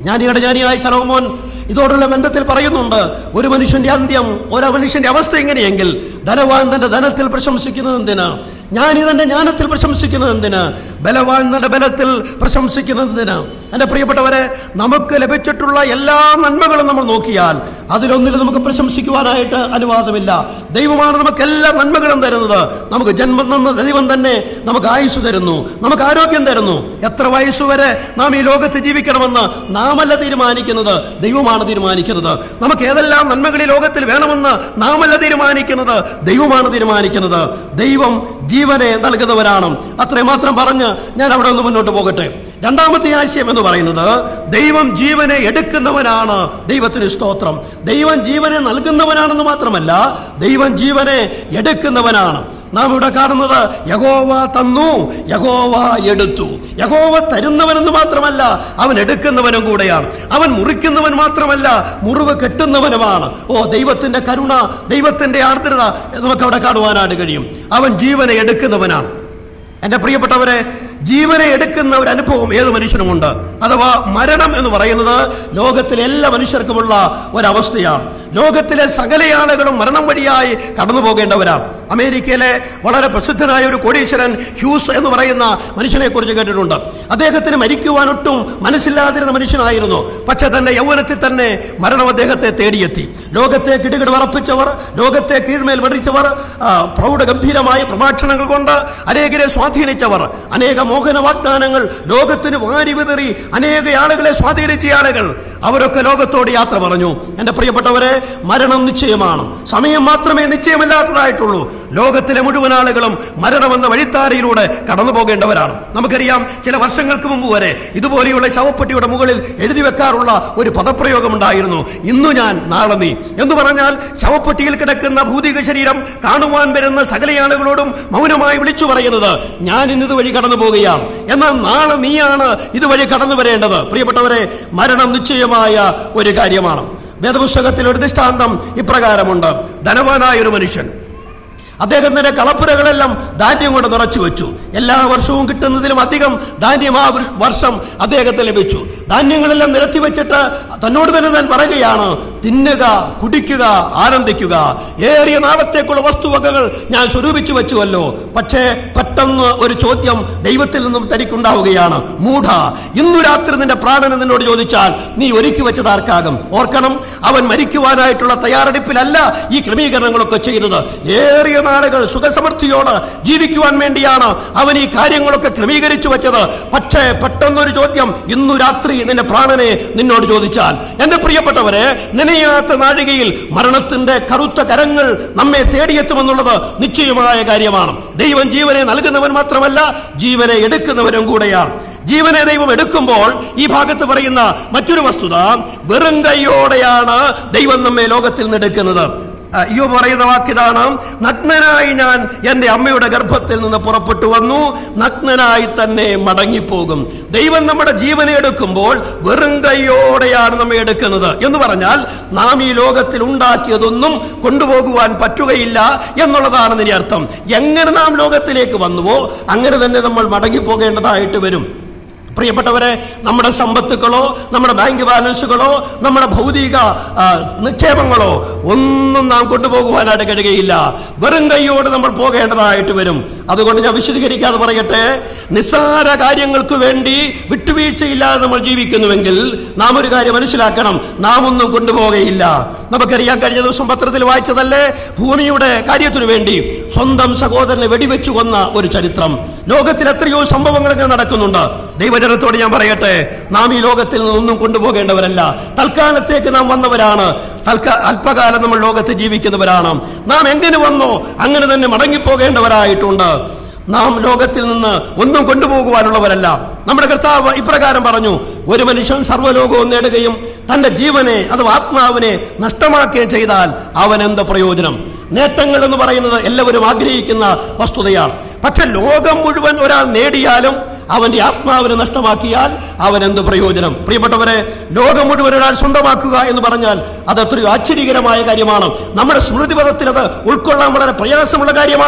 ജ്ഞാനിയുടെ ജ്ഞാനിയായ ശലോമോൻ ഇതോടുള്ള ബന്ധത്തിൽ പറയുന്നുണ്ട് ഒരു മനുഷ്യന്റെ അന്ത്യം ഒരു മനുഷ്യന്റെ അവസ്ഥ എങ്ങനെയെങ്കിൽ ധനവാൻ തന്റെ ധനത്തിൽ പ്രശംസിക്കുന്നത് എന്തിന് ജ്ഞാനി തന്റെ ജ്ഞാനത്തിൽ പ്രശംസിക്കുന്നത് എന്തിന് ബലവാൻ തന്റെ ബലത്തിൽ പ്രശംസിക്കുന്നത് എന്തിന് എന്റെ പ്രിയപ്പെട്ടവരെ നമുക്ക് ലഭിച്ചിട്ടുള്ള എല്ലാ നന്മകളും നമ്മൾ നോക്കിയാൽ അതിലൊന്നിൽ നമുക്ക് പ്രശംസിക്കുവാനായിട്ട് അനുവാദമില്ല ദൈവമാണ് നമുക്ക് എല്ലാ നന്മകളും തരുന്നത് നമുക്ക് ജന്മം തന്ന ദൈവം തന്നെ നമുക്ക് ആയുസ് തരുന്നു നമുക്ക് ആരോഗ്യം തരുന്നു എത്ര വയസ്സ് വരെ നാം ഈ ലോകത്ത് ജീവിക്കണമെന്ന് നാമല്ല തീരുമാനിക്കുന്നത് ദൈവമാണ് തീരുമാനിക്കുന്നത് നമുക്ക് ഏതെല്ലാം നന്മകൾ ഈ ലോകത്തിൽ വേണമെന്ന് നാമല്ല തീരുമാനിക്കുന്നത് ദൈവമാണ് തീരുമാനിക്കുന്നത് ദൈവം ജീവനെ നൽകുന്നവരാണ് അത്രയും മാത്രം പറഞ്ഞ് ഞാൻ അവിടെ നിന്ന് മുന്നോട്ട് പോകട്ടെ രണ്ടാമത്തെ ആശയം എന്ന് പറയുന്നത് ദൈവം ജീവനെ എടുക്കുന്നവനാണ് ദൈവത്തിന് സ്തോത്രം ദൈവം ജീവനെ നൽകുന്നവനാണെന്ന് മാത്രമല്ല ദൈവം ജീവനെ എടുക്കുന്നവനാണ് നാം ഇവിടെ കാണുന്നത് യഹോവ തന്നു യഹോവ എടുത്തു യഹോവ തരുന്നവനെന്ന് മാത്രമല്ല അവൻ എടുക്കുന്നവനും കൂടെയാണ് അവൻ മുറിക്കുന്നവൻ മാത്രമല്ല മുറിവ് കെട്ടുന്നവനുമാണ് ഓ ദൈവത്തിന്റെ കരുണ ദൈവത്തിന്റെ ആർദ്രത നമുക്ക് അവിടെ കാണുവാനായിട്ട് കഴിയും അവൻ ജീവനെ എടുക്കുന്നവനാണ് എന്റെ പ്രിയപ്പെട്ടവരെ ജീവനെ എടുക്കുന്ന ഒരു അനുഭവം ഏത് മനുഷ്യനുമുണ്ട് അഥവാ മരണം എന്ന് പറയുന്നത് ലോകത്തിലെ എല്ലാ മനുഷ്യർക്കുമുള്ള ഒരവസ്ഥയാണ് ലോകത്തിലെ സകല ആളുകളും മരണം വഴിയായി കടന്നു പോകേണ്ടവരാണ് അമേരിക്കയിലെ വളരെ പ്രസിദ്ധനായ ഒരു കോടീശ്വരൻ ഹ്യൂസ് എന്ന് പറയുന്ന മനുഷ്യനെ കുറിച്ച് കേട്ടിട്ടുണ്ട് അദ്ദേഹത്തിന് മരിക്കുവാൻ ഒട്ടും മനസ്സില്ലാതിരുന്ന മനുഷ്യനായിരുന്നു പക്ഷെ തന്റെ യൗവനത്തിൽ തന്നെ മരണം അദ്ദേഹത്തെ തേടിയെത്തി ലോകത്തെ കിടുകിട് വറപ്പിച്ചവർ ലോകത്തെ കീഴ്മേൽ വെടിച്ചവർ ആ, പ്രൗഢഗംഭീരമായ പ്രഭാഷണങ്ങൾ കൊണ്ട് അനേകരെ സ്വാധീനിച്ചവർ അനേക മോഹന വാഗ്ദാനങ്ങൾ ലോകത്തിന് വാരി വിതറി അനേക ആളുകളെ സ്വാധീനിച്ച ആളുകൾ അവരൊക്കെ ലോകത്തോട് യാത്ര പറഞ്ഞു എന്റെ പ്രിയപ്പെട്ടവരെ മരണം നിശ്ചയമാണ് സമയം മാത്രമേ നിശ്ചയമല്ലാത്തതായിട്ടുള്ളൂ ലോകത്തിലെ മുഴുവൻ ആളുകളും മരണമെന്ന വഴിത്താരയിലൂടെ കടന്നു പോകേണ്ടവരാണ് നമുക്കറിയാം ചില വർഷങ്ങൾക്ക് മുമ്പ് വരെ ഇതുപോലെയുള്ള ശവപ്പെട്ടിയുടെ മുകളിൽ എഴുതി വെക്കാറുള്ള ഒരു പദപ്രയോഗം ഉണ്ടായിരുന്നു ഇന്നു ഞാൻ നാളെ നീ എന്ന് പറഞ്ഞാൽ ശവപ്പെട്ടിയിൽ കിടക്കുന്ന ഭൗതിക ശരീരം കാണുവാൻ വരുന്ന സകല ആളുകളോടും മൗനമായി വിളിച്ചു പറയുന്നത് ഞാൻ ഇന്ന് ഇതുവഴി കടന്നു പോവുകയാണ് എന്നാൽ നാളെ നീയാണ് ഇതുവഴി കടന്നു വരേണ്ടത് പ്രിയപ്പെട്ടവരെ മരണം നിശ്ചയമായ ഒരു കാര്യമാണ് വേദപുസ്തകത്തിൽ ഒരു ദൃഷ്ടാന്തം ഇപ്രകാരമുണ്ട് ധനവാനായ ഒരു മനുഷ്യൻ അദ്ദേഹത്തിന്റെ കളപ്പുരകളെല്ലാം ധാന്യം കൊണ്ട് നിറച്ചു വെച്ചു എല്ലാ വർഷവും കിട്ടുന്നതിലും അധികം ധാന്യം ആ വൃ- വർഷം അദ്ദേഹത്തിന് ലഭിച്ചു ധാന്യങ്ങളെല്ലാം നിരത്തി വെച്ചിട്ട് തന്നോട് തന്നെ ഞാൻ പറയുകയാണ് തിന്നുക കുടിക്കുക ആനന്ദിക്കുക ഏറിയ നാളത്തേക്കുള്ള വസ്തുവകകൾ ഞാൻ സ്വരൂപിച്ചു വെച്ചുവല്ലോ പക്ഷേ പെട്ടെന്ന് ഒരു ചോദ്യം ദൈവത്തിൽ നിന്നും തനിക്കുണ്ടാവുകയാണ് മൂഢ ഇന്നു രാത്രി നിന്റെ പ്രാണന് നിന്നോട് ചോദിച്ചാൽ നീ ഒരുക്കി വെച്ചത് ആർക്കാകും ഓർക്കണം അവൻ മരിക്കുവാനായിട്ടുള്ള തയ്യാറെടുപ്പിലല്ല ഈ ക്രമീകരണങ്ങളൊക്കെ ചെയ്തത് ഏറിയ നാളുകൾ സുഖസമൃദ്ധിയോട് ജീവിക്കുവാൻ വേണ്ടിയാണ് അവൻ ഈ കാര്യങ്ങളൊക്കെ ക്രമീകരിച്ചു വെച്ചത് പക്ഷേ പെട്ടെന്നൊരു ചോദ്യം ഇന്നു രാത്രി നിന്റെ പ്രാണനെ നിന്നോട് ചോദിച്ചാൽ എന്റെ പ്രിയപ്പെട്ടവരെ നനയാത്ത നാഴികയിൽ മരണത്തിന്റെ കറുത്ത കരങ്ങൾ നമ്മെ തേടിയെത്തുമെന്നുള്ളത് നിശ്ചയമായ കാര്യമാണ് ദൈവം ജീവനെ നൽകുന്നവൻ മാത്രമല്ല ജീവനെ എടുക്കുന്നവനും കൂടെയാണ് ജീവനെ ദൈവം എടുക്കുമ്പോൾ ഈ ഭാഗത്ത് പറയുന്ന മറ്റൊരു വസ്തുത വെറും കൈയോടെയാണ് ദൈവം നമ്മെ ലോകത്തിൽ നിന്ന് എടുക്കുന്നത് അയ്യോ പറയുന്ന വാക്കിതാണ് നഗ്നനായി ഞാൻ എന്റെ അമ്മയുടെ ഗർഭത്തിൽ നിന്ന് പുറപ്പെട്ടു വന്നു നഗ്നനായി തന്നെ മടങ്ങിപ്പോകും ദൈവം നമ്മുടെ ജീവനെ എടുക്കുമ്പോൾ വെറും കൈയോടെയാണ് നമ്മെ എടുക്കുന്നത് എന്ന് പറഞ്ഞാൽ നാം ഈ ലോകത്തിൽ ഉണ്ടാക്കിയതൊന്നും കൊണ്ടുപോകുവാൻ പറ്റുകയില്ല എന്നുള്ളതാണ് ഇതിന്റെ അർത്ഥം എങ്ങനെ നാം ലോകത്തിലേക്ക് വന്നുവോ അങ്ങനെ തന്നെ നമ്മൾ മടങ്ങിപ്പോകേണ്ടതായിട്ട് വരും പ്രിയപ്പെട്ടവരെ നമ്മുടെ സമ്പത്തുക്കളോ നമ്മുടെ ബാങ്ക് ബാലൻസുകളോ നമ്മുടെ ഭൗതിക ആ, നിക്ഷേപങ്ങളോ ഒന്നും നാം കൊണ്ടുപോകുവാനായിട്ട് കഴിയുകയില്ല വെറും കൈയോട് നമ്മൾ പോകേണ്ടതായിട്ട് വരും അതുകൊണ്ട് ഞാൻ വിശദീകരിക്കാതെ പറയട്ടെ നിസ്സാര കാര്യങ്ങൾക്ക് വേണ്ടി വിട്ടുവീഴ്ചയില്ലാതെ നമ്മൾ ജീവിക്കുന്നുവെങ്കിൽ നാം ഒരു കാര്യം മനസ്സിലാക്കണം നാം ഒന്നും കൊണ്ടുപോകുകയില്ല നമുക്കറിയാം കഴിഞ്ഞ ദിവസം പത്രത്തിൽ വായിച്ചതല്ലേ ഭൂമിയുടെ കാര്യത്തിനു വേണ്ടി സ്വന്തം സഹോദരനെ വെടിവെച്ചു കൊന്ന ഒരു ചരിത്രം ലോകത്തിൽ എത്രയോ സംഭവങ്ങൾ ഇങ്ങനെ നടക്കുന്നുണ്ട് ദൈവജനത്തോട് ഞാൻ പറയട്ടെ നാം ഈ ലോകത്തിൽ നിന്നൊന്നും കൊണ്ടുപോകേണ്ടവരല്ല തൽക്കാലത്തേക്ക് നാം വന്നവരാണ് തൽക്കാ അല്പകാലം നമ്മൾ ലോകത്ത് ജീവിക്കുന്നവരാണ് നാം എങ്ങനെ വന്നോ അങ്ങനെ തന്നെ മടങ്ങിപ്പോകേണ്ടവരായിട്ടുണ്ട് നാം ലോകത്തിൽ നിന്ന് ഒന്നും കൊണ്ടുപോകുവാനുള്ളവരല്ല നമ്മുടെ കർത്താവ് ഇപ്രകാരം പറഞ്ഞു ഒരു മനുഷ്യൻ സർവ്വലോകവും നേടുകയും തന്റെ ജീവനെ അഥവാ ആത്മാവിനെ നഷ്ടമാക്കുകയും ചെയ്താൽ അവൻ എന്ത് പ്രയോജനം നേട്ടങ്ങൾ എന്ന് പറയുന്നത് എല്ലാവരും ആഗ്രഹിക്കുന്ന വസ്തുതയാണ് പക്ഷെ ലോകം മുഴുവൻ ഒരാൾ നേടിയാലും അവന്റെ ആത്മാവിനെ നഷ്ടമാക്കിയാൽ അവൻ എന്ത് പ്രയോജനം പ്രിയപ്പെട്ടവരെ ലോകം മുഴുവൻ ഒരാൾ സ്വന്തമാക്കുക എന്ന് പറഞ്ഞാൽ അത് എത്രയോ ആശ്ചര്യകരമായ കാര്യമാണ് നമ്മുടെ സ്മൃതിപഥത്തിൽ അത് ഉൾക്കൊള്ളാൻ വളരെ പ്രയാസമുള്ള കാര്യമാണ്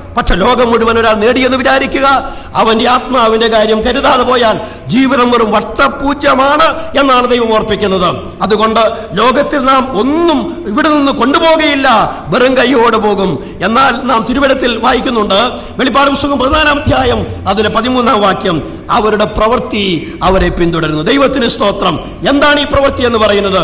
പക്ഷെ ലോകം മുഴുവൻ ഒരാൾ നേടിയെന്ന് വിചാരിക്കുക അവന്റെ ആത്മാവിന്റെ കാര്യം കരുതാതെ പോയാൽ ജീവിതം വെറും വട്ടപൂജ്യമാണ് എന്നാണ് ദൈവം ഓർപ്പിക്കുന്നത് അതുകൊണ്ട് ലോകത്തിൽ നാം ഒന്നും ഇവിടെ നിന്ന് കൊണ്ടുപോകുകയില്ല വെറും കൈയോടെ പോകും എന്നാൽ നാം തിരുവനത്തിൽ വായിക്കുന്നുണ്ട് വെളിപ്പാട് പുസ്തകം പതിനാലാം അധ്യായം അതിലെ പതിമൂന്നാം വാക്യം അവരുടെ പ്രവൃത്തി അവരെ പിന്തുടരുന്നു ദൈവത്തിന് സ്തോത്രം എന്താണ് ഈ പ്രവൃത്തി എന്ന് പറയുന്നത്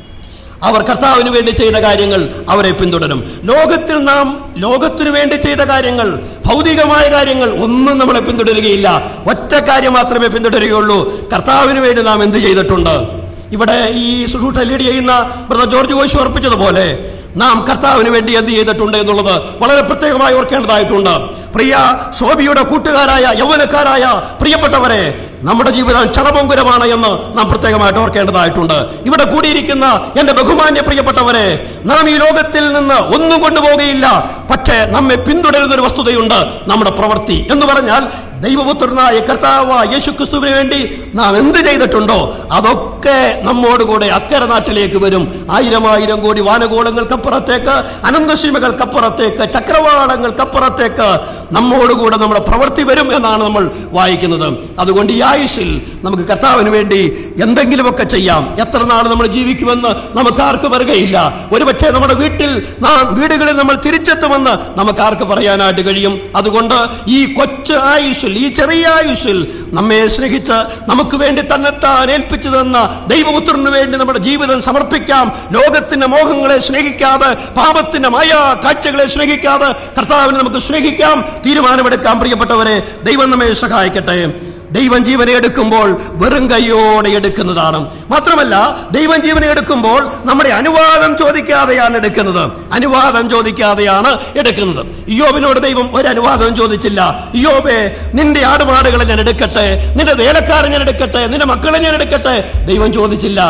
അവർ കർത്താവിന് വേണ്ടി ചെയ്ത കാര്യങ്ങൾ അവരെ പിന്തുടരും ലോകത്തിൽ നാം ലോകത്തിനു വേണ്ടി ചെയ്ത കാര്യങ്ങൾ ഭൗതികമായ കാര്യങ്ങൾ ഒന്നും നമ്മളെ പിന്തുടരുകയില്ല ഒറ്റ കാര്യം മാത്രമേ പിന്തുടരുകയുള്ളൂ കർത്താവിന് വേണ്ടി നാം എന്ത് ചെയ്തിട്ടുണ്ട് ഇവിടെ ഈ സുഷൂട്ട ലീഡ് ചെയ്യുന്ന ബ്രദർ ജോർജ് കോശി ഓർപ്പിച്ചതുപോലെ നാം കർത്താവിന് വേണ്ടി എന്ത് ചെയ്തിട്ടുണ്ട് എന്നുള്ളത് വളരെ പ്രത്യേകമായി ഓർക്കേണ്ടതായിട്ടുണ്ട് പ്രിയ സോബിയുടെ കൂട്ടുകാരായ യൗവനക്കാരായ പ്രിയപ്പെട്ടവരെ നമ്മുടെ ജീവിതം ക്ഷണഭങ്കുരമാണ് എന്ന് നാം പ്രത്യേകമായിട്ട് ഓർക്കേണ്ടതായിട്ടുണ്ട് ഇവിടെ കൂടിയിരിക്കുന്ന എന്റെ ബഹുമാന്യ പ്രിയപ്പെട്ടവരെ നാം ഈ ലോകത്തിൽ നിന്ന് ഒന്നും കൊണ്ടുപോകുകയില്ല പക്ഷേ നമ്മെ പിന്തുടരുന്ന ഒരു വസ്തുതയുണ്ട് നമ്മുടെ പ്രവൃത്തി എന്ന് പറഞ്ഞാൽ ദൈവപുത്രനായ കർത്താവ് യേശുക്രിസ്തുവിന് വേണ്ടി നാം എന്ത് ചെയ്തിട്ടുണ്ടോ അതൊക്കെ നമ്മോടുകൂടെ അക്കരെ നാട്ടിലേക്ക് വരും ആയിരം ആയിരം കോടി വാനഗോളങ്ങൾക്കപ്പുറത്തേക്ക് അനന്തസീമകൾക്കപ്പുറത്തേക്ക് ചക്രവാളങ്ങൾക്കപ്പുറത്തേക്ക് നമ്മോടുകൂടെ നമ്മുടെ പ്രവൃത്തി വരും എന്നാണ് നമ്മൾ വായിക്കുന്നത് അതുകൊണ്ട് ഈ ആയുഷിൽ നമുക്ക് കർത്താവിന് വേണ്ടി എന്തെങ്കിലുമൊക്കെ ചെയ്യാം എത്ര നാൾ നമ്മൾ ജീവിക്കുമെന്ന് നമുക്ക് ആർക്ക് പറയുകയില്ല ഒരുപക്ഷെ നമ്മുടെ വീട്ടിൽ നാം വീടുകളിൽ നമ്മൾ തിരിച്ചെത്തുമെന്ന് നമുക്ക് ആർക്ക് പറയാനായിട്ട് കഴിയും അതുകൊണ്ട് ഈ കൊച്ചു ആയുഷിൽ ഈ ചെറിയ ആയുഷിൽ നമ്മെ സ്നേഹിച്ച് നമുക്ക് വേണ്ടി തന്നെത്താൻ ഏൽപ്പിച്ചു തന്ന ദൈവപുത്രന് വേണ്ടി നമ്മുടെ ജീവിതം സമർപ്പിക്കാം ലോകത്തിന്റെ മോഹങ്ങളെ സ്നേഹിക്കാതെ പാപത്തിന്റെ മായ കാഴ്ചകളെ സ്നേഹിക്കാതെ കർത്താവിനെ നമുക്ക് സ്നേഹിക്കാം തീരുമാനമെടുക്കാം പ്രിയപ്പെട്ടവരെ ദൈവം നമ്മെ സഹായിക്കട്ടെ ദൈവം ജീവനെ എടുക്കുമ്പോൾ വെറും കൈയോടെ എടുക്കുന്നതാണ് മാത്രമല്ല ദൈവം ജീവനെ എടുക്കുമ്പോൾ നമ്മുടെ അനുവാദം ചോദിക്കാതെയാണ് എടുക്കുന്നത് അനുവാദം ചോദിക്കാതെയാണ് എടുക്കുന്നത് ഇയോബിനോട് ദൈവം ഒരു അനുവാദം ചോദിച്ചില്ല ഇയോബെ നിന്റെ ആടുമാടുകളെ ഞാൻ എടുക്കട്ടെ നിന്റെ വേലക്കാരെ ഞാൻ എടുക്കട്ടെ നിന്റെ മക്കളെ ഞാൻ എടുക്കട്ടെ ദൈവം ചോദിച്ചില്ല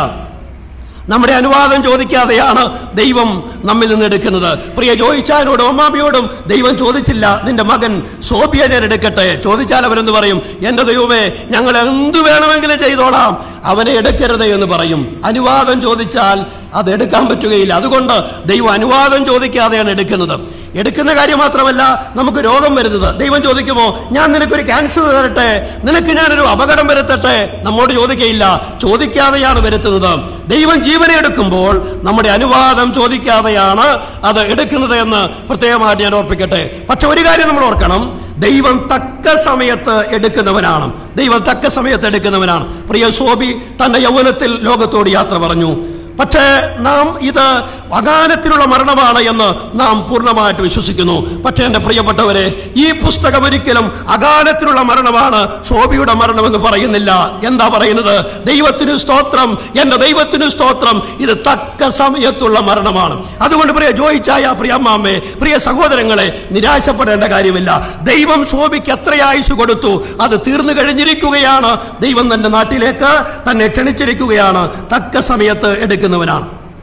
നമ്മുടെ അനുവാദം ചോദിക്കാതെയാണ് ദൈവം നമ്മിൽ നിന്ന് എടുക്കുന്നത് പ്രിയ ജോയിച്ചാനോടും അമ്മാമിയോടും ദൈവം ചോദിച്ചില്ല നിന്റെ മകൻ സോഫിയ ഞാൻ എടുക്കട്ടെ ചോദിച്ചാൽ അവരെന്ത് പറയും എന്റെ ദൈവമേ ഞങ്ങൾ എന്തു വേണമെങ്കിലും ചെയ്തോളാം അവനെ എടുക്കരുത് എന്ന് പറയും അനുവാദം ചോദിച്ചാൽ അത് എടുക്കാൻ പറ്റുകയില്ല അതുകൊണ്ട് ദൈവം അനുവാദം ചോദിക്കാതെയാണ് എടുക്കുന്നത് എടുക്കുന്ന കാര്യം മാത്രമല്ല നമുക്ക് രോഗം വരുന്നത് ദൈവം ചോദിക്കുമോ ഞാൻ നിനക്കൊരു ക്യാൻസർ തരട്ടെ നിനക്ക് ഞാനൊരു അപകടം വരുത്തട്ടെ നമ്മോട് ചോദിക്കയില്ല ചോദിക്കാതെയാണ് വരുത്തുന്നത് ദൈവം ജീവനെ എടുക്കുമ്പോൾ നമ്മുടെ അനുവാദം ചോദിക്കാതെയാണ് അത് എടുക്കുന്നത് എന്ന് പ്രത്യേകമായിട്ട് ഞാൻ ഓർപ്പിക്കട്ടെ പക്ഷെ ഒരു കാര്യം നമ്മൾ ഓർക്കണം ദൈവം തക്ക സമയത്ത് എടുക്കുന്നവനാണ് ദൈവം തക്ക സമയത്ത് എടുക്കുന്നവനാണ് പ്രിയ സോബി തന്റെ യൗവനത്തിൽ ലോകത്തോട് യാത്ര പറഞ്ഞു പക്ഷേ നാം ഇത് അകാലത്തിലുള്ള മരണമാണ് എന്ന് നാം പൂർണ്ണമായിട്ട് വിശ്വസിക്കുന്നു പക്ഷേ എന്റെ പ്രിയപ്പെട്ടവരെ ഈ പുസ്തകം ഒരിക്കലും അകാലത്തിലുള്ള മരണമാണ് സോബിയുടെ മരണം എന്ന് പറയുന്നില്ല എന്താ പറയുന്നത് ദൈവത്തിന് സ്തോത്രം എന്റെ ദൈവത്തിന് സ്തോത്രം ഇത് തക്ക സമയത്തുള്ള മരണമാണ് അതുകൊണ്ട് പ്രിയ ജോയിച്ചായ പ്രിയ അമ്മാമ്മേ പ്രിയ സഹോദരങ്ങളെ നിരാശപ്പെടേണ്ട കാര്യമില്ല ദൈവം സോബിക്ക് എത്ര ആയുസ് കൊടുത്തു അത് തീർന്നു കഴിഞ്ഞിരിക്കുകയാണ് ദൈവം തന്റെ നാട്ടിലേക്ക് തന്നെ ക്ഷണിച്ചിരിക്കുകയാണ് തക്ക സമയത്ത് എടുക്കുന്നവനാണ്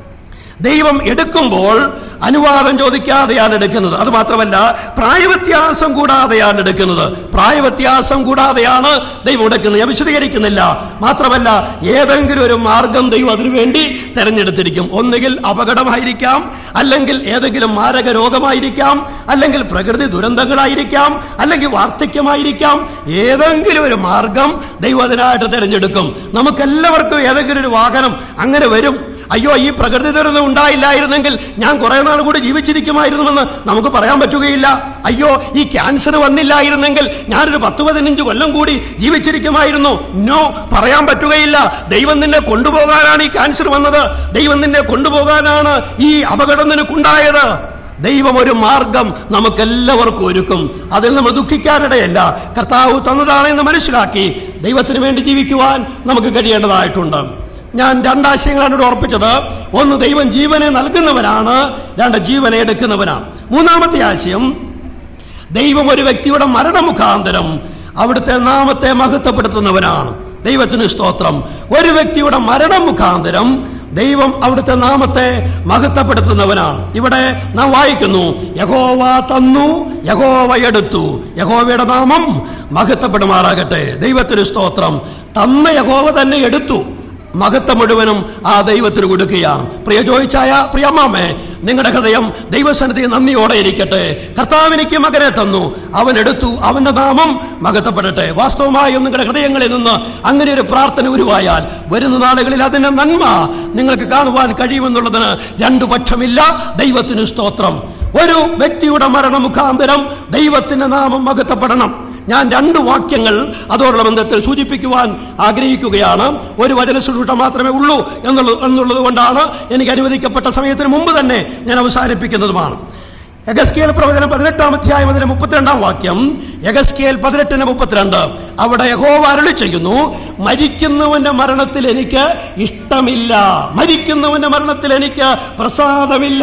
ദൈവം എടുക്കുമ്പോൾ അനുവാദം ചോദിക്കാതെയാണ് എടുക്കുന്നത് അത് മാത്രമല്ല പ്രായവ്യത്യാസം കൂടാതെയാണ് എടുക്കുന്നത് പ്രായവ്യത്യാസം കൂടാതെയാണ് ദൈവം എടുക്കുന്നത് ഞാൻ വിശദീകരിക്കുന്നില്ല മാത്രമല്ല ഏതെങ്കിലും ഒരു മാർഗം ദൈവം അതിനുവേണ്ടി തെരഞ്ഞെടുത്തിരിക്കും ഒന്നുകിൽ അപകടമായിരിക്കാം അല്ലെങ്കിൽ ഏതെങ്കിലും മാരക രോഗമായിരിക്കാം അല്ലെങ്കിൽ പ്രകൃതി ദുരന്തങ്ങളായിരിക്കാം അല്ലെങ്കിൽ വാർദ്ധക്യമായിരിക്കാം ഏതെങ്കിലും ഒരു മാർഗം ദൈവം അതിനായിട്ട് തിരഞ്ഞെടുക്കും നമുക്കെല്ലാവർക്കും ഏതെങ്കിലും ഒരു വാഹനം അങ്ങനെ വരും അയ്യോ ഈ പ്രകൃതി ദുരന്തം ഉണ്ടായില്ലായിരുന്നെങ്കിൽ ഞാൻ കുറെ നാൾ കൂടി ജീവിച്ചിരിക്കുമായിരുന്നുവെന്ന് നമുക്ക് പറയാൻ പറ്റുകയില്ല അയ്യോ ഈ ക്യാൻസർ വന്നില്ലായിരുന്നെങ്കിൽ ഞാനൊരു പത്ത് പതിനഞ്ച് കൊല്ലം കൂടി ജീവിച്ചിരിക്കുമായിരുന്നു നോ പറയാൻ പറ്റുകയില്ല ദൈവം നിന്നെ കൊണ്ടുപോകാനാണ് ഈ ക്യാൻസർ വന്നത് ദൈവം നിന്നെ കൊണ്ടുപോകാനാണ് ഈ അപകടം നിനക്കുണ്ടായത് ദൈവം ഒരു മാർഗം നമുക്കെല്ലാവർക്കും ഒരുക്കും അതിൽ നമ്മൾ ദുഃഖിക്കാനിടയല്ല കർത്താവ് തന്നതാണെന്ന് മനസ്സിലാക്കി ദൈവത്തിന് വേണ്ടി ജീവിക്കുവാൻ നമുക്ക് കഴിയേണ്ടതായിട്ടുണ്ട് ഞാൻ രണ്ടാശയങ്ങളാണ് ഇവിടെ ഓർപ്പിച്ചത് ഒന്ന് ദൈവം ജീവനെ നൽകുന്നവനാണ് രണ്ട് ജീവനെ എടുക്കുന്നവനാണ് മൂന്നാമത്തെ ആശയം ദൈവം ഒരു വ്യക്തിയുടെ മരണമുഖാന്തരം അവിടുത്തെ നാമത്തെ മഹത്വപ്പെടുത്തുന്നവനാണ് ദൈവത്തിന് സ്തോത്രം ഒരു വ്യക്തിയുടെ മരണം മുഖാന്തരം ദൈവം അവിടുത്തെ നാമത്തെ മഹത്വപ്പെടുത്തുന്നവനാണ് ഇവിടെ നാം വായിക്കുന്നു യഹോവ തന്നു യഹോവ എടുത്തു യഹോവയുടെ നാമം മഹത്വപ്പെടുമാറാകട്ടെ ദൈവത്തിന് സ്തോത്രം തന്ന യഹോവ തന്നെ എടുത്തു മഹത്വം മുഴുവനും ആ ദൈവത്തിന് കൊടുക്കുകയാണ് പ്രിയ ചോദിച്ചായ പ്രിയമ്മാമേ നിങ്ങളുടെ ഹൃദയം ദൈവസന്നിധി നന്ദിയോടെ ഇരിക്കട്ടെ കർത്താവിനിക്ക് മകനെ തന്നു അവൻ എടുത്തു അവന്റെ നാമം മകത്തപ്പെടട്ടെ വാസ്തവമായും നിങ്ങളുടെ ഹൃദയങ്ങളിൽ നിന്ന് അങ്ങനെ ഒരു പ്രാർത്ഥന ഉരുവായാൽ വരുന്ന നാളുകളിൽ അതിന്റെ നന്മ നിങ്ങൾക്ക് കാണുവാൻ കഴിയുമെന്നുള്ളതിന് രണ്ടു പക്ഷമില്ല ദൈവത്തിന് സ്തോത്രം ഒരു വ്യക്തിയുടെ മരണ മുഖാന്തരം ദൈവത്തിന്റെ നാമം മകത്തപ്പെടണം ഞാൻ രണ്ട് വാക്യങ്ങൾ അതോടുള്ള ബന്ധത്തിൽ സൂചിപ്പിക്കുവാൻ ആഗ്രഹിക്കുകയാണ് ഒരു വചന ശുശ്രൂഷ മാത്രമേ ഉള്ളൂ എന്നുള്ളത് എന്നുള്ളത് കൊണ്ടാണ് എനിക്ക് അനുവദിക്കപ്പെട്ട സമയത്തിന് മുമ്പ് തന്നെ ഞാൻ അവസാനിപ്പിക്കുന്നതുമാണ് എഗസ്കേൽ പ്രവചനം പതിനെട്ടാം അധ്യായം അതിന്റെ മുപ്പത്തിരണ്ടാം വാക്യം എഗസ്കേൽ പതിനെട്ടിന് മുപ്പത്തിരണ്ട് അവിടെ യഹോവ അരുളി ചെയ്യുന്നു മരിക്കുന്നവന്റെ മരണത്തിൽ എനിക്ക് ഇഷ്ടമില്ല മരിക്കുന്നവന്റെ മരണത്തിൽ എനിക്ക് പ്രസാദമില്ല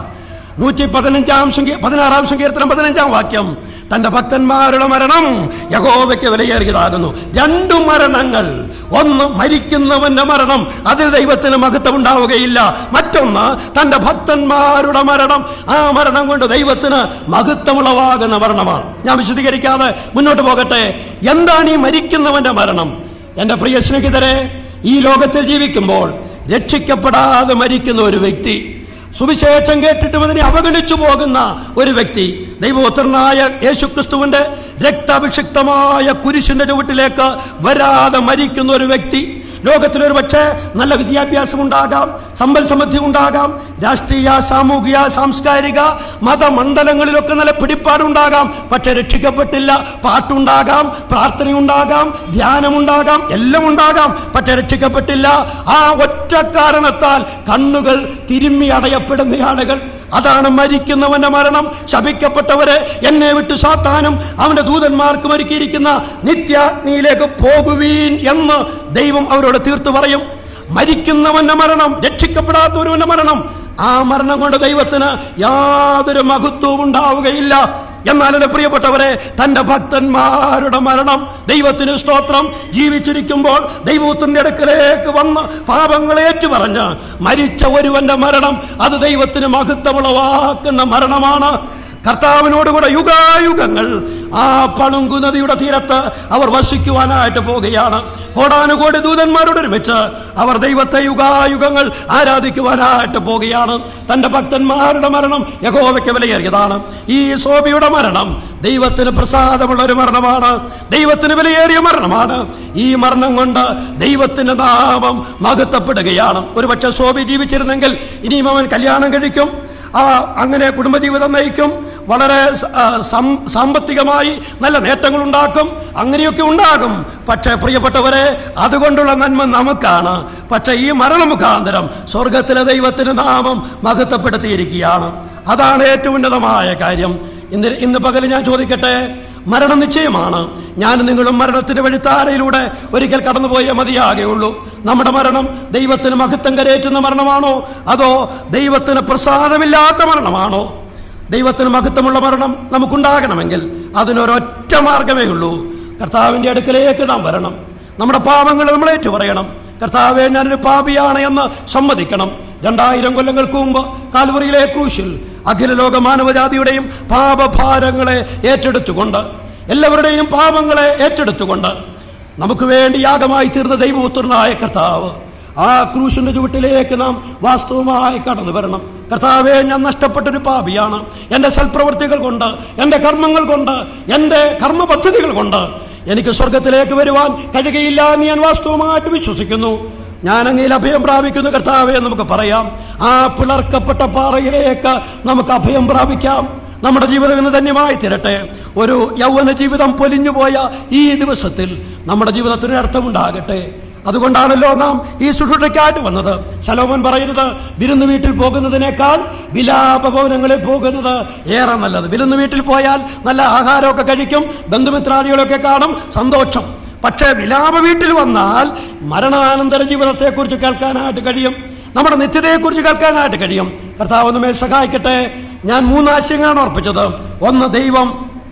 നൂറ്റി പതിനഞ്ചാം സങ്കീ- പതിനാറാം സങ്കീർത്തനം പതിനഞ്ചാം വാക്യം തന്റെ ഭക്തന്മാരുടെ മരണം യഹോവയ്ക്ക് വിലയേറിയതാകുന്നു രണ്ടു മരണങ്ങൾ ഒന്ന് മരിക്കുന്നവന്റെ മരണം അതിൽ ദൈവത്തിന് മഹത്വം ഉണ്ടാവുകയില്ല മറ്റൊന്ന് തന്റെ ഭക്തന്മാരുടെ മരണം ആ മരണം കൊണ്ട് ദൈവത്തിന് മഹത്വമുളവാകുന്ന മരണമാണ് ഞാൻ വിശദീകരിക്കാതെ മുന്നോട്ട് പോകട്ടെ എന്താണ് ഈ മരിക്കുന്നവന്റെ മരണം എന്റെ പ്രിയ സ്നേഹിതരെ ഈ ലോകത്തിൽ ജീവിക്കുമ്പോൾ രക്ഷിക്കപ്പെടാതെ മരിക്കുന്ന ഒരു വ്യക്തി സുവിശേഷം കേട്ടിട്ടും അതിനെ അവഗണിച്ചു പോകുന്ന ഒരു വ്യക്തി ദൈവോത്തരനായ യേശുക്രിസ്തുവിന്റെ രക്താഭിഷിക്തമായ കുരിശിന്റെ ചുവട്ടിലേക്ക് വരാതെ മരിക്കുന്ന ഒരു വ്യക്തി ലോകത്തിൽ ഒരു പക്ഷേ നല്ല വിദ്യാഭ്യാസം ഉണ്ടാകാം സമ്പൽ സമൃദ്ധി ഉണ്ടാകാം രാഷ്ട്രീയ സാമൂഹിക സാംസ്കാരിക മതമണ്ഡലങ്ങളിലൊക്കെ നല്ല പിടിപ്പാടുണ്ടാകാം പക്ഷെ രക്ഷിക്കപ്പെട്ടില്ല പാട്ടുണ്ടാകാം പ്രാർത്ഥനയുണ്ടാകാം ധ്യാനമുണ്ടാകാം എല്ലാം ഉണ്ടാകാം പക്ഷെ രക്ഷിക്കപ്പെട്ടില്ല ആ ഒറ്റ കാരണത്താൽ കണ്ണുകൾ തിരുമ്മി അടയപ്പെടുന്ന ആളുകൾ അതാണ് മരിക്കുന്നവന്റെ മരണം ശപിക്കപ്പെട്ടവരെ എന്നെ വിട്ട് സാത്താനും അവന്റെ ദൂതന്മാർക്ക് ഒരുക്കിയിരിക്കുന്ന നിത്യാഗ്നിയിലേക്ക് പോകുവീൻ എന്ന് ദൈവം അവരോട് തീർത്തു പറയും മരിക്കുന്നവന്റെ മരണം രക്ഷിക്കപ്പെടാത്തവരുടെ മരണം ആ മരണം കൊണ്ട് ദൈവത്തിന് യാതൊരു മഹത്വവും ഉണ്ടാവുകയില്ല എന്നാൽ എന്റെ പ്രിയപ്പെട്ടവരെ തന്റെ ഭക്തന്മാരുടെ മരണം ദൈവത്തിന് സ്തോത്രം ജീവിച്ചിരിക്കുമ്പോൾ ദൈവത്തിന്റെ അടുക്കലേക്ക് വന്ന് പാപങ്ങൾ ഏറ്റുപറഞ്ഞ് മരിച്ച ഒരുവന്റെ മരണം അത് ദൈവത്തിന് മഹത്വമുളവാക്കുന്ന മരണമാണ് കർത്താവിനോടുകൂടെ യുഗായുഗങ്ങൾ ആ പളുങ്കു നദിയുടെ തീരത്ത് അവർ വസിക്കുവാനായിട്ട് പോവുകയാണ് കോടാനുകോടി ദൂതന്മാരോട് ഒരുമിച്ച് അവർ ദൈവത്തെ യുഗായുഗങ്ങൾ ആരാധിക്കുവാനായിട്ട് പോവുകയാണ് തന്റെ ഭക്തന്മാരുടെ മരണം യഹോവയ്ക്ക് വിലയേറിയതാണ് ഈ സോബിയുടെ മരണം ദൈവത്തിന് പ്രസാദമുള്ള ഒരു മരണമാണ് ദൈവത്തിന് വിലയേറിയ മരണമാണ് ഈ മരണം കൊണ്ട് ദൈവത്തിന്റെ നാമം മഹത്വപ്പെടുകയാണ് ഒരുപക്ഷെ സോബി ജീവിച്ചിരുന്നെങ്കിൽ ഇനിയും അവൻ കല്യാണം കഴിക്കും ആ അങ്ങനെ കുടുംബജീവിതം നയിക്കും വളരെ സ- ആ, സം- സാമ്പത്തികമായി നല്ല നേട്ടങ്ങൾ ഉണ്ടാക്കും അങ്ങനെയൊക്കെ ഉണ്ടാകും പക്ഷേ പ്രിയപ്പെട്ടവരെ അതുകൊണ്ടുള്ള നന്മ നമുക്കാണ് പക്ഷെ ഈ മരണമുഖാന്തരം സ്വർഗത്തിലെ ദൈവത്തിന് നാമം മഹത്വപ്പെടുത്തിയിരിക്കുകയാണ് അതാണ് ഏറ്റവും ഉന്നതമായ കാര്യം ഇന്ന് ഇന്ന് പകൽ ഞാൻ ചോദിക്കട്ടെ മരണം നിശ്ചയമാണ് ഞാൻ നിങ്ങളും മരണത്തിന്റെ വഴിത്താരയിലൂടെ ഒരിക്കൽ കടന്നുപോയേ മതിയാകെയുള്ളൂ നമ്മുടെ മരണം ദൈവത്തിന് മഹത്വം കരയേറ്റുന്ന മരണമാണോ അതോ ദൈവത്തിന് പ്രസാദമില്ലാത്ത മരണമാണോ ദൈവത്തിന് മഹത്വമുള്ള മരണം നമുക്കുണ്ടാകണമെങ്കിൽ അതിനൊരൊറ്റ മാർഗമേ ഉള്ളൂ കർത്താവിന്റെ അടുക്കലേക്ക് നാം വരണം നമ്മുടെ പാപങ്ങൾ നമ്മൾ ഏറ്റു പറയണം കർത്താവെ ഞാനൊരു പാപിയാണ് എന്ന് സമ്മതിക്കണം രണ്ടായിരം കൊല്ലങ്ങൾക്ക് മുമ്പ് കാൽവറിയിലെ ക്രൂശിൽ അഖില ലോക മാനവജാതിയുടെയും പാപഭാരങ്ങളെ ഏറ്റെടുത്തുകൊണ്ട് എല്ലാവരുടെയും പാപങ്ങളെ ഏറ്റെടുത്തുകൊണ്ട് നമുക്ക് വേണ്ടി യാഗമായി തീർന്ന ദൈവപുത്രനായ കർത്താവ് ആ ക്രൂശിന്റെ ചുവട്ടിലേക്ക് നാം വാസ്തവമായി കടന്നു വരണം കർത്താവെ ഞാൻ നഷ്ടപ്പെട്ടൊരു പാപിയാണ് എന്റെ സൽപ്രവൃത്തികൾ കൊണ്ട് എന്റെ കർമ്മങ്ങൾ കൊണ്ട് എന്റെ കർമ്മ പദ്ധതികൾ കൊണ്ട് എനിക്ക് സ്വർഗത്തിലേക്ക് വരുവാൻ കഴിയുകയില്ല എന്ന് ഞാൻ വാസ്തവമായിട്ട് വിശ്വസിക്കുന്നു ഞാൻ അങ്ങയിൽ അഭയം പ്രാപിക്കുന്നു കർത്താവെ എന്ന് നമുക്ക് പറയാം ആ പിളർക്കപ്പെട്ട പാറയിലേക്ക് നമുക്ക് അഭയം പ്രാപിക്കാം നമ്മുടെ ജീവിതം ഇന്ന് ധന്യമായി തീരട്ടെ ഒരു യൗവന ജീവിതം പൊലിഞ്ഞുപോയ ഈ ദിവസത്തിൽ നമ്മുടെ ജീവിതത്തിന് അർത്ഥമുണ്ടാകട്ടെ അതുകൊണ്ടാണല്ലോ നാം ഈ ശുശ്രൂഷയ്ക്കായിട്ട് വന്നത് ശലോമൻ പറയുന്നത് വിരുന്ന് വീട്ടിൽ പോകുന്നതിനേക്കാൾ വിലാപഭവനങ്ങളിൽ പോകുന്നത് ഏറെ നല്ലത് വിരുന്ന് വീട്ടിൽ പോയാൽ നല്ല ആഹാരമൊക്കെ കഴിക്കും ബന്ധുമിത്രാദികളൊക്കെ കാണും സന്തോഷം പക്ഷേ വിലാപ വീട്ടിൽ വന്നാൽ മരണാനന്തര ജീവിതത്തെക്കുറിച്ച് കേൾക്കാനായിട്ട് കഴിയും നമ്മുടെ നിത്യതയെക്കുറിച്ച് കേൾക്കാനായിട്ട് കഴിയും കർത്താവ് നമ്മെ സഹായിക്കട്ടെ ഞാൻ മൂന്നാശയങ്ങളാണ് ഓർപ്പിച്ചത് ഒന്ന് ദൈവം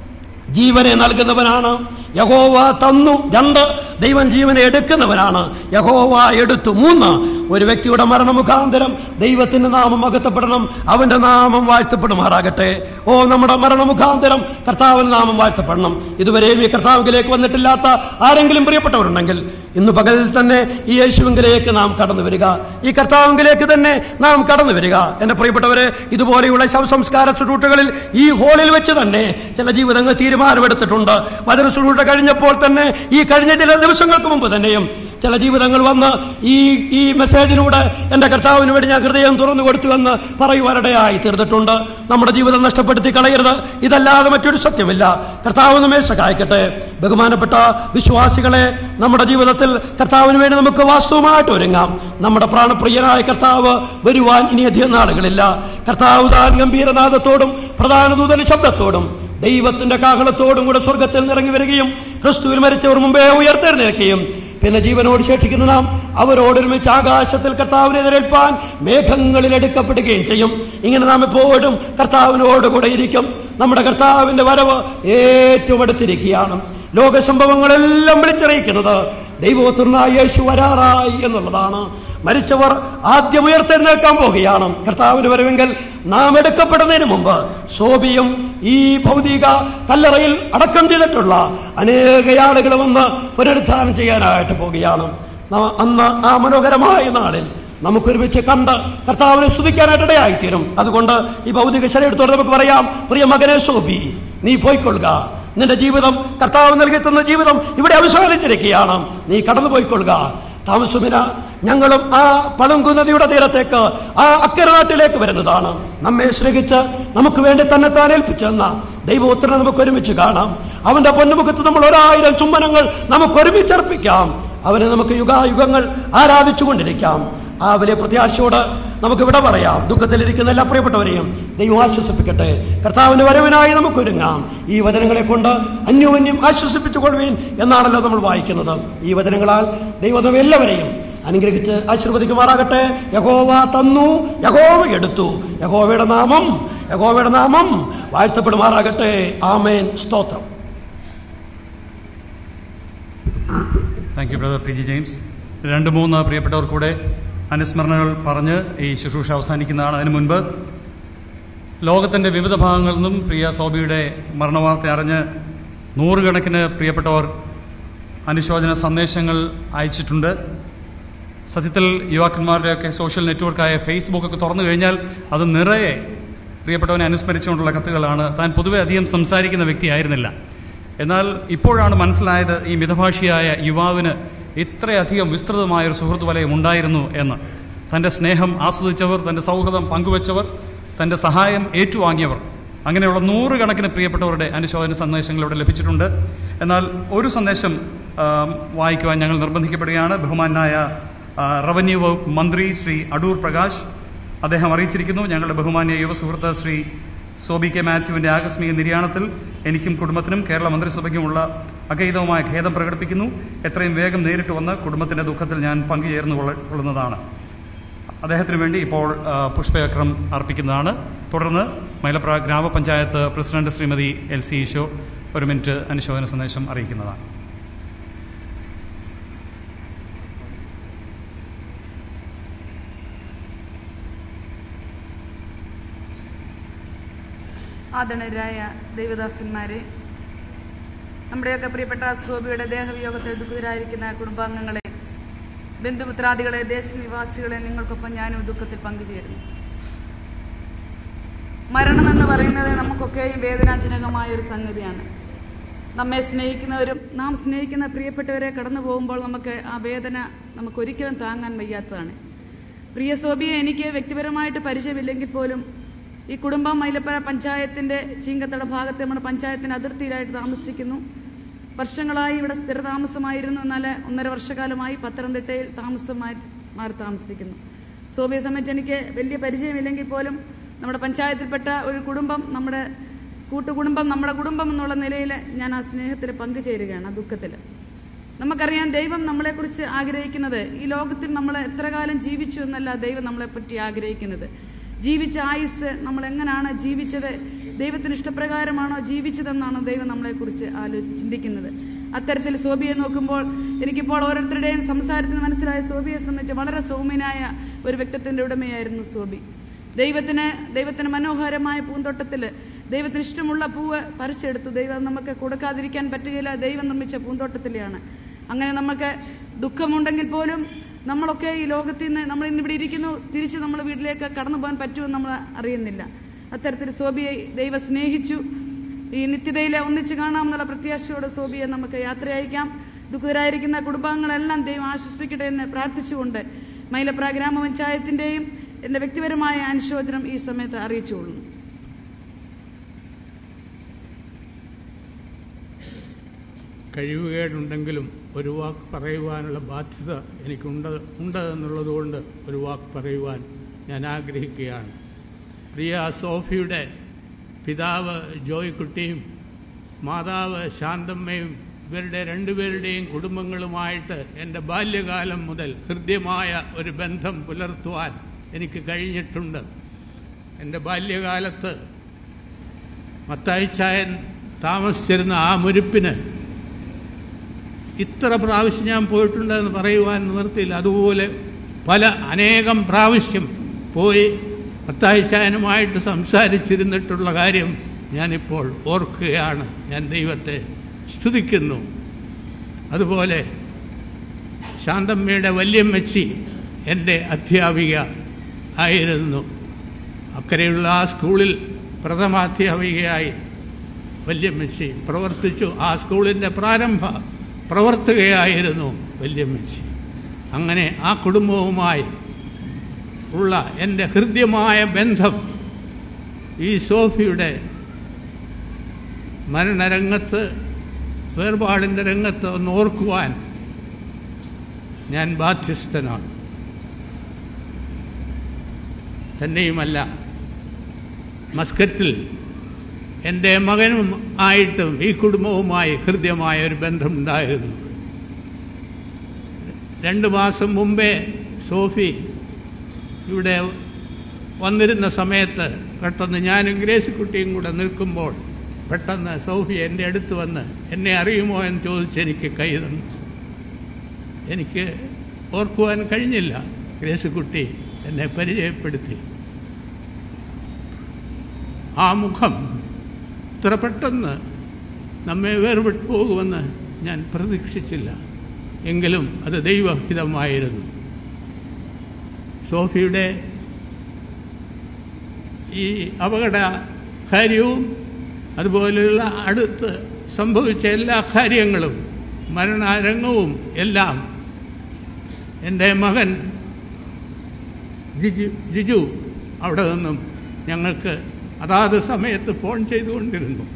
ജീവനെ നൽകുന്നവനാണ് യഹോവ തന്നു രണ്ട് ദൈവം ജീവനെ എടുക്കുന്നവനാണ് യഹോവ എടുത്തു മൂന്ന് ഒരു വ്യക്തിയുടെ മരണമുഖാന്തരം ദൈവത്തിന്റെ നാമം മകത്തപ്പെടണം അവന്റെ നാമം വാഴ്ത്തപ്പെടുമാറാകട്ടെ ഓ നമ്മുടെ മരണമുഖാന്തരം കർത്താവിന്റെ നാമം വാഴ്ത്തപ്പെടണം ഇതുവരെയും ഈ കർത്താവിലേക്ക് വന്നിട്ടില്ലാത്ത ആരെങ്കിലും പ്രിയപ്പെട്ടവരുണ്ടെങ്കിൽ ഇന്ന് പകൽ തന്നെ ഈ യേശുവിങ്കിലേക്ക് നാം കടന്നു വരിക ഈ കർത്താവിങ്കിലേക്ക് തന്നെ നാം കടന്നു വരിക എന്റെ പ്രിയപ്പെട്ടവരെ ഇതുപോലെയുള്ള ശവസംസ്കാര ശുശ്രൂഷകളിൽ ഈ ഹോളിൽ വെച്ച് തന്നെ ചില ജീവിതങ്ങൾ തീരുമാനമെടുത്തിട്ടുണ്ട് വചന ശുശ്രൂഷ കഴിഞ്ഞപ്പോൾ തന്നെ ഈ കഴിഞ്ഞ ചില ദിവസങ്ങൾക്ക് മുമ്പ് തന്നെയും ചില ജീവിതങ്ങൾ വന്ന് ഈ ഈ മെസ്സേജിലൂടെ എൻ്റെ കർത്താവിന് വേണ്ടി ഞാൻ ഹൃദയം തുറന്നു കൊടുത്തു എന്ന് പറയുവാനിടയായി തീർന്നിട്ടുണ്ട് നമ്മുടെ ജീവിതം നഷ്ടപ്പെടുത്തി കളയരുത് ഇതല്ലാതെ മറ്റൊരു സത്യമില്ല കർത്താവ് നമ്മെ സഹായിക്കട്ടെ ബഹുമാനപ്പെട്ട വിശ്വാസികളെ നമ്മുടെ ജീവിതത്തിൽ കർത്താവിന് വേണ്ടി നമുക്ക് വാസ്തവമായിട്ട് ഒരുങ്ങാം നമ്മുടെ പ്രാണപ്രിയനായ കർത്താവ് വരുവാൻ ഇനി അധികം നാളുകളില്ല കർത്താവ് താൻ ഗംഭീരനാഥത്തോടും പ്രധാന ദൂതന ശബ്ദത്തോടും ദൈവത്തിന്റെ കാഹളത്തോടും കൂടെ സ്വർഗത്തിൽ നിറങ്ങി വരികയും ക്രിസ്തുവിൽ മരിച്ചവർ മുമ്പേ ഉയർത്തെഴുന്നേൽക്കുകയും പിന്നെ ജീവനോട് ശേഷിക്കുന്ന നാം അവരോടൊരുമിച്ച് ആകാശത്തിൽ കർത്താവിനെ എതിരേൽപ്പാൻ മേഘങ്ങളിൽ എടുക്കപ്പെടുകയും ചെയ്യും ഇങ്ങനെ നാം എപ്പോഴും കർത്താവിനോട് കൂടെ ഇരിക്കും നമ്മുടെ കർത്താവിന്റെ വരവ് ഏറ്റവും അടുത്തിരിക്കുകയാണ് ലോക സംഭവങ്ങളെല്ലാം വിളിച്ചറിയിക്കുന്നത് ദൈവോത്തരനായ യേശു വരാറായി എന്നുള്ളതാണ് മരിച്ചവർ ആദ്യം ഉയർത്തെഴുന്നേൽക്കാൻ പോവുകയാണ് കർത്താവിന് വരവെങ്കിൽ നാം എടുക്കപ്പെടുന്നതിന് മുമ്പ് സോബിയും ഈ ഭൗതിക കല്ലറയിൽ അടക്കം ചെയ്തിട്ടുള്ള അനേക ആളുകൾ വന്ന് പുനരുദ്ധാനം ചെയ്യാനായിട്ട് പോവുകയാണ് ന- അന്ന് ആ മനോഹരമായ നാളിൽ നമുക്കൊരുമിച്ച് കണ്ട് കർത്താവിനെ സ്തുതിക്കാനായിട്ട് ഇടയായിത്തീരും അതുകൊണ്ട് ഈ ഭൗതിക ശരീരത്തോട് നമുക്ക് പറയാം പ്രിയ മകനെ സോബി നീ പോയിക്കൊള്ളുക നിന്റെ ജീവിതം കർത്താവ് നൽകി തന്ന ജീവിതം ഇവിടെ അവസാനിച്ചിരിക്കുകയാണ് നീ കടന്നു പോയിക്കൊള്ളുക താമസമിന ഞങ്ങളും ആ പളുങ്കു നദിയുടെ തീരത്തേക്ക് ആ അക്കരെ നാട്ടിലേക്ക് വരുന്നതാണ് നമ്മെ സ്നേഹിച്ച് നമുക്ക് വേണ്ടി തന്നെ താൻ ഏൽപ്പിച്ചെന്ന ദൈവോത്തരനെ നമുക്ക് ഒരുമിച്ച് കാണാം അവന്റെ പൊന്നുമുഖത്ത് നമ്മൾ ഒരായിരം ചുംബനങ്ങൾ നമുക്ക് ഒരുമിച്ചർപ്പിക്കാം അവനെ നമുക്ക് യുഗായുഗങ്ങൾ ആരാധിച്ചുകൊണ്ടിരിക്കാം ആ വലിയ പ്രത്യാശയോട് നമുക്ക് ഇവിടെ പറയാം ദുഃഖത്തിലിരിക്കുന്ന എല്ലാ പ്രിയപ്പെട്ടവരെയും ദൈവം ആശ്വസിപ്പിക്കട്ടെ കർത്താവിന്റെ വരവിനായി നമുക്ക് ഒരുങ്ങാം ഈ വചനങ്ങളെ കൊണ്ട് അന്യോന്യം ആശ്വസിപ്പിച്ചുകൊള്ളുവീൻ എന്നാണല്ലോ നമ്മൾ വായിക്കുന്നത് ഈ വചനങ്ങളാൽ ദൈവം നമ്മെ എല്ലാവരെയും അനുഗ്രഹിച്ച് ആശീർവദിക്കുമാറാകട്ടെ യഹോവ തന്നു യഹോവ എടുത്തു യഹോവയുടെ നാമം യഹോവയുടെ നാമം വാഴ്ത്തപ്പെടുമാറാകട്ടെ ആമേൻ സ്തോത്രം thank you brother P G James രണ്ട് മൂന്ന് പ്രിയപ്പെട്ടവർ കൂടെ അനുസ്മരണകൾ പറഞ്ഞ് ഈ ശുശ്രൂഷ അവസാനിക്കുന്നതാണ് അതിനു മുൻപ് ലോകത്തിൻ്റെ വിവിധ ഭാഗങ്ങളിൽ നിന്നും പ്രിയ സോബിയുടെ മരണവാർത്ത അറിഞ്ഞ് നൂറുകണക്കിന് പ്രിയപ്പെട്ടവർ അനുശോചന സന്ദേശങ്ങൾ അയച്ചിട്ടുണ്ട് സത്യത്തിൽ യുവാക്കന്മാരുടെയൊക്കെ സോഷ്യൽ നെറ്റ്വർക്കായ ഫേസ്ബുക്കൊക്കെ തുറന്നു കഴിഞ്ഞാൽ അത് നിറയെ പ്രിയപ്പെട്ടവനെ അനുസ്മരിച്ചുകൊണ്ടുള്ള കത്തുകളാണ് താൻ പൊതുവെ അധികം സംസാരിക്കുന്ന വ്യക്തിയായിരുന്നില്ല എന്നാൽ ഇപ്പോഴാണ് മനസ്സിലായത് ഈ മിതഭാഷിയായ യുവാവിന് ഇത്രയധികം വിസ്തൃതമായ ഒരു സുഹൃത്ത് വലയം ഉണ്ടായിരുന്നു എന്ന് തൻ്റെ സ്നേഹം ആസ്വദിച്ചവർ തൻ്റെ സൗഹൃദം പങ്കുവച്ചവർ തൻ്റെ സഹായം ഏറ്റുവാങ്ങിയവർ അങ്ങനെയുള്ള നൂറുകണക്കിന് പ്രിയപ്പെട്ടവരുടെ അനുശോചന സന്ദേശങ്ങൾ ഇവിടെ ലഭിച്ചിട്ടുണ്ട് എന്നാൽ ഒരു സന്ദേശം ആ, വായിക്കുവാൻ ഞങ്ങൾ നിർബന്ധിക്കപ്പെടുകയാണ് ബഹുമാനായ ആ, റവന്യൂ വകുപ്പ് മന്ത്രി ശ്രീ അടൂർ പ്രകാശ് അദ്ദേഹം അറിയിച്ചിരിക്കുന്നു ഞങ്ങളുടെ ബഹുമാന്യ യുവ സുഹൃത്ത് ശ്രീ സോബി കെ മാത്യുവിന്റെ ആകസ്മിക നിര്യാണത്തിൽ എനിക്കും കുടുംബത്തിനും കേരള മന്ത്രിസഭയ്ക്കുമുള്ള അഗൈതവുമായ ഖേദം പ്രകടിപ്പിക്കുന്നു എത്രയും വേഗം നേരിട്ട് വന്ന് കുടുംബത്തിന്റെ ദുഃഖത്തിൽ ഞാൻ പങ്കുചേർന്നു കൊള്ള- കൊള്ളുന്നതാണ് അദ്ദേഹത്തിന് വേണ്ടി ഇപ്പോൾ ആ, പുഷ്പചക്രം അർപ്പിക്കുന്നതാണ് തുടർന്ന് Mylapra Grama Panchayat president Shrimati L C Isho ഒരു മിനിറ്റ് അനുശോചന സന്ദേശം അറിയിക്കുന്നതാണ് ആദരണരായ ദൈവദാസന്മാരെ നമ്മുടെയൊക്കെ പ്രിയപ്പെട്ട സോബിയുടെ ദേഹവിയോഗത്തിൽ ദുഃഖിതരായിരിക്കുന്ന കുടുംബാംഗങ്ങളെ ബന്ധുമിത്രാദികളെ ദേശനിവാസികളെ നിങ്ങൾക്കൊപ്പം ഞാനും ദുഃഖത്തിൽ പങ്കുചേരുന്നു മരണമെന്ന് പറയുന്നത് നമുക്കൊക്കെയും വേദനാജനകമായ ഒരു സംഗതിയാണ് നമ്മെ സ്നേഹിക്കുന്നവരും നാം സ്നേഹിക്കുന്ന പ്രിയപ്പെട്ടവരെ കടന്നു പോകുമ്പോൾ നമുക്ക് ആ വേദന നമുക്ക് ഒരിക്കലും താങ്ങാൻ വയ്യാത്തതാണ് പ്രിയ സോബിയെ എനിക്ക് വ്യക്തിപരമായിട്ട് പരിചയമില്ലെങ്കിൽ പോലും ഈ കുടുംബം മൈലപ്പുഴ പഞ്ചായത്തിന്റെ ചീങ്കത്തട ഭാഗത്ത് നമ്മുടെ പഞ്ചായത്തിന്റെ അതിർത്തിയിലായിട്ട് താമസിക്കുന്നു വർഷങ്ങളായി ഇവിടെ സ്ഥിരതാമസമായിരുന്നു എന്നാൽ ഒന്നര വർഷക്കാലമായി പത്തനംതിട്ടയിൽ താമസമായി മാറി താമസിക്കുന്നു സോബിയെ സംബന്ധിച്ച് എനിക്ക് വലിയ പരിചയമില്ലെങ്കിൽ പോലും നമ്മുടെ പഞ്ചായത്തിൽപ്പെട്ട ഒരു കുടുംബം നമ്മുടെ കൂട്ടുകുടുംബം നമ്മുടെ കുടുംബം എന്നുള്ള നിലയിൽ ഞാൻ ആ സ്നേഹത്തിൽ പങ്കുചേരുകയാണ് ആ ദുഃഖത്തിൽ നമുക്കറിയാം ദൈവം നമ്മളെക്കുറിച്ച് ആഗ്രഹിക്കുന്നത് ഈ ലോകത്തിൽ നമ്മൾ എത്ര കാലം ജീവിച്ചു എന്നല്ല ദൈവം നമ്മളെപ്പറ്റി ആഗ്രഹിക്കുന്നത് ജീവിച്ച ആയുസ് നമ്മൾ എങ്ങനെയാണ് ജീവിച്ചത് ദൈവത്തിന് ഇഷ്ടപ്രകാരമാണോ ജീവിച്ചതെന്നാണ് ദൈവം നമ്മളെക്കുറിച്ച് ആലോ ചിന്തിക്കുന്നത് അത്തരത്തിൽ സോബിയെ നോക്കുമ്പോൾ എനിക്കിപ്പോൾ ഓരോരുത്തരുടെയും സംസാരത്തിന് മനസ്സിലായ സോബിയെ സംബന്ധിച്ച് വളരെ സൗമ്യനായ ഒരു വ്യക്തിത്വത്തിന്റെ ഉടമയായിരുന്നു സോബി ദൈവത്തിന് ദൈവത്തിന് മനോഹരമായ പൂന്തോട്ടത്തിൽ ദൈവത്തിന് ഇഷ്ടമുള്ള പൂവ് പറിച്ചെടുത്തു ദൈവം നമുക്ക് കൊടുക്കാതിരിക്കാൻ പറ്റുകയില്ല ദൈവം നിർമ്മിച്ച പൂന്തോട്ടത്തിലെയാണ് അങ്ങനെ നമുക്ക് ദുഃഖമുണ്ടെങ്കിൽ പോലും നമ്മളൊക്കെ ഈ ലോകത്തിൽ നിന്ന് നമ്മൾ ഇന്നിവിടെ ഇരിക്കുന്നു തിരിച്ച് നമ്മൾ വീട്ടിലേക്ക് കടന്നു പോകാൻ പറ്റുമെന്ന് നമ്മൾ അറിയുന്നില്ല അത്തരത്തിൽ സോബിയെ ദൈവം സ്നേഹിച്ചു ഈ നിത്യതയിലെ ഒന്നിച്ച് കാണാമെന്നുള്ള പ്രത്യാശയോടെ സോബിയെ നമുക്ക് യാത്ര അയക്കാം ദുഃഖിതരായിരിക്കുന്ന കുടുംബാംഗങ്ങളെല്ലാം ദൈവം ആശ്വസിപ്പിക്കട്ടെ എന്ന് പ്രാർത്ഥിച്ചുകൊണ്ട് മൈലപ്ര ഗ്രാമപഞ്ചായത്തിന്റെയും എന്റെ വ്യക്തിപരമായ അനുശോചനം ഈ സമയത്ത് അറിയിച്ചുകൊള്ളുന്നു കഴിവുകേടുണ്ടെങ്കിലും ഒരു വാക്ക് പറയുവാനുള്ള ബാധ്യത എനിക്കുണ്ട് ഉണ്ട് എന്നുള്ളതുകൊണ്ട് ഒരു വാക്ക് പറയുവാൻ ഞാൻ ആഗ്രഹിക്കുകയാണ് പ്രിയ സോഫിയുടെ പിതാവ് ജോയ്ക്കുട്ടിയും മാതാവ് ശാന്തമ്മയും ഇവരുടെ രണ്ടുപേരുടെയും കുടുംബങ്ങളുമായിട്ട് എൻ്റെ ബാല്യകാലം മുതൽ ഹൃദ്യമായ ഒരു ബന്ധം പുലർത്തുവാൻ എനിക്ക് കഴിഞ്ഞിട്ടുണ്ട് എൻ്റെ ബാല്യകാലത്ത് മത്തായിച്ചായൻ താമസിച്ചിരുന്ന ആ മുരുപ്പിന് ഇത്ര പ്രാവശ്യം ഞാൻ പോയിട്ടുണ്ടെന്ന് പറയുവാൻ നിവർത്തിയില്ല അതുപോലെ പല അനേകം പ്രാവശ്യം പോയി മത്തായിച്ചായനുമായിട്ട് സംസാരിച്ചിരുന്നിട്ടുള്ള കാര്യം ഞാനിപ്പോൾ ഓർക്കുകയാണ് ഞാൻ ദൈവത്തെ സ്തുതിക്കുന്നു അതുപോലെ ശാന്തമ്മയുടെ വല്യമ്മച്ചി എൻ്റെ അധ്യാപിക ആയിരുന്നു അക്കരെയുള്ള ആ സ്കൂളിൽ പ്രഥമാധ്യാപികയായി വല്യമ്മച്ചി പ്രവർത്തിച്ചു ആ സ്കൂളിൻ്റെ പ്രാരംഭ പ്രവർത്തകയായിരുന്നു വല്യമ്മച്ചി അങ്ങനെ ആ കുടുംബവുമായി ഉള്ള എൻ്റെ ഹൃദ്യമായ ബന്ധം ഈ സോഫിയുടെ മരണരംഗത്ത് വേർപാടിൻ്റെ രംഗത്ത് ഒന്ന് ഓർക്കുവാൻ ഞാൻ ബാധ്യസ്ഥനാണ് തന്നെയുമല്ല മസ്കറ്റിൽ എൻ്റെ മകനും ആയിട്ടും ഈ കുടുംബവുമായി ഹൃദ്യമായ ഒരു ബന്ധമുണ്ടായിരുന്നു രണ്ട് മാസം മുമ്പേ സോഫി ഇവിടെ വന്നിരുന്ന സമയത്ത് പെട്ടെന്ന് ഞാനും ഗ്രേസിക്കുട്ടിയും കൂടെ നിൽക്കുമ്പോൾ പെട്ടെന്ന് സോഫി എൻ്റെ അടുത്ത് വന്ന് എന്നെ അറിയുമോ എന്ന് ചോദിച്ച് എനിക്ക് കൈ തന്നു എനിക്ക് ഓർക്കുവാൻ കഴിഞ്ഞില്ല ഗ്രേസിക്കുട്ടി എന്നെ പരിചയപ്പെടുത്തി ആ മുഖം ഇത്ര പെട്ടെന്ന് നമ്മെ വേർപെട്ടു പോകുമെന്ന് ഞാൻ പ്രതീക്ഷിച്ചില്ല എങ്കിലും അത് ദൈവഹിതമായിരുന്നു സോഫിയുടെ ഈ അപകട കാര്യവും അതുപോലെയുള്ള അടുത്ത് സംഭവിച്ച എല്ലാ കാര്യങ്ങളും മരണരംഗവും എല്ലാം എൻ്റെ മകൻ ജിജു ജിജു അവിടെ നിന്നും ഞങ്ങൾക്ക് അതാത് സമയത്ത് ഫോൺ ചെയ്തുകൊണ്ടിരുന്നു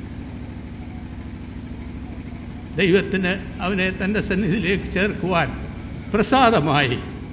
ദൈവത്തിന് അവനെ തൻ്റെ സന്നിധിയിലേക്ക് ചേർക്കുവാൻ പ്രസാദമായി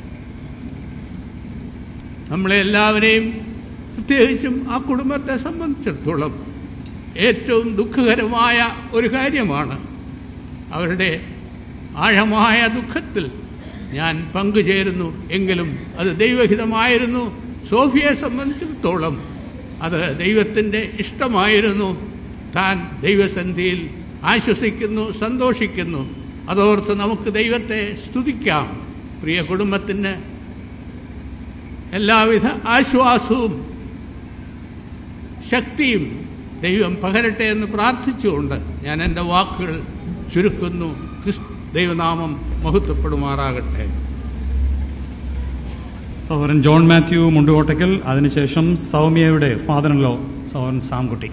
നമ്മളെ എല്ലാവരെയും പ്രത്യേകിച്ചും ആ കുടുംബത്തെ സംബന്ധിച്ചിടത്തോളം ഏറ്റവും ദുഃഖകരമായ ഒരു കാര്യമാണ് അവരുടെ ആഴമായ ദുഃഖത്തിൽ ഞാൻ പങ്കുചേരുന്നു എങ്കിലും അത് ദൈവഹിതമായിരുന്നു സോഫിയെ സംബന്ധിച്ചിടത്തോളം അത് ദൈവത്തിൻ്റെ ഇഷ്ടമായിരുന്നു താൻ ദൈവസന്ധിയിൽ ആശ്വസിക്കുന്നു സന്തോഷിക്കുന്നു അതോർത്ത് നമുക്ക് ദൈവത്തെ സ്തുതിക്കാം പ്രിയ കുടുംബത്തിന് എല്ലാവിധ ആശ്വാസവും ശക്തിയും ദൈവം പകരട്ടെ എന്ന് പ്രാർത്ഥിച്ചുകൊണ്ട് ഞാൻ എൻ്റെ വാക്കുകൾ ചുരുക്കുന്നു ക്രിസ്- ദൈവനാമം മഹത്വപ്പെടുമാറാകട്ടെ സഹോദരൻ ജോൺ മാത്യു മുണ്ടുകോട്ടയ്ക്കൽ അതിനുശേഷം സൗമ്യയുടെ ഫാദറിലോ സഹോദരൻ സാംകുട്ടി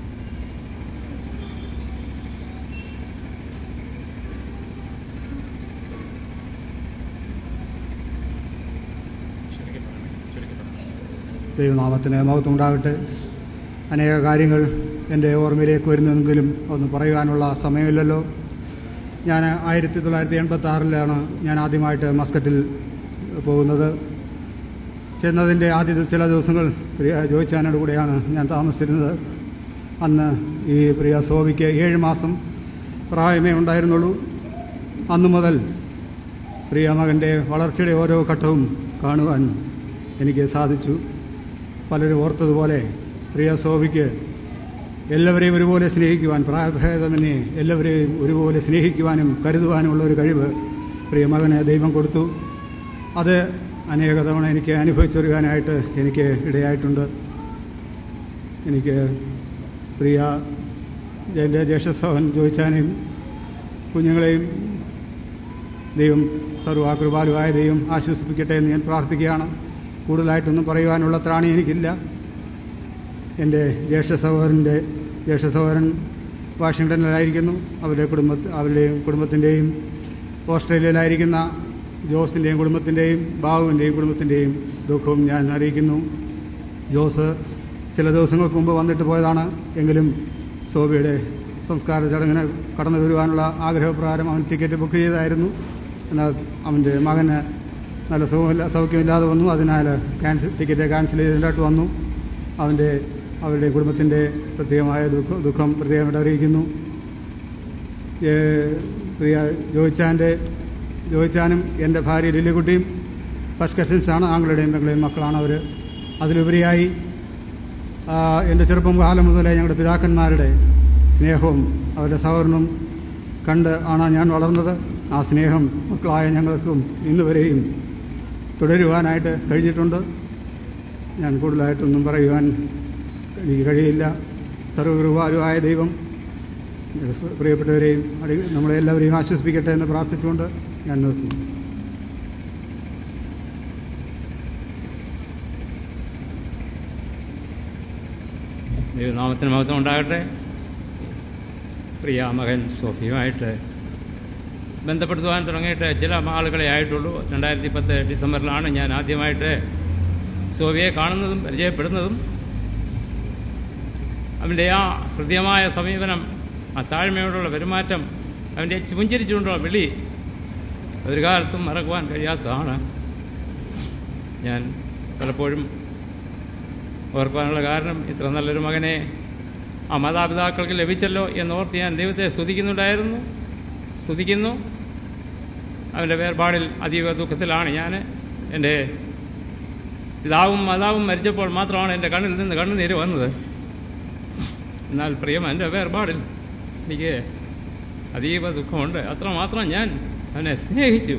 ദൈവനാമത്തിന് മഹത്വം ഉണ്ടാകട്ടെ അനേക കാര്യങ്ങൾ എൻ്റെ ഓർമ്മയിലേക്ക് വരുന്നെങ്കിലും ഒന്ന് പറയുവാനുള്ള സമയമില്ലല്ലോ ഞാൻ ആയിരത്തി തൊള്ളായിരത്തി എൺപത്തി ആറിലാണ് ഞാൻ ആദ്യമായിട്ട് മസ്കറ്റിൽ പോകുന്നത് ചെന്നതിൻ്റെ ആദ്യത്തെ ചില ദിവസങ്ങൾ പ്രിയ ജോയിച്ചാനോട് കൂടെയാണ് ഞാൻ താമസിച്ചിരുന്നത് അന്ന് ഈ പ്രിയ സോബിക്ക് ഏഴ് മാസം പ്രായമേ ഉണ്ടായിരുന്നുള്ളൂ അന്നു മുതൽ പ്രിയ മകൻ്റെ വളർച്ചയുടെ ഓരോ ഘട്ടവും കാണുവാൻ എനിക്ക് സാധിച്ചു പലരും ഓർത്തതുപോലെ പ്രിയ സോബിക്ക് എല്ലാവരെയും ഒരുപോലെ സ്നേഹിക്കുവാൻ പ്രായഭേദമന്യേ എല്ലാവരെയും ഒരുപോലെ സ്നേഹിക്കുവാനും കരുതുവാനുമുള്ള ഒരു കഴിവ് പ്രിയ മകന് ദൈവം കൊടുത്തു അത് അനേക തവണ എനിക്ക് അനുഭവിച്ചൊരുക്കാനായിട്ട് എനിക്ക് ഇടയായിട്ടുണ്ട് എനിക്ക് പ്രിയ എൻ്റെ ജ്യേഷ്ഠസഹൻ ജോയിച്ചാനെയും കുഞ്ഞുങ്ങളെയും ദൈവം സർവാകൃപാലുവായ ദൈവം ആശ്വസിപ്പിക്കട്ടെ എന്ന് ഞാൻ പ്രാർത്ഥിക്കുകയാണ് കൂടുതലായിട്ടൊന്നും പറയുവാനുള്ള ത്രാണി എനിക്കില്ല എൻ്റെ ജ്യേഷ്ഠ സഹോദരൻ്റെ ജ്യേഷ്ഠ സഹോദരൻ വാഷിങ്ടണിലായിരിക്കുന്നു അവരുടെ കുടുംബ അവരുടെയും കുടുംബത്തിൻ്റെയും ഓസ്ട്രേലിയയിലായിരിക്കുന്ന ജോസിൻ്റെയും കുടുംബത്തിൻ്റെയും ബാബുവിൻ്റെയും കുടുംബത്തിൻ്റെയും ദുഃഖവും ഞാൻ അറിയിക്കുന്നു ജോസ് ചില ദിവസങ്ങൾക്ക് മുമ്പ് വന്നിട്ട് പോയതാണ് എങ്കിലും സോബിയുടെ സംസ്കാര ചടങ്ങിന് കടന്നു വരുവാനുള്ള ആഗ്രഹപ്രകാരം അവൻ ടിക്കറ്റ് ബുക്ക് ചെയ്തായിരുന്നു എന്നാൽ അവൻ്റെ മകന് നല്ല സുഖമില്ല സൗഖ്യമില്ലാതെ വന്നു അതിനാൽ ക്യാൻസൽ ടിക്കറ്റ് ക്യാൻസൽ ചെയ്തതിനായിട്ട് വന്നു അവൻ്റെ അവരുടെ കുടുംബത്തിൻ്റെ പ്രത്യേകമായ ദുഃഖം ദുഃഖം പ്രത്യേകമായിട്ട് അറിയിക്കുന്നു ഏ, പ്രിയ ജോയിച്ചാൻ്റെ ജോയിച്ചാനും എൻ്റെ ഭാര്യ ലില്ലിക്കുട്ടിയും ഫസ്റ്റ് കസിൻസാണ് ആങ്ങളുടെയും പെങ്ങളുടെയും മക്കളാണ് അവർ അതിലുപരിയായി ആ, എൻ്റെ ചെറുപ്പം കാലം മുതലേ ഞങ്ങളുടെ പിതാക്കന്മാരുടെ സ്നേഹവും അവരുടെ സഹകരണവും കണ്ട് ആണ് ഞാൻ വളർന്നത് ആ സ്നേഹം മക്കളായ ഞങ്ങൾക്കും ഇന്നുവരെയും തുടരുവാനായിട്ട് കഴിഞ്ഞിട്ടുണ്ട് ഞാൻ കൂടുതലായിട്ടൊന്നും പറയുവാൻ എനിക്ക് കഴിയില്ല സർവകൃപാലുവായ ദൈവം പ്രിയപ്പെട്ടവരെയും അടി നമ്മളെ എല്ലാവരെയും ആശ്വസിപ്പിക്കട്ടെ എന്ന് പ്രാർത്ഥിച്ചുകൊണ്ട് ഞാൻ നിർത്തുന്നു ദൈവനാമത്തിന് മഹത്വം ഉണ്ടാകട്ടെ പ്രിയ മകൻ സോഫിയുമായിട്ട് ബന്ധപ്പെടുത്തുവാൻ തുടങ്ങിയിട്ട് ചില ആളുകളെ ആയിട്ടുള്ളൂ രണ്ടായിരത്തി പത്ത് ഡിസംബറിലാണ് ഞാൻ ആദ്യമായിട്ട് സോഫിയെ കാണുന്നതും പരിചയപ്പെടുന്നതും അവൻ്റെ ആ ഹൃദ്യമായ സമീപനം ആ താഴ്മയോടുള്ള പെരുമാറ്റം അവൻ്റെ പുഞ്ചിരിച്ചുകൊണ്ടുള്ള വിളി ഒരു കാലത്തും മറക്കുവാൻ കഴിയാത്തതാണ് ഞാൻ പലപ്പോഴും ഓർക്കുവാനുള്ള കാരണം ഇത്ര നല്ലൊരു മകനെ ആ മാതാപിതാക്കൾക്ക് ലഭിച്ചല്ലോ എന്നോർത്ത് ഞാൻ ദൈവത്തെ സ്തുതിക്കുന്നുണ്ടായിരുന്നു സ്തുതിക്കുന്നു അവൻ്റെ വേർപാടിൽ അതീവ ദുഃഖത്തിലാണ് ഞാൻ എൻ്റെ പിതാവും മാതാവും മരിച്ചപ്പോൾ മാത്രമാണ് എൻ്റെ കണ്ണിൽ നിന്ന് കണ്ണുനീര് വന്നത് എന്നാൽ പ്രിയം എൻ്റെ വേർപാടിൽ എനിക്ക് അതീവ ദുഃഖമുണ്ട് അത്രമാത്രം ഞാൻ അവനെ സ്നേഹിച്ചു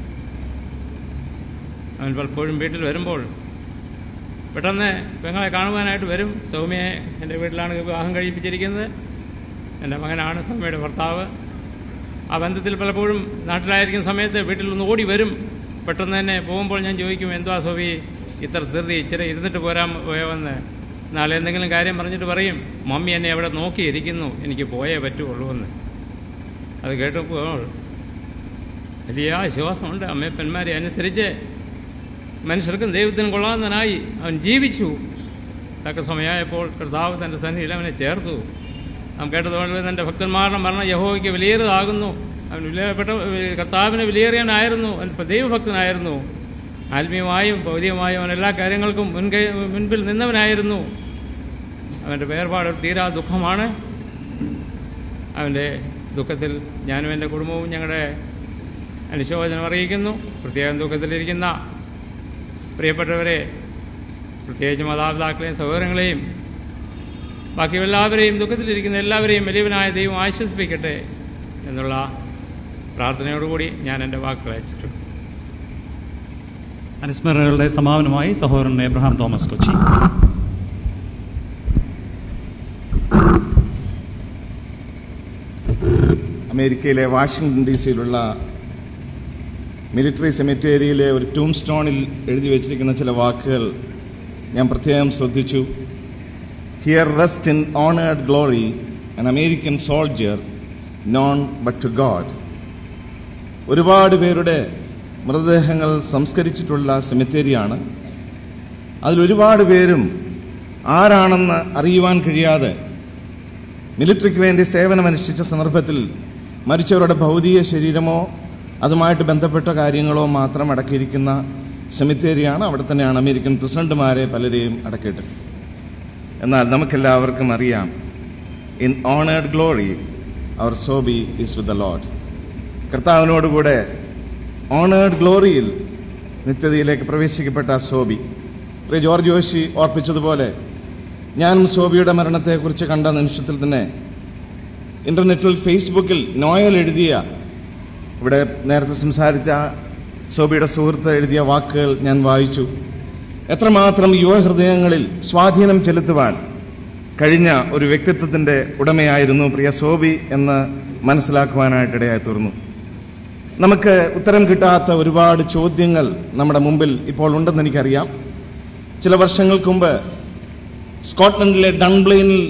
അവൻ പലപ്പോഴും വീട്ടിൽ വരുമ്പോൾ പെട്ടെന്ന് പെങ്ങളെ കാണുവാനായിട്ട് വരും സൗമ്യയെ എൻ്റെ വീട്ടിലാണ് വിവാഹം കഴിപ്പിച്ചിരിക്കുന്നത് എൻ്റെ മകനാണ് സൗമ്യയുടെ ഭർത്താവ് ആ ബന്ധത്തിൽ പലപ്പോഴും നാട്ടിലായിരിക്കുന്ന സമയത്ത് വീട്ടിൽ നിന്ന് ഓടി വരും പെട്ടെന്ന് തന്നെ പോകുമ്പോൾ ഞാൻ ചോദിക്കും എന്തുവാ സോഫി ഇത്ര ധൃതി ഇച്ചിരി ഇരുന്നിട്ട് പോരാൻ പോയവെന്ന് നാളെ എന്തെങ്കിലും കാര്യം പറഞ്ഞിട്ട് പറയും മമ്മി എന്നെ അവിടെ നോക്കിയിരിക്കുന്നു എനിക്ക് പോയേ പറ്റുള്ളൂ എന്ന് അത് കേട്ടപ്പോൾ വലിയ ആശ്വാസമുണ്ട് അമ്മയപ്പന്മാരെ അനുസരിച്ച് മനുഷ്യർക്കും ദൈവത്തിനും കൊള്ളാവുന്നതിനായി അവൻ ജീവിച്ചു തക്ക സമയമായപ്പോൾ കർത്താവ് തൻ്റെ സന്നിധിയിൽ അവനെ ചേർത്തു നാം കേട്ടതുപോലെ തൻ്റെ ഭക്തന്മാരുടെ മരണം യഹോവയ്ക്ക് വിലയേറിയതാകുന്നു അവൻ വിലപ്പെട്ട കർത്താവിന് വിലയേറിയവനായിരുന്നു അവൻ ദൈവഭക്തനായിരുന്നു ആത്മീയമായും ഭൗതികമായും അവൻ എല്ലാ കാര്യങ്ങൾക്കും മുൻകൈ മുൻപിൽ നിന്നവനായിരുന്നു അവൻ്റെ വേർപാട് ഒരു തീരാ ദുഃഖമാണ് അവൻ്റെ ദുഃഖത്തിൽ ഞാനും എൻ്റെ കുടുംബവും ഞങ്ങളുടെ അനുശോചനം അറിയിക്കുന്നു പ്രത്യേകം ദുഃഖത്തിലിരിക്കുന്ന പ്രിയപ്പെട്ടവരെ പ്രത്യേകിച്ച് മാതാപിതാക്കളെയും സഹോദരങ്ങളെയും ബാക്കി എല്ലാവരെയും ദുഃഖത്തിലിരിക്കുന്ന എല്ലാവരെയും വലിയവനായ ദൈവം ആശ്വസിപ്പിക്കട്ടെ എന്നുള്ള പ്രാർത്ഥനയോടുകൂടി ഞാൻ എൻ്റെ വാക്കുകൾ അയച്ചിട്ടുണ്ട് അനുസ്മരണകളുടെ സമാപനമായി സഹോദരൻ എബ്രഹാം തോമസ് കൊച്ചി അമേരിക്കയിലെ വാഷിംഗ്ടൺ ഡി സിയിലുള്ള മിലിറ്ററി സെമിറ്റേരിയിലെ ഒരു ടൂം സ്റ്റോണിൽ എഴുതി വച്ചിരിക്കുന്ന ചില വാക്കുകൾ ഞാൻ പ്രത്യേകം ശ്രദ്ധിച്ചു here rest in honoured glory an American soldier known but to God ഒരുപാട് പേരുടെ മൃതദേഹങ്ങൾ സംസ്കരിച്ചിട്ടുള്ള സെമിത്തേരിയാണ് അതിലൊരുപാട് പേരും ആരാണെന്ന് അറിയുവാൻ കഴിയാതെ മിലിറ്ററിക്ക് വേണ്ടി സേവനമനുഷ്ഠിച്ച സന്ദർഭത്തിൽ മരിച്ചവരുടെ ഭൗതിക ശരീരമോ അതുമായിട്ട് ബന്ധപ്പെട്ട കാര്യങ്ങളോ മാത്രം അടക്കിയിരിക്കുന്ന സെമിത്തേരിയാണ് അവിടെ തന്നെയാണ് അമേരിക്കൻ പ്രസിഡന്റുമാരെ പലരെയും അടക്കിയിട്ട് എന്നാൽ നമുക്കെല്ലാവർക്കും അറിയാം ഇൻ ഓണേർഡ് ഗ്ലോറി അവർ Sobi is with the Lord കർത്താവിനോടുകൂടെ ഓണേർഡ് ഗ്ലോറിയിൽ നിത്യതയിലേക്ക് പ്രവേശിക്കപ്പെട്ട സോബി പ്രിയ ജോർജ് ജോഷി ഓർപ്പിച്ചതുപോലെ ഞാനും സോബിയുടെ മരണത്തെക്കുറിച്ച് കണ്ട നിമിഷത്തിൽ തന്നെ ഇന്റർനെറ്റിൽ ഫേസ്ബുക്കിൽ നോയൽ എഴുതിയ ഇവിടെ നേരത്തെ സംസാരിച്ച സോബിയുടെ സുഹൃത്ത് എഴുതിയ വാക്കുകൾ ഞാൻ വായിച്ചു എത്രമാത്രം യുവഹൃദയങ്ങളിൽ സ്വാധീനം ചെലുത്തുവാൻ കഴിഞ്ഞ ഒരു വ്യക്തിത്വത്തിന്റെ ഉടമയായിരുന്നു പ്രിയ സോബി എന്ന് മനസ്സിലാക്കുവാനായിട്ടിടയായി തീർന്നു നമുക്ക് ഉത്തരം കിട്ടാത്ത ഒരുപാട് ചോദ്യങ്ങൾ നമ്മുടെ മുമ്പിൽ ഇപ്പോൾ ഉണ്ടെന്ന് എനിക്കറിയാം ചില വർഷങ്ങൾക്ക് മുമ്പ് സ്കോട്ട്ലൻഡിലെ ഡൺബ്ലെയിനിൽ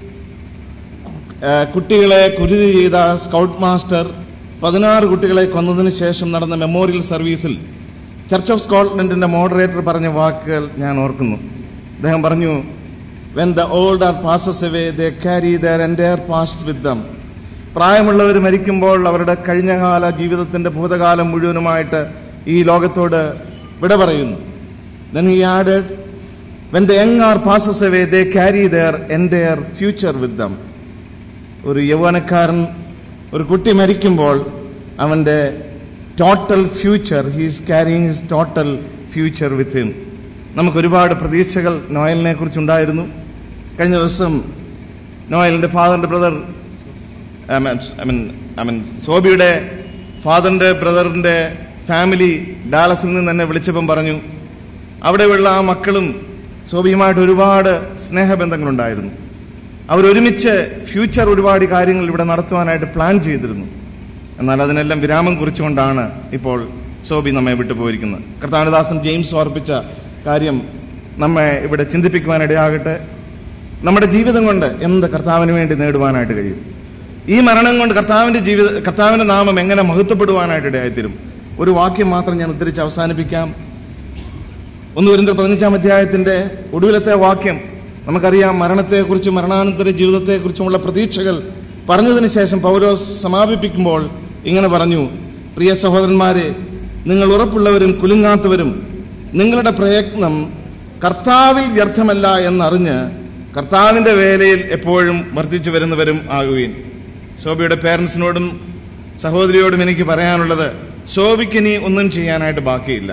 ആ, കുട്ടികളെ കുരുതി ചെയ്ത സ്കൗട്ട് മാസ്റ്റർ പതിനാറ് കുട്ടികളെ കൊന്നതിന് ശേഷം നടന്ന മെമ്മോറിയൽ സർവീസിൽ ചർച്ച് ഓഫ് സ്കോട്ട്ലൻഡിന്റെ മോഡറേറ്റർ പറഞ്ഞ വാക്കുകൾ ഞാൻ ഓർക്കുന്നു അദ്ദേഹം പറഞ്ഞു when the old are passes away they carry their entire past with them പ്രായമുള്ളവർ മരിക്കുമ്പോൾ അവരുടെ കഴിഞ്ഞകാല ജീവിതത്തിന്റെ ഭൂതകാലം മുഴുവനുമായിട്ട് ഈ ലോകത്തോട് വിട പറയുന്നു then he added when the young are passes away they carry their entire future with them ഒരു യൗവനക്കാരൻ ഒരു കുട്ടി മരിക്കുമ്പോൾ അവൻ്റെ total future he's carrying his total future with him നമുക്ക് ഒരുപാട് പ്രതീക്ഷകൾ നോയലിനെ കുറിച്ചുണ്ടായിരുന്നു കഴിഞ്ഞ ദിവസം നോയലിൻ്റെ ഫാദറിൻ്റെ brother I mean I mean സോബിയുടെ ഫാദറിൻ്റെ ബ്രദറിൻ്റെ ഫാമിലി ഡാലസിൽ നിന്ന് എന്നെ വിളിച്ചപ്പം പറഞ്ഞു അവിടെയുള്ള ആ മക്കളും സോബിയുമായിട്ട് ഒരുപാട് സ്നേഹബന്ധങ്ങളുണ്ടായിരുന്നു അവരൊരുമിച്ച് ഫ്യൂച്ചർ ഒരുപാട് കാര്യങ്ങൾ ഇവിടെ നടത്തുവാനായിട്ട് പ്ലാൻ ചെയ്തിരുന്നു എന്നാൽ അതിനെല്ലാം വിരാമം കുറിച്ചുകൊണ്ടാണ് ഇപ്പോൾ സോബി നമ്മെ വിട്ടുപോയിരിക്കുന്നത് കർത്താനദാസൻ ജെയിംസ് ഓർപ്പിച്ച കാര്യം നമ്മെ ഇവിടെ ചിന്തിപ്പിക്കുവാനിടയാകട്ടെ നമ്മുടെ ജീവിതം കൊണ്ട് എന്ത് കർത്താവിന് വേണ്ടി നേടുവാനായിട്ട് കഴിയും ഈ മരണം കൊണ്ട് കർത്താവിന്റെ ജീവിത കർത്താവിന്റെ നാമം എങ്ങനെ മഹത്വപ്പെടുവാനായിട്ട് ഇടയായിത്തീരും ഒരു വാക്യം മാത്രം ഞാൻ ഉദ്ധരിച്ച് അവസാനിപ്പിക്കാം ഒന്ന് വരുന്ന പതിനഞ്ചാം അധ്യായത്തിന്റെ ഒടുവിലത്തെ വാക്യം നമുക്കറിയാം മരണത്തെക്കുറിച്ചും മരണാനന്തര ജീവിതത്തെക്കുറിച്ചുമുള്ള പ്രതീക്ഷകൾ പറഞ്ഞതിന് ശേഷം പൗലോസ് സമാപിപ്പിക്കുമ്പോൾ ഇങ്ങനെ പറഞ്ഞു പ്രിയ സഹോദരന്മാരെ നിങ്ങൾ ഉറപ്പുള്ളവരും കുലുങ്ങാത്തവരും നിങ്ങളുടെ പ്രയത്നം കർത്താവിൽ വ്യർത്ഥമല്ല എന്നറിഞ്ഞ് കർത്താവിന്റെ വേലയിൽ എപ്പോഴും വർദ്ധിച്ചു വരുന്നവരും ആകുകയും ശോഭയുടെ പേരൻസിനോടും സഹോദരിയോടും എനിക്ക് പറയാനുള്ളത് ശോഭയ്ക്ക് ഇനി ഒന്നും ചെയ്യാനായിട്ട് ബാക്കിയില്ല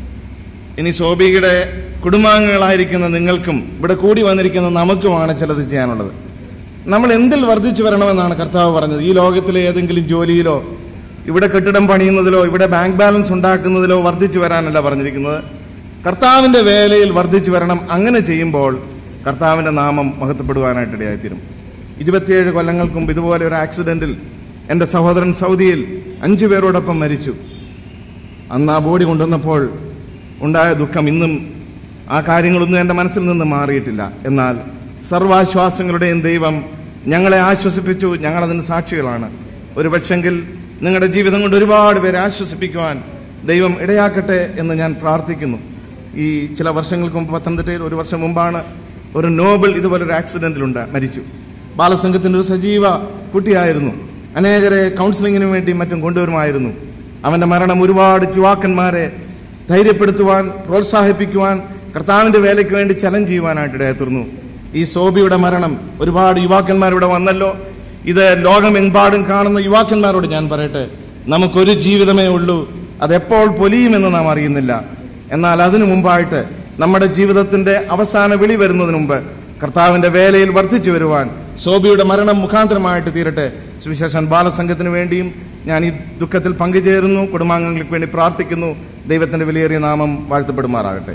ഇനി ശോഭികയുടെ കുടുംബാംഗങ്ങളായിരിക്കുന്ന നിങ്ങൾക്കും ഇവിടെ കൂടി വന്നിരിക്കുന്ന നമുക്കുമാണ് ചിലത് ചെയ്യാനുള്ളത് നമ്മൾ എന്തിൽ വർദ്ധിച്ചു വരണമെന്നാണ് കർത്താവ് പറഞ്ഞത് ഈ ലോകത്തിലെ ഏതെങ്കിലും ജോലിയിലോ ഇവിടെ കെട്ടിടം പണിയുന്നതിലോ ഇവിടെ ബാങ്ക് ബാലൻസ് ഉണ്ടാക്കുന്നതിലോ വർദ്ധിച്ചു വരാനല്ല പറഞ്ഞിരിക്കുന്നത് കർത്താവിന്റെ വേലയിൽ വർദ്ധിച്ചു വരണം അങ്ങനെ ചെയ്യുമ്പോൾ കർത്താവിന്റെ നാമം മഹത്വപ്പെടുവാനായിട്ട് ഇടയായിത്തീരും ഇരുപത്തിയേഴ് കൊല്ലങ്ങൾക്ക് മുമ്പ് ഇതുപോലെ ഒരു ആക്സിഡന്റിൽ എൻ്റെ സഹോദരൻ സൗദിയിൽ അഞ്ചു പേരോടൊപ്പം മരിച്ചു അന്ന് ആ ബോഡി കൊണ്ടുവന്നപ്പോൾ ഉണ്ടായ ദുഃഖം ഇന്നും ആ കാര്യങ്ങളൊന്നും എൻ്റെ മനസ്സിൽ നിന്ന് മാറിയിട്ടില്ല എന്നാൽ സർവാശ്വാസങ്ങളുടെയും ദൈവം ഞങ്ങളെ ആശ്വസിപ്പിച്ചു ഞങ്ങളതിന് സാക്ഷികളാണ് ഒരു പക്ഷെങ്കിൽ നിങ്ങളുടെ ജീവിതം കൊണ്ട് ഒരുപാട് പേരെ ആശ്വസിപ്പിക്കുവാൻ ദൈവം ഇടയാക്കട്ടെ എന്ന് ഞാൻ പ്രാർത്ഥിക്കുന്നു ഈ ചില വർഷങ്ങൾക്ക് മുമ്പ് പത്തനംതിട്ടയിൽ ഒരു വർഷം മുമ്പാണ് ഒരു നോബൽ ഇതുപോലൊരു ആക്സിഡന്റിലുണ്ട് മരിച്ചു ബാലസംഘത്തിന്റെ ഒരു സജീവ കുട്ടിയായിരുന്നു അനേകരെ കൗൺസിലിങ്ങിന് വേണ്ടി മറ്റും കൊണ്ടുവരുമായിരുന്നു അവന്റെ മരണം ഒരുപാട് യുവാക്കന്മാരെ ധൈര്യപ്പെടുത്തുവാൻ പ്രോത്സാഹിപ്പിക്കുവാൻ കർത്താവിന്റെ വേലയ്ക്ക് വേണ്ടി ചലഞ്ച് ചെയ്യുവാനായിട്ട് ഇടയാത്തീർന്നു ഈ സോബിയുടെ മരണം ഒരുപാട് യുവാക്കന്മാർ ഇവിടെ വന്നല്ലോ ഇത് ലോകമെമ്പാടും കാണുന്ന യുവാക്കന്മാരോട് ഞാൻ പറയട്ടെ നമുക്കൊരു ജീവിതമേ ഉള്ളൂ അതെപ്പോൾ പൊലിയുമെന്ന് നാം അറിയുന്നില്ല എന്നാൽ അതിനു മുമ്പായിട്ട് നമ്മുടെ ജീവിതത്തിന്റെ അവസാന വിളി വരുന്നതിന് മുമ്പ് കർത്താവിന്റെ വേലയിൽ വർദ്ധിച്ചു വരുവാൻ സോബിയുടെ മരണം മുഖാന്തരമായിട്ട് തീരട്ടെ സുവിശേഷൻ ബാലസംഘത്തിന് വേണ്ടിയും ഞാൻ ഈ ദുഃഖത്തിൽ പങ്കുചേരുന്നു കുടുംബാംഗങ്ങൾക്ക് വേണ്ടി പ്രാർത്ഥിക്കുന്നു ദൈവത്തിന്റെ വിലയേറിയ നാമം വാഴ്ത്തപ്പെടുമാറാകട്ടെ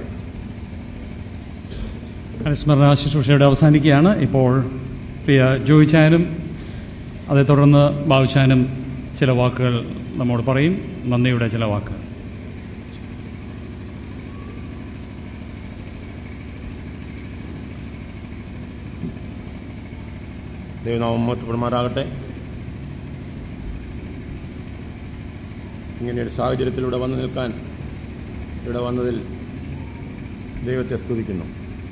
അനുസ്മരണ ശുശ്രൂഷയുടെ അവസാനിക്കുകയാണ് ഇപ്പോൾ പ്രിയ ജോയിച്ചാനും അതേ തുടർന്ന് ബാബുച്ചാനും ചില വാക്കുകൾ നമ്മോട് പറയും നന്ദിയുടെ ചില വാക്കുകൾ ദൈവനാമം മഹത്വപ്പെടുമാറാകട്ടെ ഇങ്ങനെയൊരു സാഹചര്യത്തിലൂടെ വന്നു നിൽക്കാൻ ഇവിടെ വന്നതിൽ ദൈവത്തെ സ്തുതിക്കുന്നു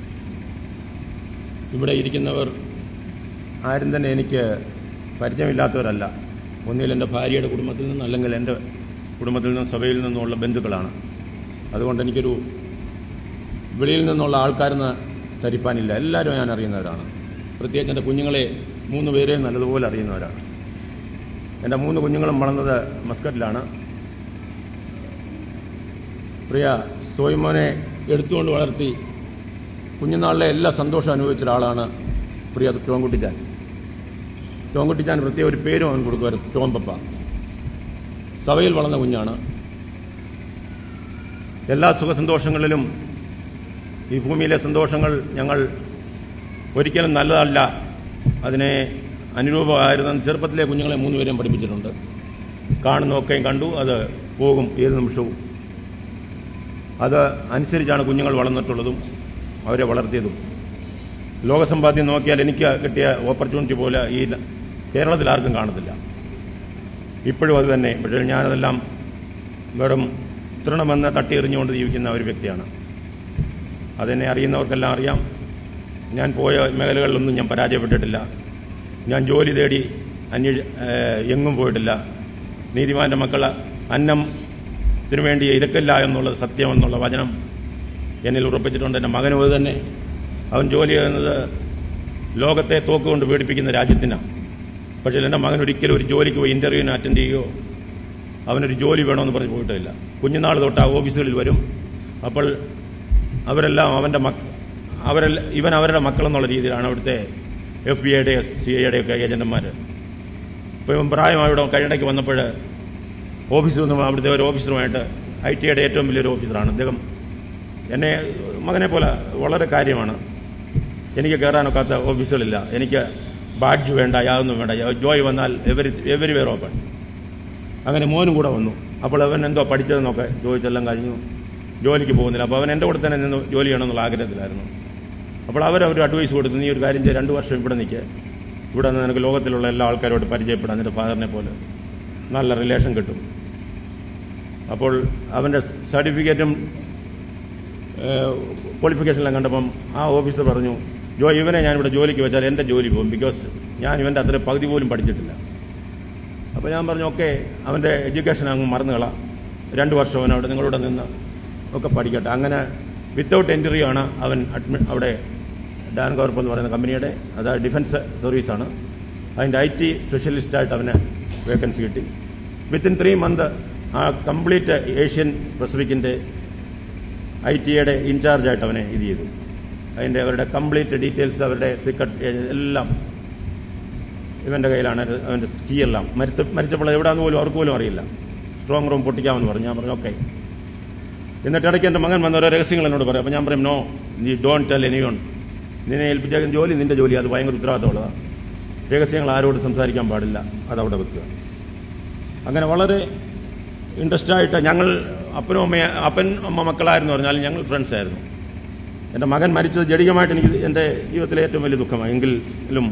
ഇവിടെ ഇരിക്കുന്നവർ ആരും തന്നെ എനിക്ക് പരിചയമില്ലാത്തവരല്ല ഒന്നിൽ എൻ്റെ ഭാര്യയുടെ കുടുംബത്തിൽ നിന്നും അല്ലെങ്കിൽ എൻ്റെ കുടുംബത്തിൽ നിന്നും സഭയിൽ നിന്നുമുള്ള ബന്ധുക്കളാണ് അതുകൊണ്ട് എനിക്കൊരു വെളിയിൽ നിന്നുള്ള ആൾക്കാരെന്ന് ധരിപ്പാനില്ല എല്ലാവരും ഞാൻ അറിയുന്നവരാണ് പ്രത്യേകിച്ച് എൻ്റെ കുഞ്ഞുങ്ങളെ മൂന്ന് പേരെയും നല്ലതുപോലെ അറിയുന്നവരാണ് എൻ്റെ മൂന്ന് കുഞ്ഞുങ്ങളും വളർന്നത് മസ്കറ്റിലാണ് പ്രിയ സോയ്മോനെ എടുത്തുകൊണ്ട് വളർത്തി കുഞ്ഞുനാളിലെ എല്ലാ സന്തോഷം അനുഭവിച്ച ഒരാളാണ് പ്രിയ ടോംകുട്ടിച്ചാൻ ടോംകുട്ടിച്ചാൻ പ്രത്യേക ഒരു പേരും അവൻ കൊടുക്കുമായിരുന്നു ടോം പപ്പ സഭയിൽ വളർന്ന കുഞ്ഞാണ് എല്ലാ സുഖസന്തോഷങ്ങളിലും ഈ ഭൂമിയിലെ സന്തോഷങ്ങൾ ഞങ്ങൾ ഒരിക്കലും നല്ലതല്ല അതിനെ അനുരൂപമായിരുന്ന ചെറുപ്പത്തിലെ കുഞ്ഞുങ്ങളെ മൂന്നുപേരെയും പഠിപ്പിച്ചിട്ടുണ്ട് കാണുന്നതൊക്കെയും കണ്ടു അത് പോകും ഏത് നിമിഷവും അത് അനുസരിച്ചാണ് കുഞ്ഞുങ്ങൾ വളർന്നിട്ടുള്ളതും അവരെ വളർത്തിയതും ലോകസമ്പാദ്യം നോക്കിയാൽ എനിക്ക് കിട്ടിയ ഓപ്പർച്യൂണിറ്റി പോലെ ഈ കേരളത്തിൽ ആർക്കും കാണത്തില്ല ഇപ്പോഴും അത് തന്നെ പക്ഷേ ഞാനതെല്ലാം വെറും തൃണമെന്ന് തട്ടി എറിഞ്ഞുകൊണ്ട് ജീവിക്കുന്ന ഒരു വ്യക്തിയാണ് അതെന്നെ അറിയുന്നവർക്കെല്ലാം അറിയാം ഞാൻ പോയ മേഖലകളിലൊന്നും ഞാൻ പരാജയപ്പെട്ടിട്ടില്ല ഞാൻ ജോലി തേടി അന്വേഷ ഏഹ് എങ്ങും പോയിട്ടില്ല നീതിമാന്റെ മക്കൾ അന്നത്തിന് വേണ്ടി ഇരക്കില്ല എന്നുള്ളത് സത്യമെന്നുള്ള വചനം എന്നിൽ ഉറപ്പിച്ചിട്ടുണ്ട് എൻ്റെ മകനും അത് തന്നെ അവൻ ജോലി ചെയ്യുന്നത് ലോകത്തെ തോക്കുകൊണ്ട് പീഡിപ്പിക്കുന്ന രാജ്യത്തിനാണ് പക്ഷേ എൻ്റെ മകൻ ഒരിക്കലും ഒരു ജോലിക്ക് പോയി ഇൻ്റർവ്യൂവിന് അറ്റൻഡ് ചെയ്യുകയോ അവനൊരു ജോലി വേണമെന്ന് പറഞ്ഞ് പോയിട്ടില്ല കുഞ്ഞുനാൾ തൊട്ട് ആ ഓഫീസുകളിൽ വരും അപ്പോൾ അവരെല്ലാം അവൻ്റെ മക്ക അവരെല്ലാം ഇവൻ അവരുടെ മക്കളെന്നുള്ള രീതിയിലാണ് അവിടുത്തെ എഫ് ബി ഐയുടെ സി ഐയുടെ ഒക്കെ ഏജന്റുമാർ ഇപ്പോൾ ഇവൻ പ്രായമായി ഇവിടെ കഴിഞ്ഞിടയ്ക്ക് വന്നപ്പോൾ ഓഫീസിൽ നിന്നും അവിടുത്തെ ഒരു ഓഫീസറുമായിട്ട് ഐ ടിയുടെ ഏറ്റവും വലിയൊരു ഓഫീസറാണ് അദ്ദേഹം എന്നെ മകനെ പോലെ വളരെ കാര്യമാണ് എനിക്ക് കയറാനൊക്കാത്ത ഓഫീസുകളില്ല എനിക്ക് ബാഡ്ജ് വേണ്ട യാതൊന്നും വേണ്ട ജോയ് വന്നാൽ എവരി എവരി വേർ ഓപ്പൺ അങ്ങനെ മോനും കൂടെ വന്നു അപ്പോൾ അവൻ എന്തോ പഠിച്ചതെന്നൊക്കെ ചോദിച്ചെല്ലാം കഴിഞ്ഞു ജോലിക്ക് പോകുന്നില്ല അപ്പോൾ അവൻ എൻ്റെ കൂടെ തന്നെ നിന്ന് ജോലി ചെയ്യണമെന്നുള്ള ആഗ്രഹത്തിലായിരുന്നു അപ്പോൾ അവരൊരു അഡ്വൈസ് കൊടുത്തു നീ ഒരു കാര്യം ചെയ്ത് രണ്ട് വർഷം ഇവിടെ നിൽക്കുക ഇവിടെ നിന്ന് നിനക്ക് ലോകത്തിലുള്ള എല്ലാ ആൾക്കാരോട് പരിചയപ്പെടാം നിന്റെ ഫാദറിനെ പോലെ നല്ല റിലേഷൻ കിട്ടും അപ്പോൾ അവൻ്റെ സർട്ടിഫിക്കറ്റും ക്വാളിഫിക്കേഷനെല്ലാം കണ്ടപ്പം ആ ഓഫീസർ പറഞ്ഞു ജോ ഇവനെ ഞാനിവിടെ ജോലിക്ക് വെച്ചാൽ എൻ്റെ ജോലി പോകും ബിക്കോസ് ഞാൻ ഇവൻ്റെ അത്ര പകുതി പോലും പഠിച്ചിട്ടില്ല അപ്പോൾ ഞാൻ പറഞ്ഞു ഓക്കെ അവൻ്റെ എഡ്യൂക്കേഷൻ അങ്ങ് മറന്നുകള രണ്ട് വർഷം അവൻ അവിടെ നിങ്ങളുടെ നിന്ന് ഒക്കെ പഠിക്കട്ടെ അങ്ങനെ വിത്തൗട്ട് എൻട്രി ആണ് അവൻ അഡ്മി അവിടെ ഡാൻ കോർപ്പ് എന്ന് പറയുന്ന കമ്പനിയുടെ അത് ഡിഫൻസ് സർവീസാണ് അതിൻ്റെ ഐ ടി സ്പെഷ്യലിസ്റ്റായിട്ട് അവന് വേക്കൻസി കിട്ടി വിത്തിൻ ത്രീ മന്ത് ആ കംപ്ലീറ്റ് ഏഷ്യൻ പസഫിക്കിൻ്റെ ഐ ടിയുടെ ഇൻചാർജായിട്ട് അവനെ ഇത് ചെയ്തു അതിൻ്റെ അവരുടെ കംപ്ലീറ്റ് ഡീറ്റെയിൽസ് അവരുടെ സീക്രട്ട് എല്ലാം ഇവൻ്റെ കയ്യിലാണ് അത് അവൻ്റെ സ്കീ എല്ലാം മരിച്ച മരിച്ചപ്പോൾ എവിടെയാണെന്ന് പോലും അവർക്ക് പോലും അറിയില്ല സ്ട്രോങ് റൂം പൊട്ടിക്കാമെന്ന് പറഞ്ഞു ഞാൻ പറഞ്ഞു ഓക്കെ എന്നിട്ട് ഇടയ്ക്ക് എൻ്റെ മകൻ വന്ന ഓരോ രഹസ്യങ്ങൾ എന്നോട് പറയും അപ്പോൾ ഞാൻ പറയും നോ നീ ഡോണ്ട് ടെൽ എനിയോൺ നിന്നെ ഏൽപ്പിച്ചേക്കുന്ന ജോലി നിന്റെ ജോലി അത് ഭയങ്കര ഉത്തരവാദിത്തമുള്ളതാണ് രഹസ്യങ്ങൾ ആരോട് സംസാരിക്കാൻ പാടില്ല അതവിടെ വെക്കുക അങ്ങനെ വളരെ ഇൻട്രസ്റ്റ് ആയിട്ട് ഞങ്ങൾ അപ്പനും അമ്മ അപ്പൻ അമ്മ മക്കളായിരുന്നു പറഞ്ഞാൽ ഞങ്ങൾ ഫ്രണ്ട്സ് ആയിരുന്നു എൻ്റെ മകൻ മരിച്ചത് ജടികമായിട്ട് എനിക്ക് എൻ്റെ ജീവിതത്തിലെ ഏറ്റവും വലിയ ദുഃഖമാണ് എങ്കിലും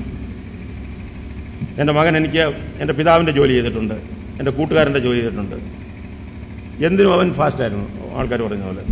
എൻ്റെ മകൻ എനിക്ക് എൻ്റെ പിതാവിൻ്റെ ജോലി ചെയ്തിട്ടുണ്ട് എൻ്റെ കൂട്ടുകാരൻ്റെ ജോലി ചെയ്തിട്ടുണ്ട് എന്തിനും അവൻ ഫാസ്റ്റായിരുന്നു ആൾക്കാർ പറയുന്ന പോലെ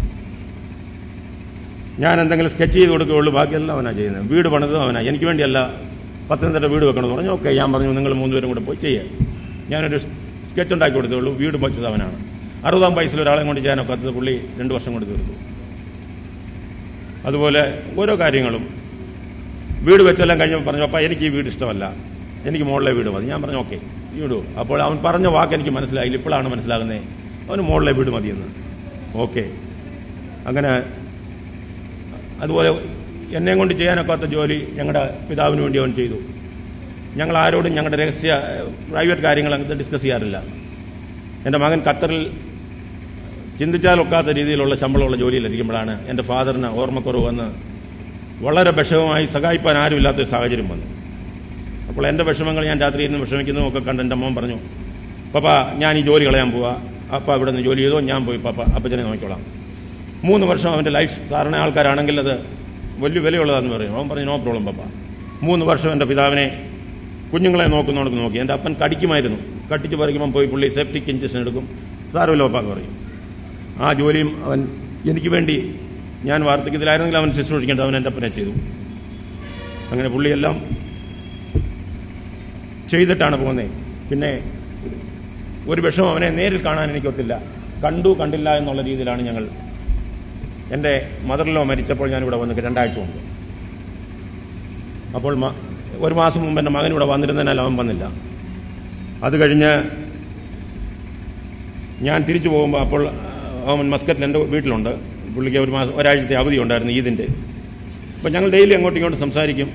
ഞാൻ എന്തെങ്കിലും സ്കെച്ച് ചെയ്ത് കൊടുക്കുകയുള്ളൂ ബാക്കിയെല്ലാം അവനാണ് ചെയ്യുന്നത് വീട് പണിതും അവനാണ് എനിക്ക് വേണ്ടിയല്ല പത്തനംതിട്ട വീട് വെക്കണമെന്ന് പറഞ്ഞു ഓക്കെ ഞാൻ പറഞ്ഞു നിങ്ങൾ മൂന്നുപേരും കൂടെ പോയി ചെയ്യാം ഞാനൊരു സ്കെച്ച് ഉണ്ടാക്കി കൊടുത്തുള്ളൂ വീട് വെച്ചത് അവനാണ് അറുപതാം വയസ്സിൽ ഒരാളെ കൊണ്ട് ചെയ്യാനൊക്കാത്തത് പുള്ളി രണ്ട് വർഷം കൊണ്ട് തീർത്തു അതുപോലെ ഓരോ കാര്യങ്ങളും വീട് വെച്ചെല്ലാം കഴിഞ്ഞപ്പോൾ പറഞ്ഞു അപ്പം എനിക്ക് ഈ വീട് ഇഷ്ടമല്ല എനിക്ക് മുകളിലെ വീട് മതി ഞാൻ പറഞ്ഞു ഓക്കെ വീട് അപ്പോൾ അവൻ പറഞ്ഞ വാക്ക് എനിക്ക് മനസ്സിലായില്ല ഇപ്പോഴാണ് മനസ്സിലാകുന്നത് അവന് മുകളിലെ വീട് മതിയെന്ന് ഓക്കെ അങ്ങനെ അതുപോലെ എന്നെയും കൊണ്ട് ചെയ്യാനൊക്കാത്ത ജോലി ഞങ്ങളുടെ പിതാവിന് വേണ്ടി അവൻ ചെയ്തു ഞങ്ങൾ ആരോടും ഞങ്ങളുടെ രഹസ്യ പ്രൈവറ്റ് കാര്യങ്ങൾ അങ്ങനത്തെ ഡിസ്കസ് ചെയ്യാറില്ല എൻ്റെ മകൻ ഖത്തറിൽ ചിന്തിച്ചാലൊക്കാത്ത രീതിയിലുള്ള ശമ്പളമുള്ള ജോലിയിലിരിക്കുമ്പോഴാണ് എൻ്റെ ഫാദറിന് ഓർമ്മക്കുറവ് വന്ന് വളരെ വിഷമമായി സഹായിപ്പാൻ ആരുമില്ലാത്ത ഒരു സാഹചര്യം വന്നു അപ്പോൾ എൻ്റെ വിഷമങ്ങൾ ഞാൻ രാത്രി ഇരുന്ന് വിഷമിക്കുന്നതുമൊക്കെ കണ്ട് എൻ്റെ മോൻ പറഞ്ഞു പപ്പ ഞാൻ ഈ ജോലി കളയാൻ പോവാ അപ്പ ഇവിടെ നിന്ന് ജോലി ചെയ്തോ ഞാൻ പോയി പപ്പ അപ്പച്ചനെ നോക്കിക്കോളാം മൂന്ന് വർഷം അവൻ്റെ ലൈഫ് സാധാരണ ആൾക്കാരാണെങ്കിൽ അത് വലിയ വിലയുള്ളതാണെന്ന് പറയും അവൻ പറഞ്ഞു നോ പ്രോബ്ലം പപ്പ മൂന്ന് വർഷം എൻ്റെ പിതാവിനെ കുഞ്ഞുങ്ങളെ നോക്കുന്നോടത്ത് നോക്കി എൻ്റെ അപ്പൻ കടിക്കുമായിരുന്നു കട്ടിച്ച് പറിക്കുമ്പം പോയി പുള്ളി സെപ്റ്റിക് ഇഞ്ചക്ഷൻ എടുക്കും സാരമില്ല പപ്പാന്ന് പറയും ആ ജോലിയും അവൻ എനിക്ക് വേണ്ടി ഞാൻ വാർദ്ധക്യത്തിലായിരുന്നെങ്കിൽ അവൻ ശുശ്രൂഷിക്കേണ്ടത് അവൻ എൻ്റെ അപ്പനെ ചെയ്തു അങ്ങനെ പുള്ളിയെല്ലാം ചെയ്തിട്ടാണ് പോകുന്നത് പിന്നെ ഒരു വിഷമം അവനെ നേരിൽ കാണാൻ എനിക്കൊത്തില്ല കണ്ടു കണ്ടില്ല എന്നുള്ള രീതിയിലാണ് ഞങ്ങൾ എൻ്റെ മദറിലോ മരിച്ചപ്പോൾ ഞാനിവിടെ വന്നിട്ട് രണ്ടാഴ്ച മുമ്പ് അപ്പോൾ മ- ഒരു മാസം മുമ്പ് എൻ്റെ മകൻ ഇവിടെ വന്നിരുന്നതിനാൽ അവൻ വന്നില്ല അത് കഴിഞ്ഞ് ഞാൻ തിരിച്ചു പോകുമ്പോൾ അപ്പോൾ അവൻ മസ്കറ്റിൽ എൻ്റെ വീട്ടിലുണ്ട് പുള്ളിക്ക് ഒരു മാസം ഒരാഴ്ചത്തെ അവധി ഉണ്ടായിരുന്നു ഈദിൻ്റെ അപ്പോൾ ഞങ്ങൾ ഡെയിലി അങ്ങോട്ടും ഇങ്ങോട്ടും സംസാരിക്കും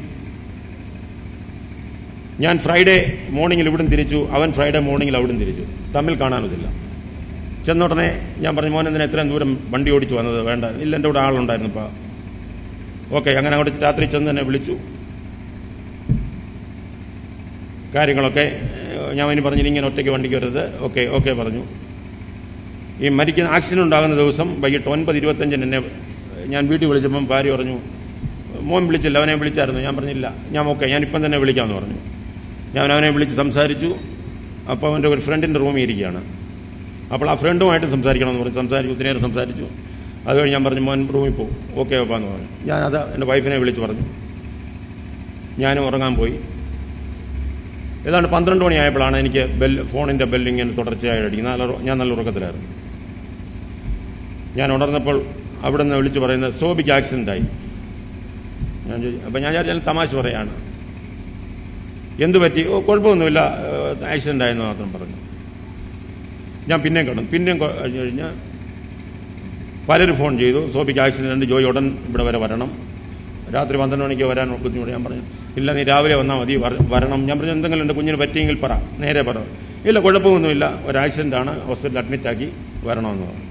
ഞാൻ ഫ്രൈഡേ മോർണിംഗിൽ ഇവിടും തിരിച്ചു അവൻ ഫ്രൈഡേ മോർണിംഗിൽ അവിടും തിരിച്ചു തമ്മിൽ കാണാനൊന്നില്ല ചെന്നുടനെ ഞാൻ പറഞ്ഞു മോൻ എന്തിനാ ഇത്രയും ദൂരം വണ്ടി ഓടിച്ചു വന്നത് വേണ്ട ഇല്ല എൻ്റെ കൂടെ ആളുണ്ടായിരുന്നു ഇപ്പോൾ ഓക്കെ അങ്ങനെ അങ്ങോട്ട് രാത്രി ചെന്ന് എന്നെ വിളിച്ചു കാര്യങ്ങളൊക്കെ ഏഹ്, ഞാൻ അവന് പറഞ്ഞു "ഇനി ഇങ്ങനെ ഒറ്റയ്ക്ക് വണ്ടിക്ക് വരരുത് ഓക്കെ ഓക്കെ പറഞ്ഞു ഈ മരിക്കുന്ന ആക്സിഡന്റ് ഉണ്ടാകുന്ന ദിവസം വൈകിട്ട് ഒൻപത് ഇരുപത്തഞ്ചിന് എന്നെ ഞാൻ വീട്ടിൽ വിളിച്ചപ്പം ഭാര്യ പറഞ്ഞു മോൻ വിളിച്ചില്ല അവനെ വിളിച്ചായിരുന്നു ഞാൻ പറഞ്ഞില്ല ഞാൻ ഓക്കെ ഞാൻ ഇപ്പം തന്നെ വിളിക്കാമെന്ന് പറഞ്ഞു ഞാൻ അവനെ വിളിച്ച് സംസാരിച്ചു അപ്പോൾ അവൻ്റെ ഒരു ഫ്രണ്ടിൻ്റെ റൂമിൽ ഇരിക്കുകയാണ് അപ്പോൾ ആ ഫ്രണ്ടുമായിട്ട് സംസാരിക്കണമെന്ന് പറഞ്ഞു സംസാരിച്ചു ഒത്തിരി നേരം സംസാരിച്ചു അത് കഴിഞ്ഞ് ഞാൻ പറഞ്ഞു മോൻ റൂമിൽ പോകും ഓക്കെ എന്ന് പറഞ്ഞു ഞാനത് എൻ്റെ വൈഫിനെ വിളിച്ച് പറഞ്ഞു ഞാനും ഉറങ്ങാൻ പോയി ഏതാണ്ട് പന്ത്രണ്ട് മണിയായപ്പോഴാണ് എനിക്ക് ബെൽ ഫോണിൻ്റെ ബെല്ല് ഇങ്ങനെ തുടർച്ചയായി അടിക്കുന്നത് നല്ല ഉറ- ഞാൻ നല്ല ഉറക്കത്തിലായിരുന്നു ഞാൻ ഉണർന്നപ്പോൾ അവിടെ നിന്ന് വിളിച്ച് പറയുന്നത് സോബിക്ക് ആക്സിഡൻ്റായി ഞാൻ ചോദിച്ചു അപ്പം ഞാൻ വിചാരിച്ചാൽ തമാശ പറയാണ് എന്ത് പറ്റി ഓ കുഴപ്പമൊന്നുമില്ല ആക്സിഡൻ്റ് ആയെന്ന് മാത്രം പറഞ്ഞു ഞാൻ പിന്നെയും കിടന്നു പിന്നെയും കൊ- കഴിഞ്ഞ് കഴിഞ്ഞാൽ പലരും ഫോൺ ചെയ്തു സോബിക്ക് ആക്സിഡൻ്റ് ജോയി ഉടൻ ഇവിടെ വരെ വരണം രാത്രി പന്ത്രണ്ട് മണിക്ക് വരാൻ ബുദ്ധിമുട്ട് ഞാൻ പറഞ്ഞു ഇല്ല നീ രാവിലെ വന്നാൽ മതി വര- വരണം ഞാൻ പറഞ്ഞു എന്തെങ്കിലും എൻ്റെ കുഞ്ഞിന് പറ്റിയെങ്കിൽ പറ നേരെ പറ ഇല്ല കുഴപ്പമൊന്നുമില്ല ഒരു ആക്സിഡൻ്റ് ആണ് ഹോസ്പിറ്റലിൽ അഡ്മിറ്റ് ആക്കി വരണമെന്ന് പറഞ്ഞു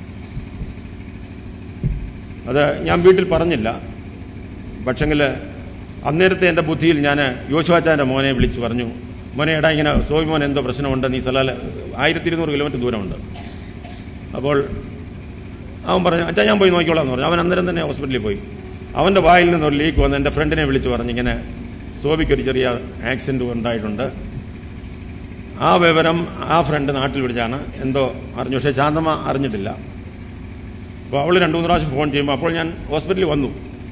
അത് ഞാൻ വീട്ടിൽ പറഞ്ഞില്ല പക്ഷെങ്കിൽ അന്നേരത്തെ എൻ്റെ ബുദ്ധിയിൽ ഞാൻ യോശുവാച്ചാൻ്റെ മോനെ വിളിച്ചു പറഞ്ഞു മോനെ എടാ ഇങ്ങനെ സോയി മോൻ എന്തോ പ്രശ്നമുണ്ട് നീ സ്ഥല ആയിരത്തി ഇരുന്നൂറ് കിലോമീറ്റർ ദൂരമുണ്ട് അപ്പോൾ അവൻ പറഞ്ഞു അച്ഛാ ഞാൻ പോയി നോക്കിക്കോളാം എന്ന് പറഞ്ഞു അവൻ അന്നേരം തന്നെ ഹോസ്പിറ്റലിൽ പോയി അവൻ്റെ വായിൽ നിന്ന് ഒരു ലീക്ക് വന്ന് എൻ്റെ ഫ്രണ്ടിനെ വിളിച്ച് പറഞ്ഞു ഇങ്ങനെ സോബിക്ക് ഒരു ചെറിയ ആക്സിഡൻറ്റ് ഉണ്ടായിട്ടുണ്ട് ആ വിവരം ആ ഫ്രണ്ട് നാട്ടിൽ വിളിച്ചാണ് എന്തോ അറിഞ്ഞു പക്ഷേ ശാന്തമ്മ അറിഞ്ഞിട്ടില്ല അപ്പോൾ അവൾ രണ്ടു മൂന്ന് പ്രാവശ്യം ഫോൺ ചെയ്യുമ്പോൾ അപ്പോൾ ഞാൻ ഹോസ്പിറ്റലിൽ വന്നു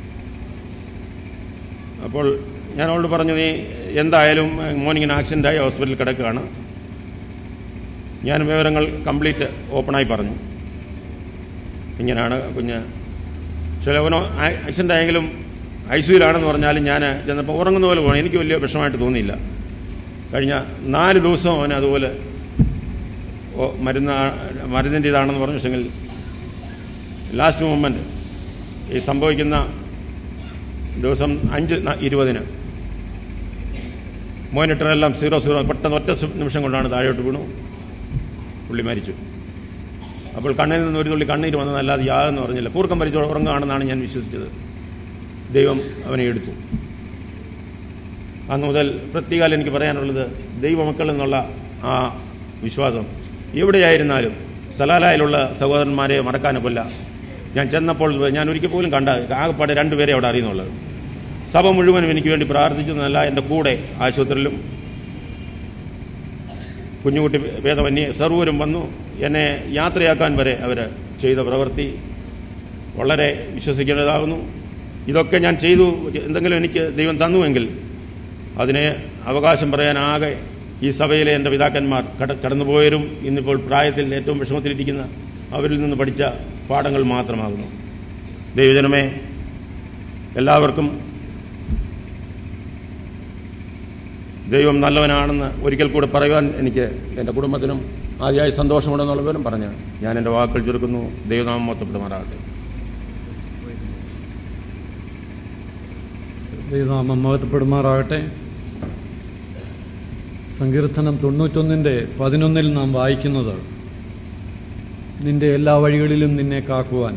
അപ്പോൾ ഞാൻ അവളോട് പറഞ്ഞു നീ എന്തായാലും മോർണിംഗിന് ആക്സിഡൻ്റായി ഹോസ്പിറ്റലിൽ കിടക്കുകയാണ് ഞാൻ വിവരങ്ങൾ കംപ്ലീറ്റ് ഓപ്പണായി പറഞ്ഞു ഇങ്ങനെയാണ് കുഞ്ഞ് ചിലവനോ ആക്സിഡൻ്റ് ആയെങ്കിലും ഐ സിയിലാണെന്ന് പറഞ്ഞാലും ഞാൻ ചെന്നപ്പോൾ ഉറങ്ങുന്ന പോലെ പോകണം എനിക്ക് വലിയ വിഷമമായിട്ട് തോന്നിയില്ല കഴിഞ്ഞ നാല് ദിവസം അവൻ അതുപോലെ ഓ മരുന്ന് മരുന്നിൻ്റെ ഇതാണെന്ന് പറഞ്ഞു പക്ഷെങ്കിൽ ലാസ്റ്റ് മൊമെൻ്റ് ഈ സംഭവിക്കുന്ന ദിവസം അഞ്ച് ന- ഇരുപതിന് മോനിറ്ററെല്ലാം സീറോ സീറോ പെട്ടെന്ന് ഒറ്റ സ് നിമിഷം കൊണ്ടാണ് താഴോട്ട് വീണു പുള്ളി മരിച്ചു അപ്പോൾ കണ്ണിൽ നിന്ന് ഒരു തുള്ളി കണ്ണീര് വന്നതല്ലാതെ യാതെന്ന് പറഞ്ഞില്ല കൂർക്കം പരിച്ച് ഉറങ്ങുകയാണെന്നാണ് ഞാൻ വിശ്വസിച്ചത് ദൈവം അവനെ എടുത്തു അന്ന് മുതൽ പ്രത്യേകാലം എനിക്ക് പറയാനുള്ളത് ദൈവമക്കൾ എന്നുള്ള ആ വിശ്വാസം എവിടെയായിരുന്നാലും സലാലായിലുള്ള സഹോദരന്മാരെ മറക്കാനൊക്കില്ല ഞാൻ ചെന്നപ്പോൾ ഞാൻ ഒരിക്കൽ പോലും കണ്ട ആകെപ്പാടെ രണ്ടുപേരെ അവിടെ അറിയുന്നുള്ളത് സഭ മുഴുവനും എനിക്ക് വേണ്ടി പ്രാർത്ഥിച്ചതല്ല എൻ്റെ കൂടെ ആശുപത്രിയിലും കുഞ്ഞുകുട്ടി വേദവന്യെ സർവരും വന്നു എന്നെ യാത്രയാക്കാൻ വരെ അവർ ചെയ്ത പ്രവൃത്തി വളരെ വിശ്വസിക്കേണ്ടതാകുന്നു ഇതൊക്കെ ഞാൻ ചെയ്തു എന്തെങ്കിലും എനിക്ക് ദൈവം തന്നുവെങ്കിൽ അതിനെ അവകാശം പറയാനാകെ ഈ സഭയിലെ എൻ്റെ പിതാക്കന്മാർ കട കടന്നുപോയവരും ഇന്നിപ്പോൾ പ്രായത്തിൽ ഏറ്റവും വിഷമത്തിലിരിക്കുന്ന അവരിൽ നിന്ന് പഠിച്ച പാഠങ്ങൾ മാത്രമാകുന്നു ദൈവജനമേ എല്ലാവർക്കും ദൈവം നല്ലവനാണെന്ന് ഒരിക്കൽ കൂടെ പറയുവാൻ എനിക്ക് എൻ്റെ കുടുംബത്തിനും ആദ്യമായി സന്തോഷമുണ്ടെന്നുള്ളവരും പറഞ്ഞ് ഞാൻ എൻ്റെ വാക്കുകൾ ചുരുക്കുന്നു ദൈവനാമം മൊത്തപ്പെടുമാറാകട്ടെ ദൈവനാമം മഹത്വപ്പെടുമാറാകട്ടെ സങ്കീർത്തനം തൊണ്ണൂറ്റൊന്നിൻ്റെ പതിനൊന്നിൽ നാം വായിക്കുന്നത് നിന്റെ എല്ലാ വഴികളിലും നിന്നെ കാക്കുവാൻ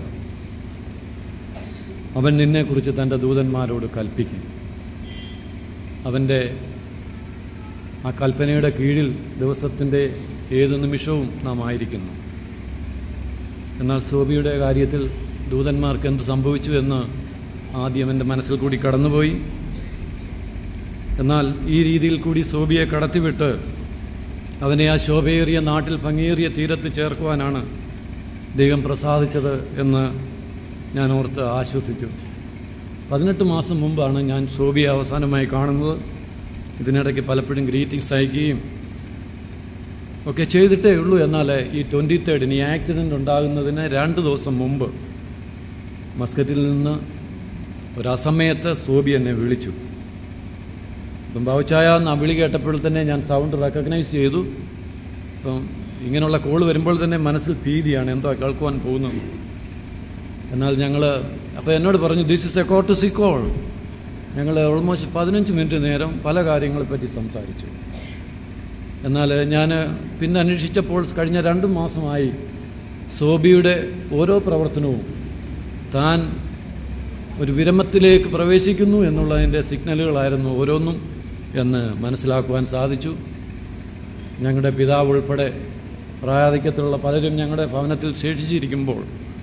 അവൻ നിന്നെക്കുറിച്ച് തൻ്റെ ദൂതന്മാരോട് കൽപ്പിക്കും അവൻ്റെ ആ കൽപ്പനയുടെ കീഴിൽ ദിവസത്തിൻ്റെ ഏതു നിമിഷവും നാം ആയിരിക്കുന്നു എന്നാൽ സോബിയുടെ കാര്യത്തിൽ ദൂതന്മാർക്ക് എന്ത് സംഭവിച്ചു എന്ന് ആദ്യം എൻ്റെ മനസ്സിൽ കൂടി കടന്നുപോയി എന്നാൽ ഈ രീതിയിൽ കൂടി സോബിയെ കടത്തിവിട്ട് അവനെ ആ ശോഭയേറിയ നാട്ടിൽ ഭംഗിയേറിയ തീരത്ത് ചേർക്കുവാനാണ് ദൈവം പ്രസാദിച്ചത് എന്ന് ഞാൻ ഓർത്ത് ആശ്വസിച്ചു പതിനെട്ട് മാസം മുമ്പാണ് ഞാൻ സോബിയെ അവസാനമായി കാണുന്നത് ഇതിനിടയ്ക്ക് പലപ്പോഴും ഗ്രീറ്റിംഗ്സ് അയക്കുകയും ഒക്കെ ചെയ്തിട്ടേ ഉള്ളൂ എന്നാൽ ഈ ട്വൻറ്റി തേർഡിന് ഈ ആക്സിഡൻ്റ് ഉണ്ടാകുന്നതിന് രണ്ട് ദിവസം മുമ്പ് മസ്കറ്റിൽ നിന്ന് ഒരു അസമയത്ത് സോബി എന്നെ വിളിച്ചു അപ്പം ബാബുച്ചായ എന്ന വിളി കേട്ടപ്പോൾ തന്നെ ഞാൻ സൗണ്ട് റെക്കഗ്നൈസ് ചെയ്തു അപ്പം ഇങ്ങനെയുള്ള കോൾ വരുമ്പോൾ തന്നെ മനസ്സിൽ ഭീതിയാണ് എന്തോ കേൾക്കുവാൻ പോകുന്നത് എന്നാൽ ഞങ്ങൾ അപ്പോൾ എന്നോട് പറഞ്ഞു this is a courtesy call ഞങ്ങൾ ഓൾമോസ്റ്റ് പതിനഞ്ച് മിനിറ്റ് നേരം പല കാര്യങ്ങളെപ്പറ്റി സംസാരിച്ചു എന്നാൽ ഞാൻ പിന്നെ അന്വേഷിച്ചപ്പോൾ കഴിഞ്ഞ രണ്ട് മാസമായി സോബിയുടെ ഓരോ പ്രവർത്തനവും താൻ ഒരു വിരമത്തിലേക്ക് പ്രവേശിക്കുന്നു എന്നുള്ളതിൻ്റെ സിഗ്നലുകളായിരുന്നു ഓരോന്നും എന്ന് മനസ്സിലാക്കുവാൻ സാധിച്ചു ഞങ്ങളുടെ പിതാവ് ഉൾപ്പെടെ പ്രായാധിക്യത്തിലുള്ള പലരും ഞങ്ങളുടെ ഭവനത്തിൽ ശേഷിച്ചിരിക്കുമ്പോൾ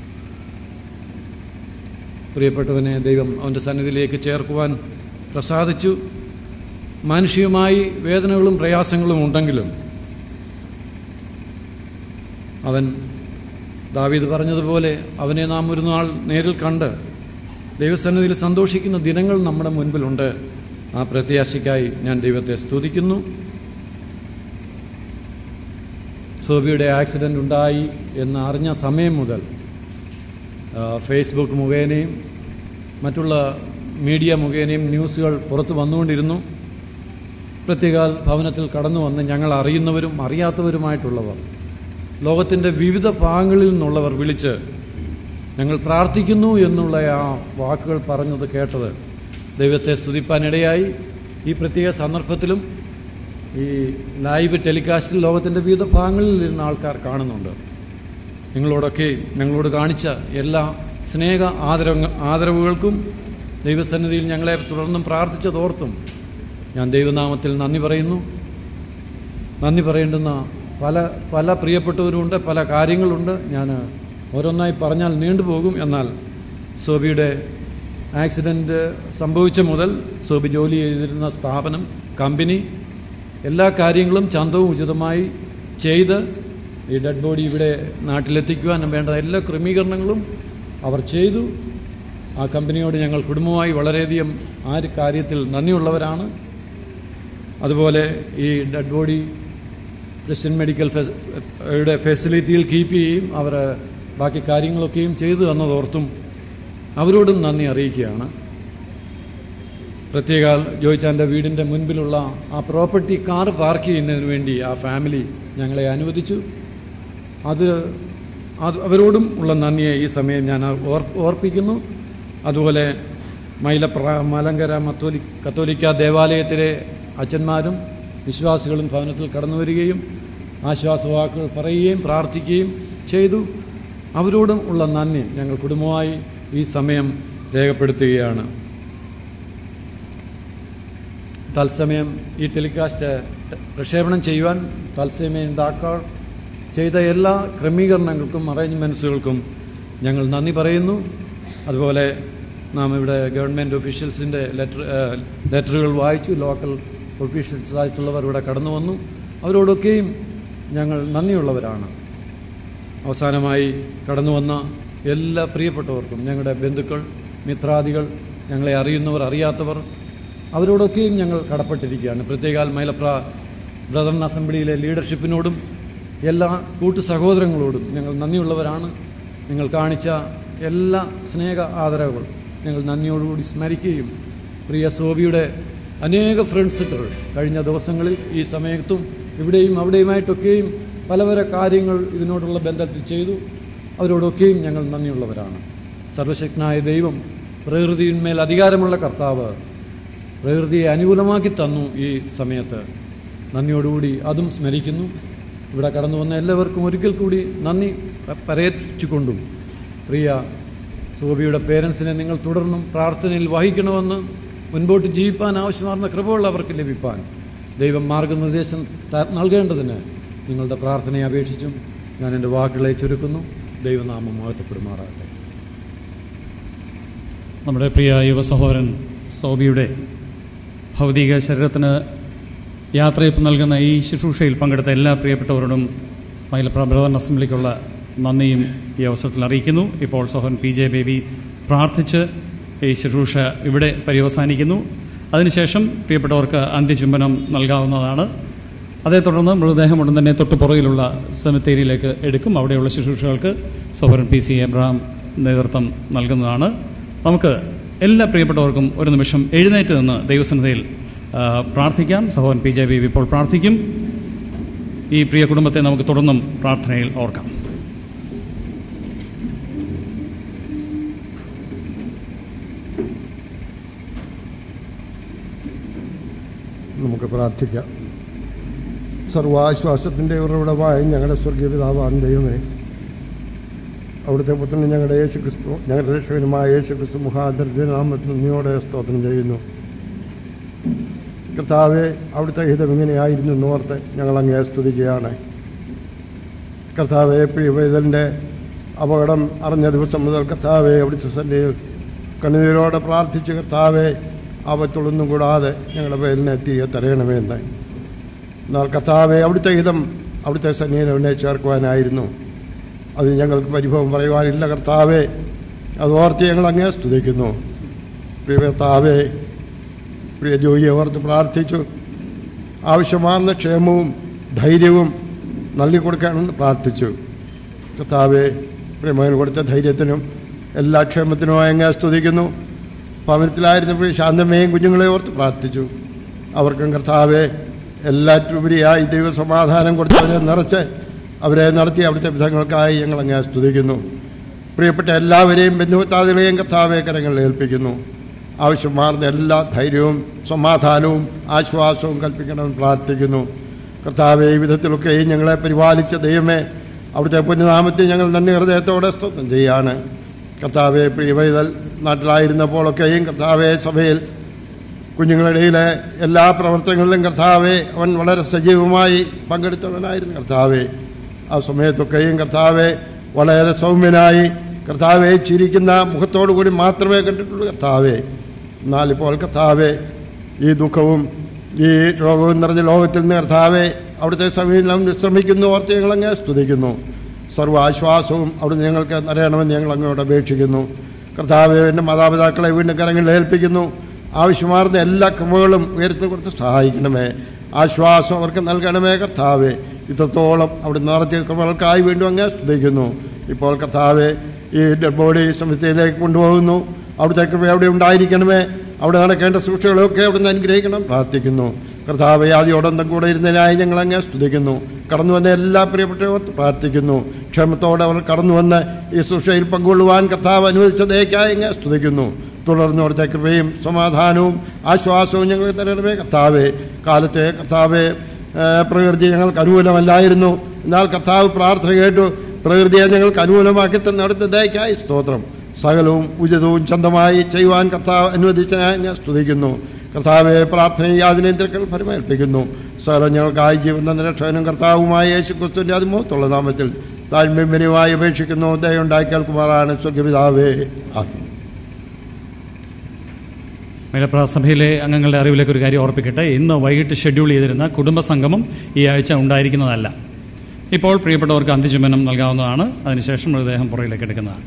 പ്രിയപ്പെട്ടവനെ ദൈവം അവൻ്റെ സന്നിധിയിലേക്ക് ചേർക്കുവാൻ പ്രസാദിച്ചു മാനുഷികമായി വേദനകളും പ്രയാസങ്ങളും ഉണ്ടെങ്കിലും അവൻ ദാവീദ് പറഞ്ഞതുപോലെ അവനെ നാം ഒരു നാൾ നേരിൽ കണ്ട് ദൈവസന്നിധിയിൽ സന്തോഷിക്കുന്ന ദിനങ്ങൾ നമ്മുടെ മുൻപിലുണ്ട് ആ പ്രത്യാശയ്ക്കായി ഞാൻ ദൈവത്തെ സ്തുതിക്കുന്നു സോബിയുടെ ആക്സിഡൻ്റ് ഉണ്ടായി എന്ന് അറിഞ്ഞ സമയം മുതൽ ആ, ഫേസ്ബുക്ക് മുഖേനയും മറ്റുള്ള മീഡിയ മുഖേനയും ന്യൂസുകൾ പുറത്തു വന്നുകൊണ്ടിരുന്നു പ്രത്യേകാൽ ഭവനത്തിൽ കടന്നു വന്ന് ഞങ്ങൾ അറിയുന്നവരും അറിയാത്തവരുമായിട്ടുള്ളവർ ലോകത്തിൻ്റെ വിവിധ ഭാഗങ്ങളിൽ നിന്നുള്ളവർ വിളിച്ച് ഞങ്ങൾ പ്രാർത്ഥിക്കുന്നു എന്നുള്ള ആ വാക്കുകൾ പറഞ്ഞത് കേട്ടത് ദൈവത്തെ സ്തുതിപ്പാനിടയായി ഈ പ്രത്യേക സന്ദർഭത്തിലും ഈ ലൈവ് ടെലികാസ്റ്റിൽ ലോകത്തിൻ്റെ വിവിധ ഭാഗങ്ങളിൽ ഇരുന്ന ആൾക്കാർ കാണുന്നുണ്ട് നിങ്ങളോടൊക്കെ ഞങ്ങളോട് കാണിച്ച എല്ലാ സ്നേഹ ആദരവ് ആദരവുകൾക്കും ദൈവസന്നിധിയിൽ ഞങ്ങളെ തുടർന്നും പ്രാർത്ഥിച്ചതോർത്തും ഞാൻ ദൈവനാമത്തിൽ നന്ദി പറയുന്നു നന്ദി പറയേണ്ടുന്ന പല പല പ്രിയപ്പെട്ടവരുണ്ട് പല കാര്യങ്ങളുണ്ട് ഞാൻ ഓരോന്നായി പറഞ്ഞാൽ നീണ്ടുപോകും എന്നാൽ സോബിയുടെ ആക്സിഡൻറ്റ് സംഭവിച്ച മുതൽ സോബി ജോലി ചെയ്തിരുന്ന സ്ഥാപനം കമ്പനി എല്ലാ കാര്യങ്ങളും ചന്തവും ഉചിതമായി ചെയ്ത് ഈ ഡെഡ് ബോഡി ഇവിടെ നാട്ടിലെത്തിക്കുവാൻ വേണ്ട എല്ലാ ക്രമീകരണങ്ങളും അവർ ചെയ്തു ആ കമ്പനിയോട് ഞങ്ങൾ കുടുംബമായി വളരെയധികം ആ ഒരു കാര്യത്തിൽ നന്ദിയുള്ളവരാണ് അതുപോലെ ഈ ഡെഡ് ബോഡി ക്രിസ്ത്യൻ മെഡിക്കൽ ഫെസ് യുടെ ഫെസിലിറ്റിയിൽ കീപ്പ് ചെയ്യുകയും അവർ ബാക്കി കാര്യങ്ങളൊക്കെയും ചെയ്തു തന്നതോർത്തും അവരോടും നന്ദി അറിയിക്കുകയാണ് പ്രത്യേക ജോയിച്ചാൻ്റെ വീടിൻ്റെ മുൻപിലുള്ള ആ പ്രോപ്പർട്ടി കാർ പാർക്ക് ചെയ്യുന്നതിന് വേണ്ടി ആ ഫാമിലി ഞങ്ങളെ അനുവദിച്ചു അത് അത് അവരോടും ഉള്ള നന്ദിയെ ഈ സമയം ഞാൻ ഓർ ഓർപ്പിക്കുന്നു അതുപോലെ മൈലപ്ര മലങ്കര മത്തോലി കത്തോലിക്ക ദേവാലയത്തിലെ അച്ഛന്മാരും വിശ്വാസികളും ഭവനത്തിൽ കടന്നു വരികയും ആശ്വാസവാക്കുകൾ പറയുകയും പ്രാർത്ഥിക്കുകയും ചെയ്തു അവരോടും ഉള്ള നന്ദി ഞങ്ങൾ കുടുംബമായി ഈ സമയം രേഖപ്പെടുത്തുകയാണ് തത്സമയം ഈ ടെലികാസ്റ്റ് പ്രക്ഷേപണം ചെയ്യുവാൻ തത്സമയം ഉണ്ടാക്കാൻ ചെയ്ത എല്ലാ ക്രമീകരണങ്ങൾക്കും അറേഞ്ച്മെൻറ്റ്സുകൾക്കും ഞങ്ങൾ നന്ദി പറയുന്നു അതുപോലെ നാം ഇവിടെ ഗവൺമെൻറ് ഒഫീഷ്യൽസിൻ്റെ ലെറ്റർ ലെറ്ററുകൾ വായിച്ചു ലോക്കൽ ഒഫീഷ്യൽസ് ആയിട്ടുള്ളവർ ഇവിടെ കടന്നു വന്നു അവരോടൊക്കെയും ഞങ്ങൾ നന്ദിയുള്ളവരാണ് അവസാനമായി കടന്നു വന്ന എല്ലാ പ്രിയപ്പെട്ടവർക്കും ഞങ്ങളുടെ ബന്ധുക്കൾ മിത്രാദികൾ ഞങ്ങളെ അറിയുന്നവർ അറിയാത്തവർ അവരോടൊക്കെയും ഞങ്ങൾ കടപ്പെട്ടിരിക്കുകയാണ് പ്രത്യേകാൽ മൈലപ്ര ബ്രദറൻ അസംബ്ലിയിലെ ലീഡർഷിപ്പിനോടും എല്ലാ കൂട്ടു സഹോദരങ്ങളോടും ഞങ്ങൾ നന്ദിയുള്ളവരാണ് നിങ്ങൾ കാണിച്ച എല്ലാ സ്നേഹ ആദരവുകൾ ഞങ്ങൾ നന്ദിയോടുകൂടി സ്മരിക്കുകയും പ്രിയ സോബിയുടെ അനേക ഫ്രണ്ട്സുകൾ കഴിഞ്ഞ ദിവസങ്ങളിൽ ഈ സമയത്തും ഇവിടെയും അവിടെയുമായിട്ടൊക്കെയും പല പല കാര്യങ്ങൾ ഇതിനോടുള്ള ബന്ധത്തിൽ ചെയ്തു അവരോടൊക്കെയും ഞങ്ങൾ നന്ദിയുള്ളവരാണ് സർവശക്തനായ ദൈവം പ്രകൃതിയിന്മേൽ അധികാരമുള്ള കർത്താവ് പ്രകൃതിയെ അനുകൂലമാക്കി തന്നു ഈ സമയത്ത് നന്ദിയോടുകൂടി അതും സ്മരിക്കുന്നു ഇവിടെ കടന്നു വന്ന എല്ലാവർക്കും ഒരിക്കൽ കൂടി നന്ദി പരേറ്റിക്കൊണ്ടും പ്രിയ സോബിയുടെ പേരൻസിനെ നിങ്ങൾ തുടർന്നും പ്രാർത്ഥനയിൽ വഹിക്കണമെന്ന് മുൻപോട്ട് ജീവിപ്പാൻ ആവശ്യമാർന്ന കൃപകൾ അവർക്ക് ലഭിപ്പാൻ ദൈവം മാർഗനിർദ്ദേശം ത- നൽകേണ്ടതിന് നിങ്ങളുടെ പ്രാർത്ഥനയെ അപേക്ഷിച്ചും ഞാൻ എൻ്റെ വാക്കുകളെ ചുരുക്കുന്നു ദൈവനാമം മഹത്വപ്പെടുമാറാകട്ടെ നമ്മുടെ പ്രിയ യുവ സഹോദരൻ സോബിയുടെ ഭൗതിക ശരീരത്തിന് യാത്രയപ്പ് നൽകുന്ന ഈ ശുശ്രൂഷയിൽ പങ്കെടുത്ത എല്ലാ പ്രിയപ്പെട്ടവരോടും മൈലപ്ര ബ്രദർ അസംബ്ലിക്കുള്ള നന്ദിയും ഈ അവസരത്തിൽ അറിയിക്കുന്നു ഇപ്പോൾ സോഹൻ പി ജെ ബേബി പ്രാർത്ഥിച്ച് ഈ ശുശ്രൂഷ ഇവിടെ പര്യവസാനിക്കുന്നു അതിനുശേഷം പ്രിയപ്പെട്ടവർക്ക് അന്ത്യചുംബനം നൽകാവുന്നതാണ് അതേ തുടർന്ന് മൃതദേഹം ഉടൻ തന്നെ തൊട്ടു പുറകിലുള്ള സെമിത്തേരിയിലേക്ക് എടുക്കും അവിടെയുള്ള ശുശ്രൂഷകൾക്ക് സോഹരൻ പി സി എബ്രഹാം നേതൃത്വം നൽകുന്നതാണ് നമുക്ക് എല്ലാ പ്രിയപ്പെട്ടവർക്കും ഒരു നിമിഷം എഴുന്നേറ്റ് നിന്ന് ദൈവസന്നിധിയിൽ ആ, പ്രാർത്ഥിക്കാം സഹോദരൻ പി ജെ ബി ഇപ്പോൾ പ്രാർത്ഥിക്കും ഈ പ്രിയ കുടുംബത്തെ നമുക്ക് തുടർന്നും പ്രാർത്ഥനയിൽ ഓർക്കാം നമുക്ക് പ്രാർത്ഥിക്കാം സർവാശ്വാസത്തിൻ്റെ ഉറവിടമായ ഞങ്ങളുടെ സ്വർഗീയ പിതാവാൻ ദൈവമേ അവിടുത്തെ പുത്രന് ഞങ്ങളുടെ യേശു ക്രിസ്തു ഞങ്ങളുടെ രക്ഷകനുമായ യേശു ക്രിസ്തു മുഖാന്തരത്തെ നാമത്തിൽ നിന്നോടെ സ്തോത്രം ചെയ്യുന്നു കർത്താവെ അവിടുത്തെ ഹിതം ഇങ്ങനെയായിരുന്നു എന്നോർത്ത് ഞങ്ങൾ അങ്ങേ സ്തുതിക്കുകയാണ് കർത്താവെ പ്രിയവേദലിൻ്റെ അപകടം അറിഞ്ഞ ദിവസം മുതൽ കർത്താവെ അവിടുത്തെ സന്നിധിയിൽ കണ്ണുനീരോടെ പ്രാർത്ഥിച്ച് കർത്താവെ ആപത്തുള്ളൊന്നും കൂടാതെ ഞങ്ങളുടെ പേരിനെ തിരികെ തരയണമെന്ന് എന്നാൽ കർത്താവെ അവിടുത്തെ ഹിതം അവിടുത്തെ സന്നിധിയിൽ എന്നെ ചേർക്കുവാനായിരുന്നു അത് ഞങ്ങൾക്ക് പരിഭവം പറയുവാനില്ല കർത്താവെ അത് ഓർത്ത് ഞങ്ങൾ അങ്ങേ സ്തുതിക്കുന്നു പ്രിയ കർത്താവെ പ്രിയ ജോയിയെ ഓർത്ത് പ്രാർത്ഥിച്ചു ആവശ്യമാർന്ന ക്ഷേമവും ധൈര്യവും നൽകി കൊടുക്കണമെന്ന് പ്രാർത്ഥിച്ചു കർത്താവെ പ്രിയമകൻ കൊടുത്ത ധൈര്യത്തിനും എല്ലാ ക്ഷേമത്തിനുമായി അങ്ങേ സ്തുതിക്കുന്നു ഭവനത്തിലായിരുന്നപ്പോൾ ശാന്തമേയും കുഞ്ഞുങ്ങളെ ഓർത്ത് പ്രാർത്ഥിച്ചു അവർക്കും കർത്താവെ എല്ലാറ്റുപരിയായി ദൈവസമാധാനം കൊടുത്തവരെ നിറച്ച് അവരെ നടത്തി അവിടുത്തെ വിധങ്ങൾക്കായി ഞങ്ങൾ അങ്ങേ സ്തുതിക്കുന്നു പ്രിയപ്പെട്ട എല്ലാവരെയും ബന്ധുത്താദികളെയും കർത്താവെ കരങ്ങളിൽ ഏൽപ്പിക്കുന്നു ആവശ്യമാർന്ന എല്ലാ ധൈര്യവും സമാധാനവും ആശ്വാസവും കൽപ്പിക്കണമെന്ന് പ്രാർത്ഥിക്കുന്നു കർത്താവെ ഈ വിധത്തിലൊക്കെയും ഞങ്ങളെ പരിപാലിച്ച ദൈവമേ അവിടുത്തെ പുണ്യനാമത്തിൽ ഞങ്ങൾ നന്ദി ഹൃദയത്തോടെ സ്തോത്രം ചെയ്യാണ് കർത്താവെ പ്രിയവൈതൽ നാട്ടിലായിരുന്നപ്പോഴൊക്കെയും കർത്താവെ സഭയിൽ കുഞ്ഞുങ്ങളുടെ ഇടയിലെ എല്ലാ പ്രവർത്തനങ്ങളിലും കർത്താവെ അവൻ വളരെ സജീവമായി പങ്കെടുത്തവനായിരുന്നു കർത്താവെ ആ സമയത്തൊക്കെയും കർത്താവെ വളരെ സൗമ്യനായി കർത്താവെ ചിരിക്കുന്ന മുഖത്തോടു കൂടി മാത്രമേ കണ്ടിട്ടുള്ളൂ കർത്താവെ എന്നാൽ ഇപ്പോൾ കർത്താവെ ഈ ദുഃഖവും ഈ രോഗവും നിറഞ്ഞ ലോകത്തിൽ നിന്ന് കർത്താവെ അവിടുത്തെ സമയം വിശ്രമിക്കുന്നു ഓർത്ത് ഞങ്ങളങ്ങ് സ്തുതിക്കുന്നു സർവ്വ ആശ്വാസവും അവിടുന്ന് ഞങ്ങൾക്ക് അറിയണമെന്ന് ഞങ്ങൾ അങ്ങോട്ട് അപേക്ഷിക്കുന്നു കർത്താവെ എൻ്റെ മാതാപിതാക്കളെ വീണ്ടും കരങ്ങളിൽ ഏൽപ്പിക്കുന്നു ആവശ്യമാർന്ന എല്ലാ ക്രമങ്ങളും ഉയർത്തി കൊടുത്ത് സഹായിക്കണമേ ആശ്വാസം അവർക്ക് നൽകണമേ കർത്താവെ ഇത്രത്തോളം അവിടെ നടത്തിയ ക്രമങ്ങൾക്കായി വീണ്ടും അങ്ങ് സ്തുതിക്കുന്നു ഇപ്പോൾ കർത്താവെ ഈ ഡെഡ് ബോഡി സമിതിയിലേക്ക് കൊണ്ടുപോകുന്നു അവിടുത്തെ കൃപ അവിടെ ഉണ്ടായിരിക്കണമേ അവിടെ നടക്കേണ്ട സൂക്ഷികളൊക്കെ അവിടുന്ന് അനുഗ്രഹിക്കണം പ്രാർത്ഥിക്കുന്നു കർത്താവ് യാതിയോടൊന്നും കൂടെ ഇരുന്നതിനായി ഞങ്ങൾ അങ്ങ് സ്തുതിക്കുന്നു കടന്നു വന്ന എല്ലാ പ്രിയപ്പെട്ടവർ പ്രാർത്ഥിക്കുന്നു ക്ഷേമത്തോടെ അവർ കടന്നു വന്ന് ഈ സൂക്ഷയിൽ പങ്കുകൊള്ളുവാൻ കർത്താവ് അനുവദിച്ചതേക്കായി അങ്ങ് സ്തുതിക്കുന്നു തുടർന്ന് അവിടുത്തെ കൃപയും സമാധാനവും ആശ്വാസവും ഞങ്ങൾ തരണമേ കർത്താവെ കാലത്തെ കർത്താവെ ഏ, പ്രകൃതി ഞങ്ങൾക്ക് അനുകൂലമല്ലായിരുന്നു എന്നാൽ കർത്താവ് പ്രാർത്ഥന കേട്ടു പ്രകൃതിയെ ഞങ്ങൾക്ക് അനുകൂലമാക്കി തന്നെടുത്തതേക്കായി സ്തോത്രം സകലവും ഉചിതവും ചന്തമായി ചെയ്യുവാൻ കർത്താവ് അനുവദിച്ചതിനായി ഞാൻ സ്തുതിക്കുന്നു കർത്താവെ പ്രാർത്ഥനയും യാതിനെയും തിരക്കൾ ഫലമേൽപ്പിക്കുന്നു സകലം ഞങ്ങൾക്കായി ജീവൻ രക്ഷകനും കർത്താവുമായ യേശു ക്രിസ്തുവിൻ്റെ അതിമൂത്തുള്ള നാമത്തിൽ താഴ്മയും വിനയമായി അപേക്ഷിക്കുന്നു ദയ ഉണ്ടായി കേൾക്കുമാറാണ് സ്വർഗപിതാവേ ആമേൻ മേലപ്രാ സഭയിലെ അംഗങ്ങളുടെ അറിവിലേക്ക് ഒരു കാര്യം ഓർപ്പിക്കട്ടെ ഇന്ന് വൈകിട്ട് ഷെഡ്യൂൾ ചെയ്തിരുന്ന കുടുംബ സംഗമം ഈ ആഴ്ച ഉണ്ടായിരിക്കുന്നതല്ല ഇപ്പോൾ പ്രിയപ്പെട്ടവർക്ക് അന്ത്യചുമനം നൽകാവുന്നതാണ് അതിനുശേഷം മൃതദേഹം പുറകിലേക്ക് എടുക്കുന്നതാണ്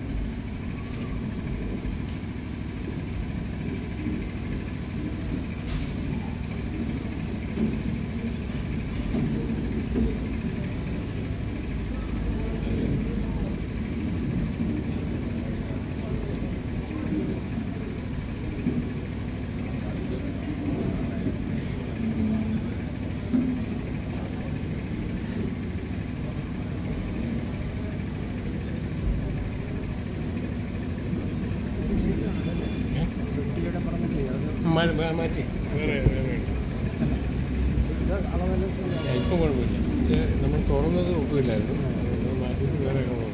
മാറ്റി വേറെ വേറെ ഇപ്പം കുഴപ്പമില്ല പക്ഷേ നമ്മൾ തുറന്നത് ഒട്ടുമില്ലായിരുന്നു അത് മാറ്റിയിട്ട് വേറെ കളർ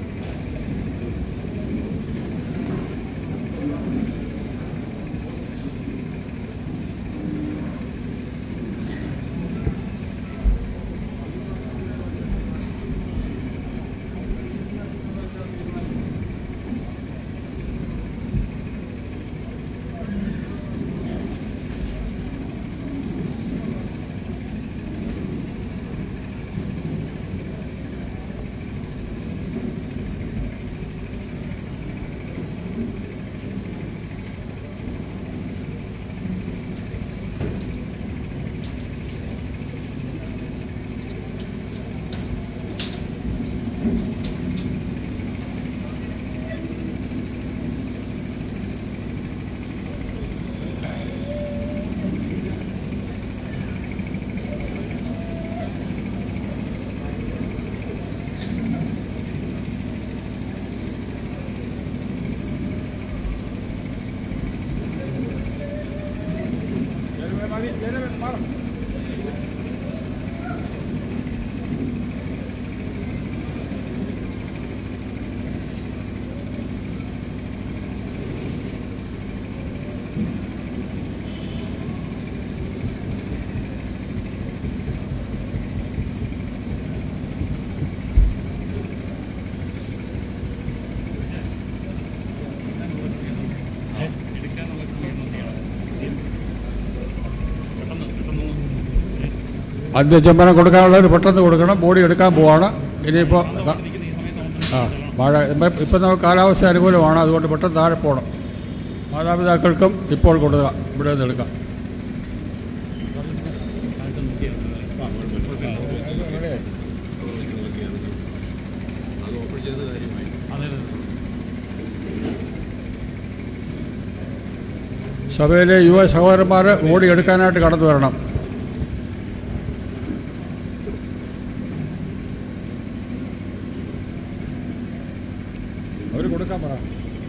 അന്ത്യചുംബനം കൊടുക്കാനുള്ളവർ പെട്ടെന്ന് കൊടുക്കണം ബോഡി എടുക്കാൻ പോവാണ് ഇനിയിപ്പോൾ ആ മഴ ഇപ്പം നമുക്ക് കാലാവസ്ഥ അനുകൂലമാണ് അതുകൊണ്ട് പെട്ടെന്ന് താഴെ പോകണം മാതാപിതാക്കൾക്കും ഇപ്പോൾ കൊടുക്കുക ഇവിടെ നിന്ന് എടുക്കാം സഭയിലെ യുവ സഹോദരന്മാർ ഓടി എടുക്കാനായിട്ട് കടന്നു വരണം അവർ കൊടുക്കാൻ പറ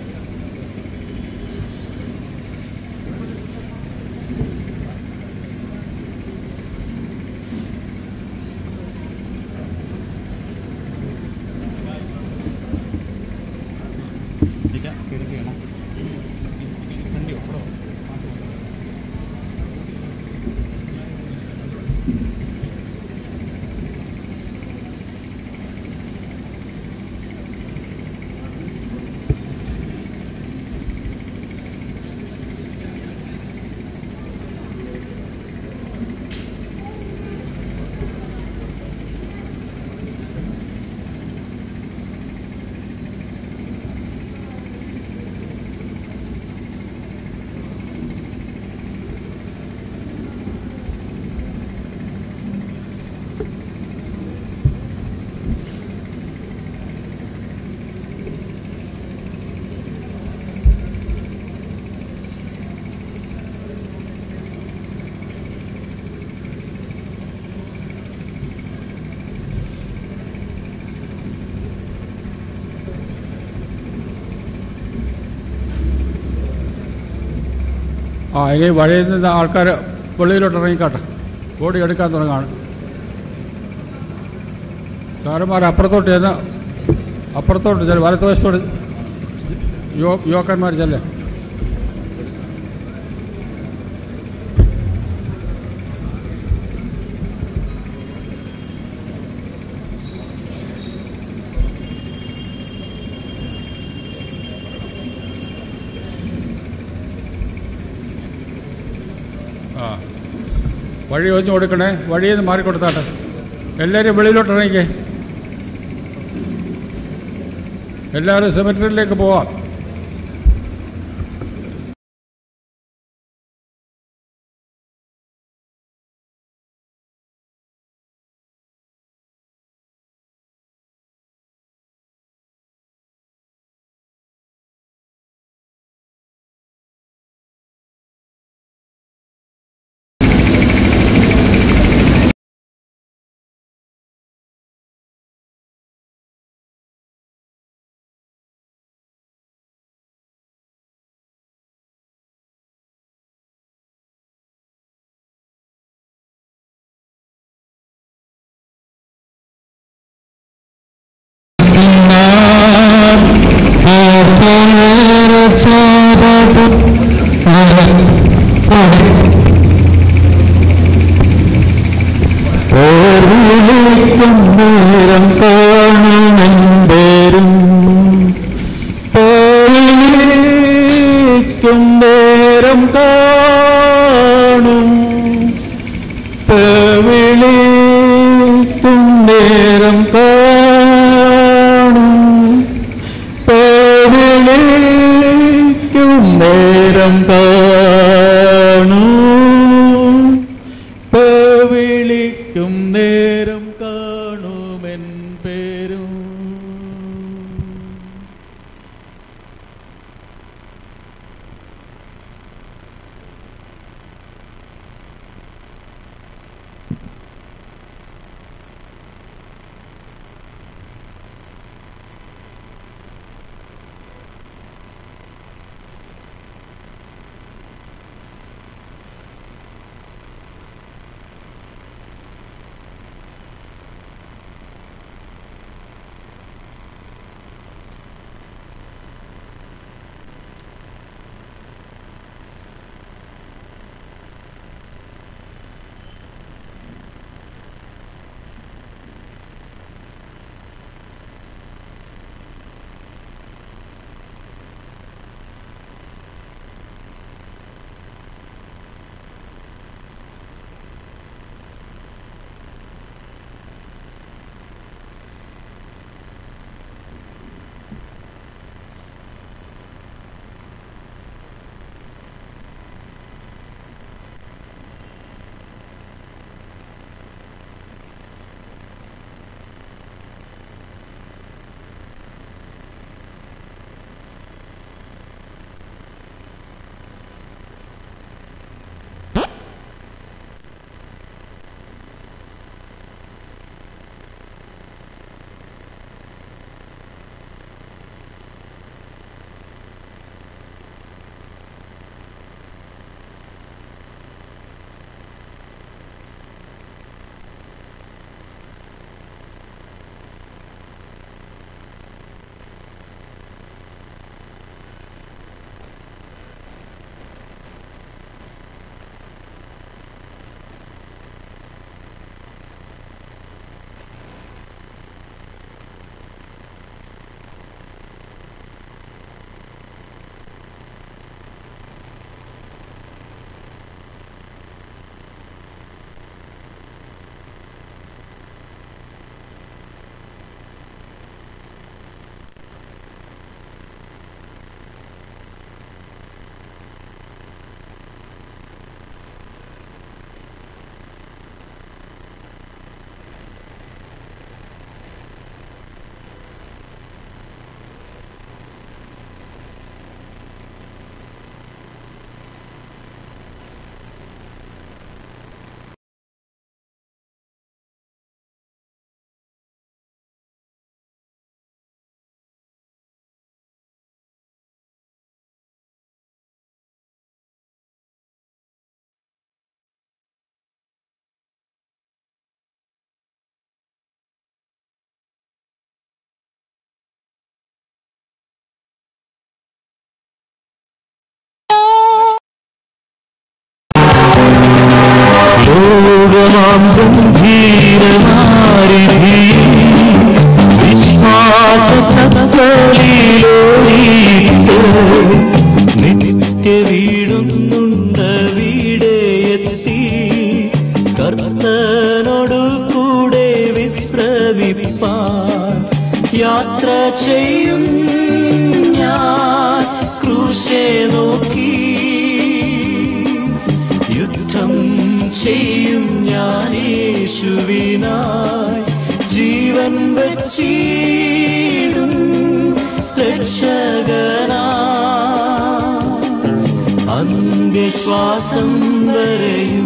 ആ ഇനി വഴിയിൽ നിന്ന് ആൾക്കാർ വെളിയിലോട്ട് ഇറങ്ങിക്കാട്ടെ ബോഡി എടുക്കാൻ തുടങ്ങാണ് സാറന്മാർ അപ്പുറത്തോട്ട് ചെന്ന് അപ്പുറത്തോട്ട് ചെല്ല് വലത്തുവശത്തോട്ട് യുവ യുവാക്കന്മാർ ചെല്ലേ ആ വഴി ഒഴിഞ്ഞു കൊടുക്കണേ വഴിയിൽ നിന്ന് മാറിക്കൊടുത്താട്ടെ എല്ലാവരും വെളിയിലോട്ട് ഇറങ്ങിക്കേ എല്ലാവരും സെമിറ്ററിയിലേക്ക് പോവാം ഓർമ്മിക്കും നേരം കാണുമെന്തേരും ഓർമ്മിക്കും നേരം കാണും വിളിക്കും നേരം കാണും വിളിക്കും നേരം കാണും വിളിക്കും നേരം കാണുമെൻ പേരും നാം ഗംഭീരനാരിധി വിശ്വാസത്തലിലോരീട്ട് നിത്യ വീടുന്നുണ്ട് വീടേ എത്തി കർത്തനോടു കൂടെ വിശ്രമിപ്പാൻ യാത്ര ചെയ്യും ഞാൻ ക്രൂശെ നോക്കി യുദ്ധം ചെയ്യും ഞാൻ യേശുവിനായി ജീവൻ വച്ചിടും രക്ഷകനാ അന്ത്യശ്വാസം വരെയും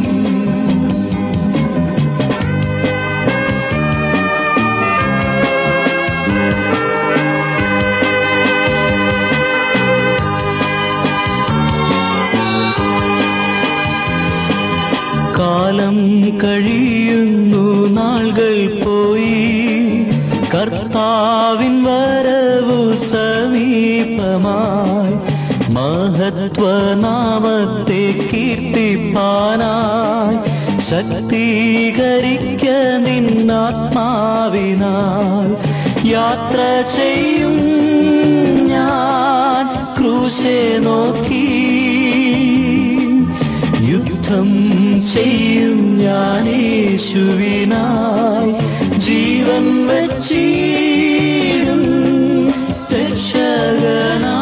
കാലം കഴിയുന്നു നാളുകൾ പോയി കർത്താവിൻ വരവു സമീപമായി മഹത്വനാമത്തെ കീർത്തിപ്പാനായി ശക്തീകരിക്ക നിന്നാത്മാവിനാൽ യാത്ര ചെയ്യും ഞാൻ ക്രൂശെ നോക്കി യുദ്ധം ചെയ്യും ഞാൻ യേശുവിനായി ജീവൻ വച്ചിടും രക്ഷകനാ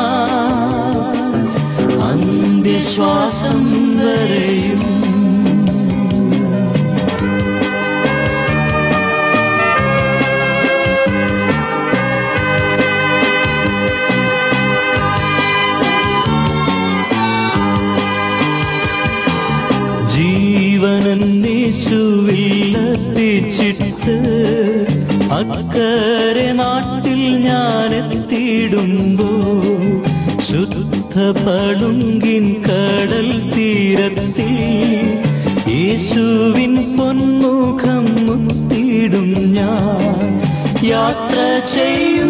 അന്ത്യശ്വാസം വരെയും ജീവനൻ യേശുവില്ലത്തിച്ചിട്ട് അക്കരെ നാട്ടിൽ ഞാൻ എത്തിയിടുമ്പോ ശുദ്ധ പളുങ്കിൻ കടൽ തീരത്തിൽ യേശുവിൻ പൊന്മുഖം മുത്തിടും ഞാൻ യാത്ര ചെയ്യും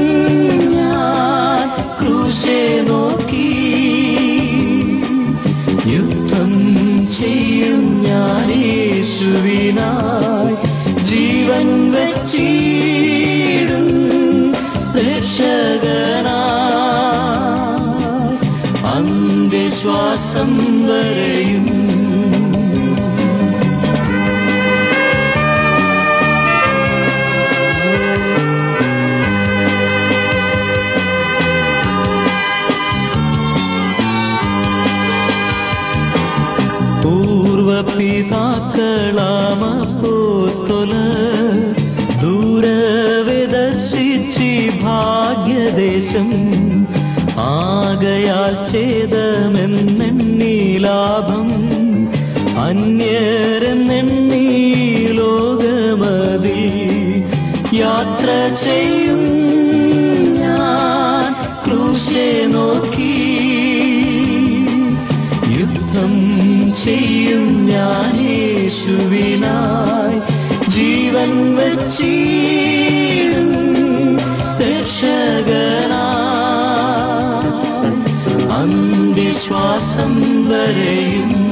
ഞാൻ ക്രൂശെ നോക്കി യുദ്ധം ചെയ്യും ഞാൻ യേശുവിനായി ജീവൻ വച്ചിടും രക്ഷകനാ അന്ത്യശ്വാസം വരെയും പൂർവപിതാക്കളാമപ്പോസ്തല ദൂരവെ ദർശിച്ചി ഭാഗ്യദേശം ആകയാൽ ഛേദമെന്നെണ്ണി ലാഭം അന്യരെന്നെണ്ണി ലോകമതി യാത്ര ചെയ്യും ഞാൻ ക്രൂശെ നോക്കി യുദ്ധം ചെയ്യും ഞാൻ യേശുവിനായി ജീവൻ വച്ചിടും രക്ഷകനാ അന്ത്യശ്വാസം വരെയും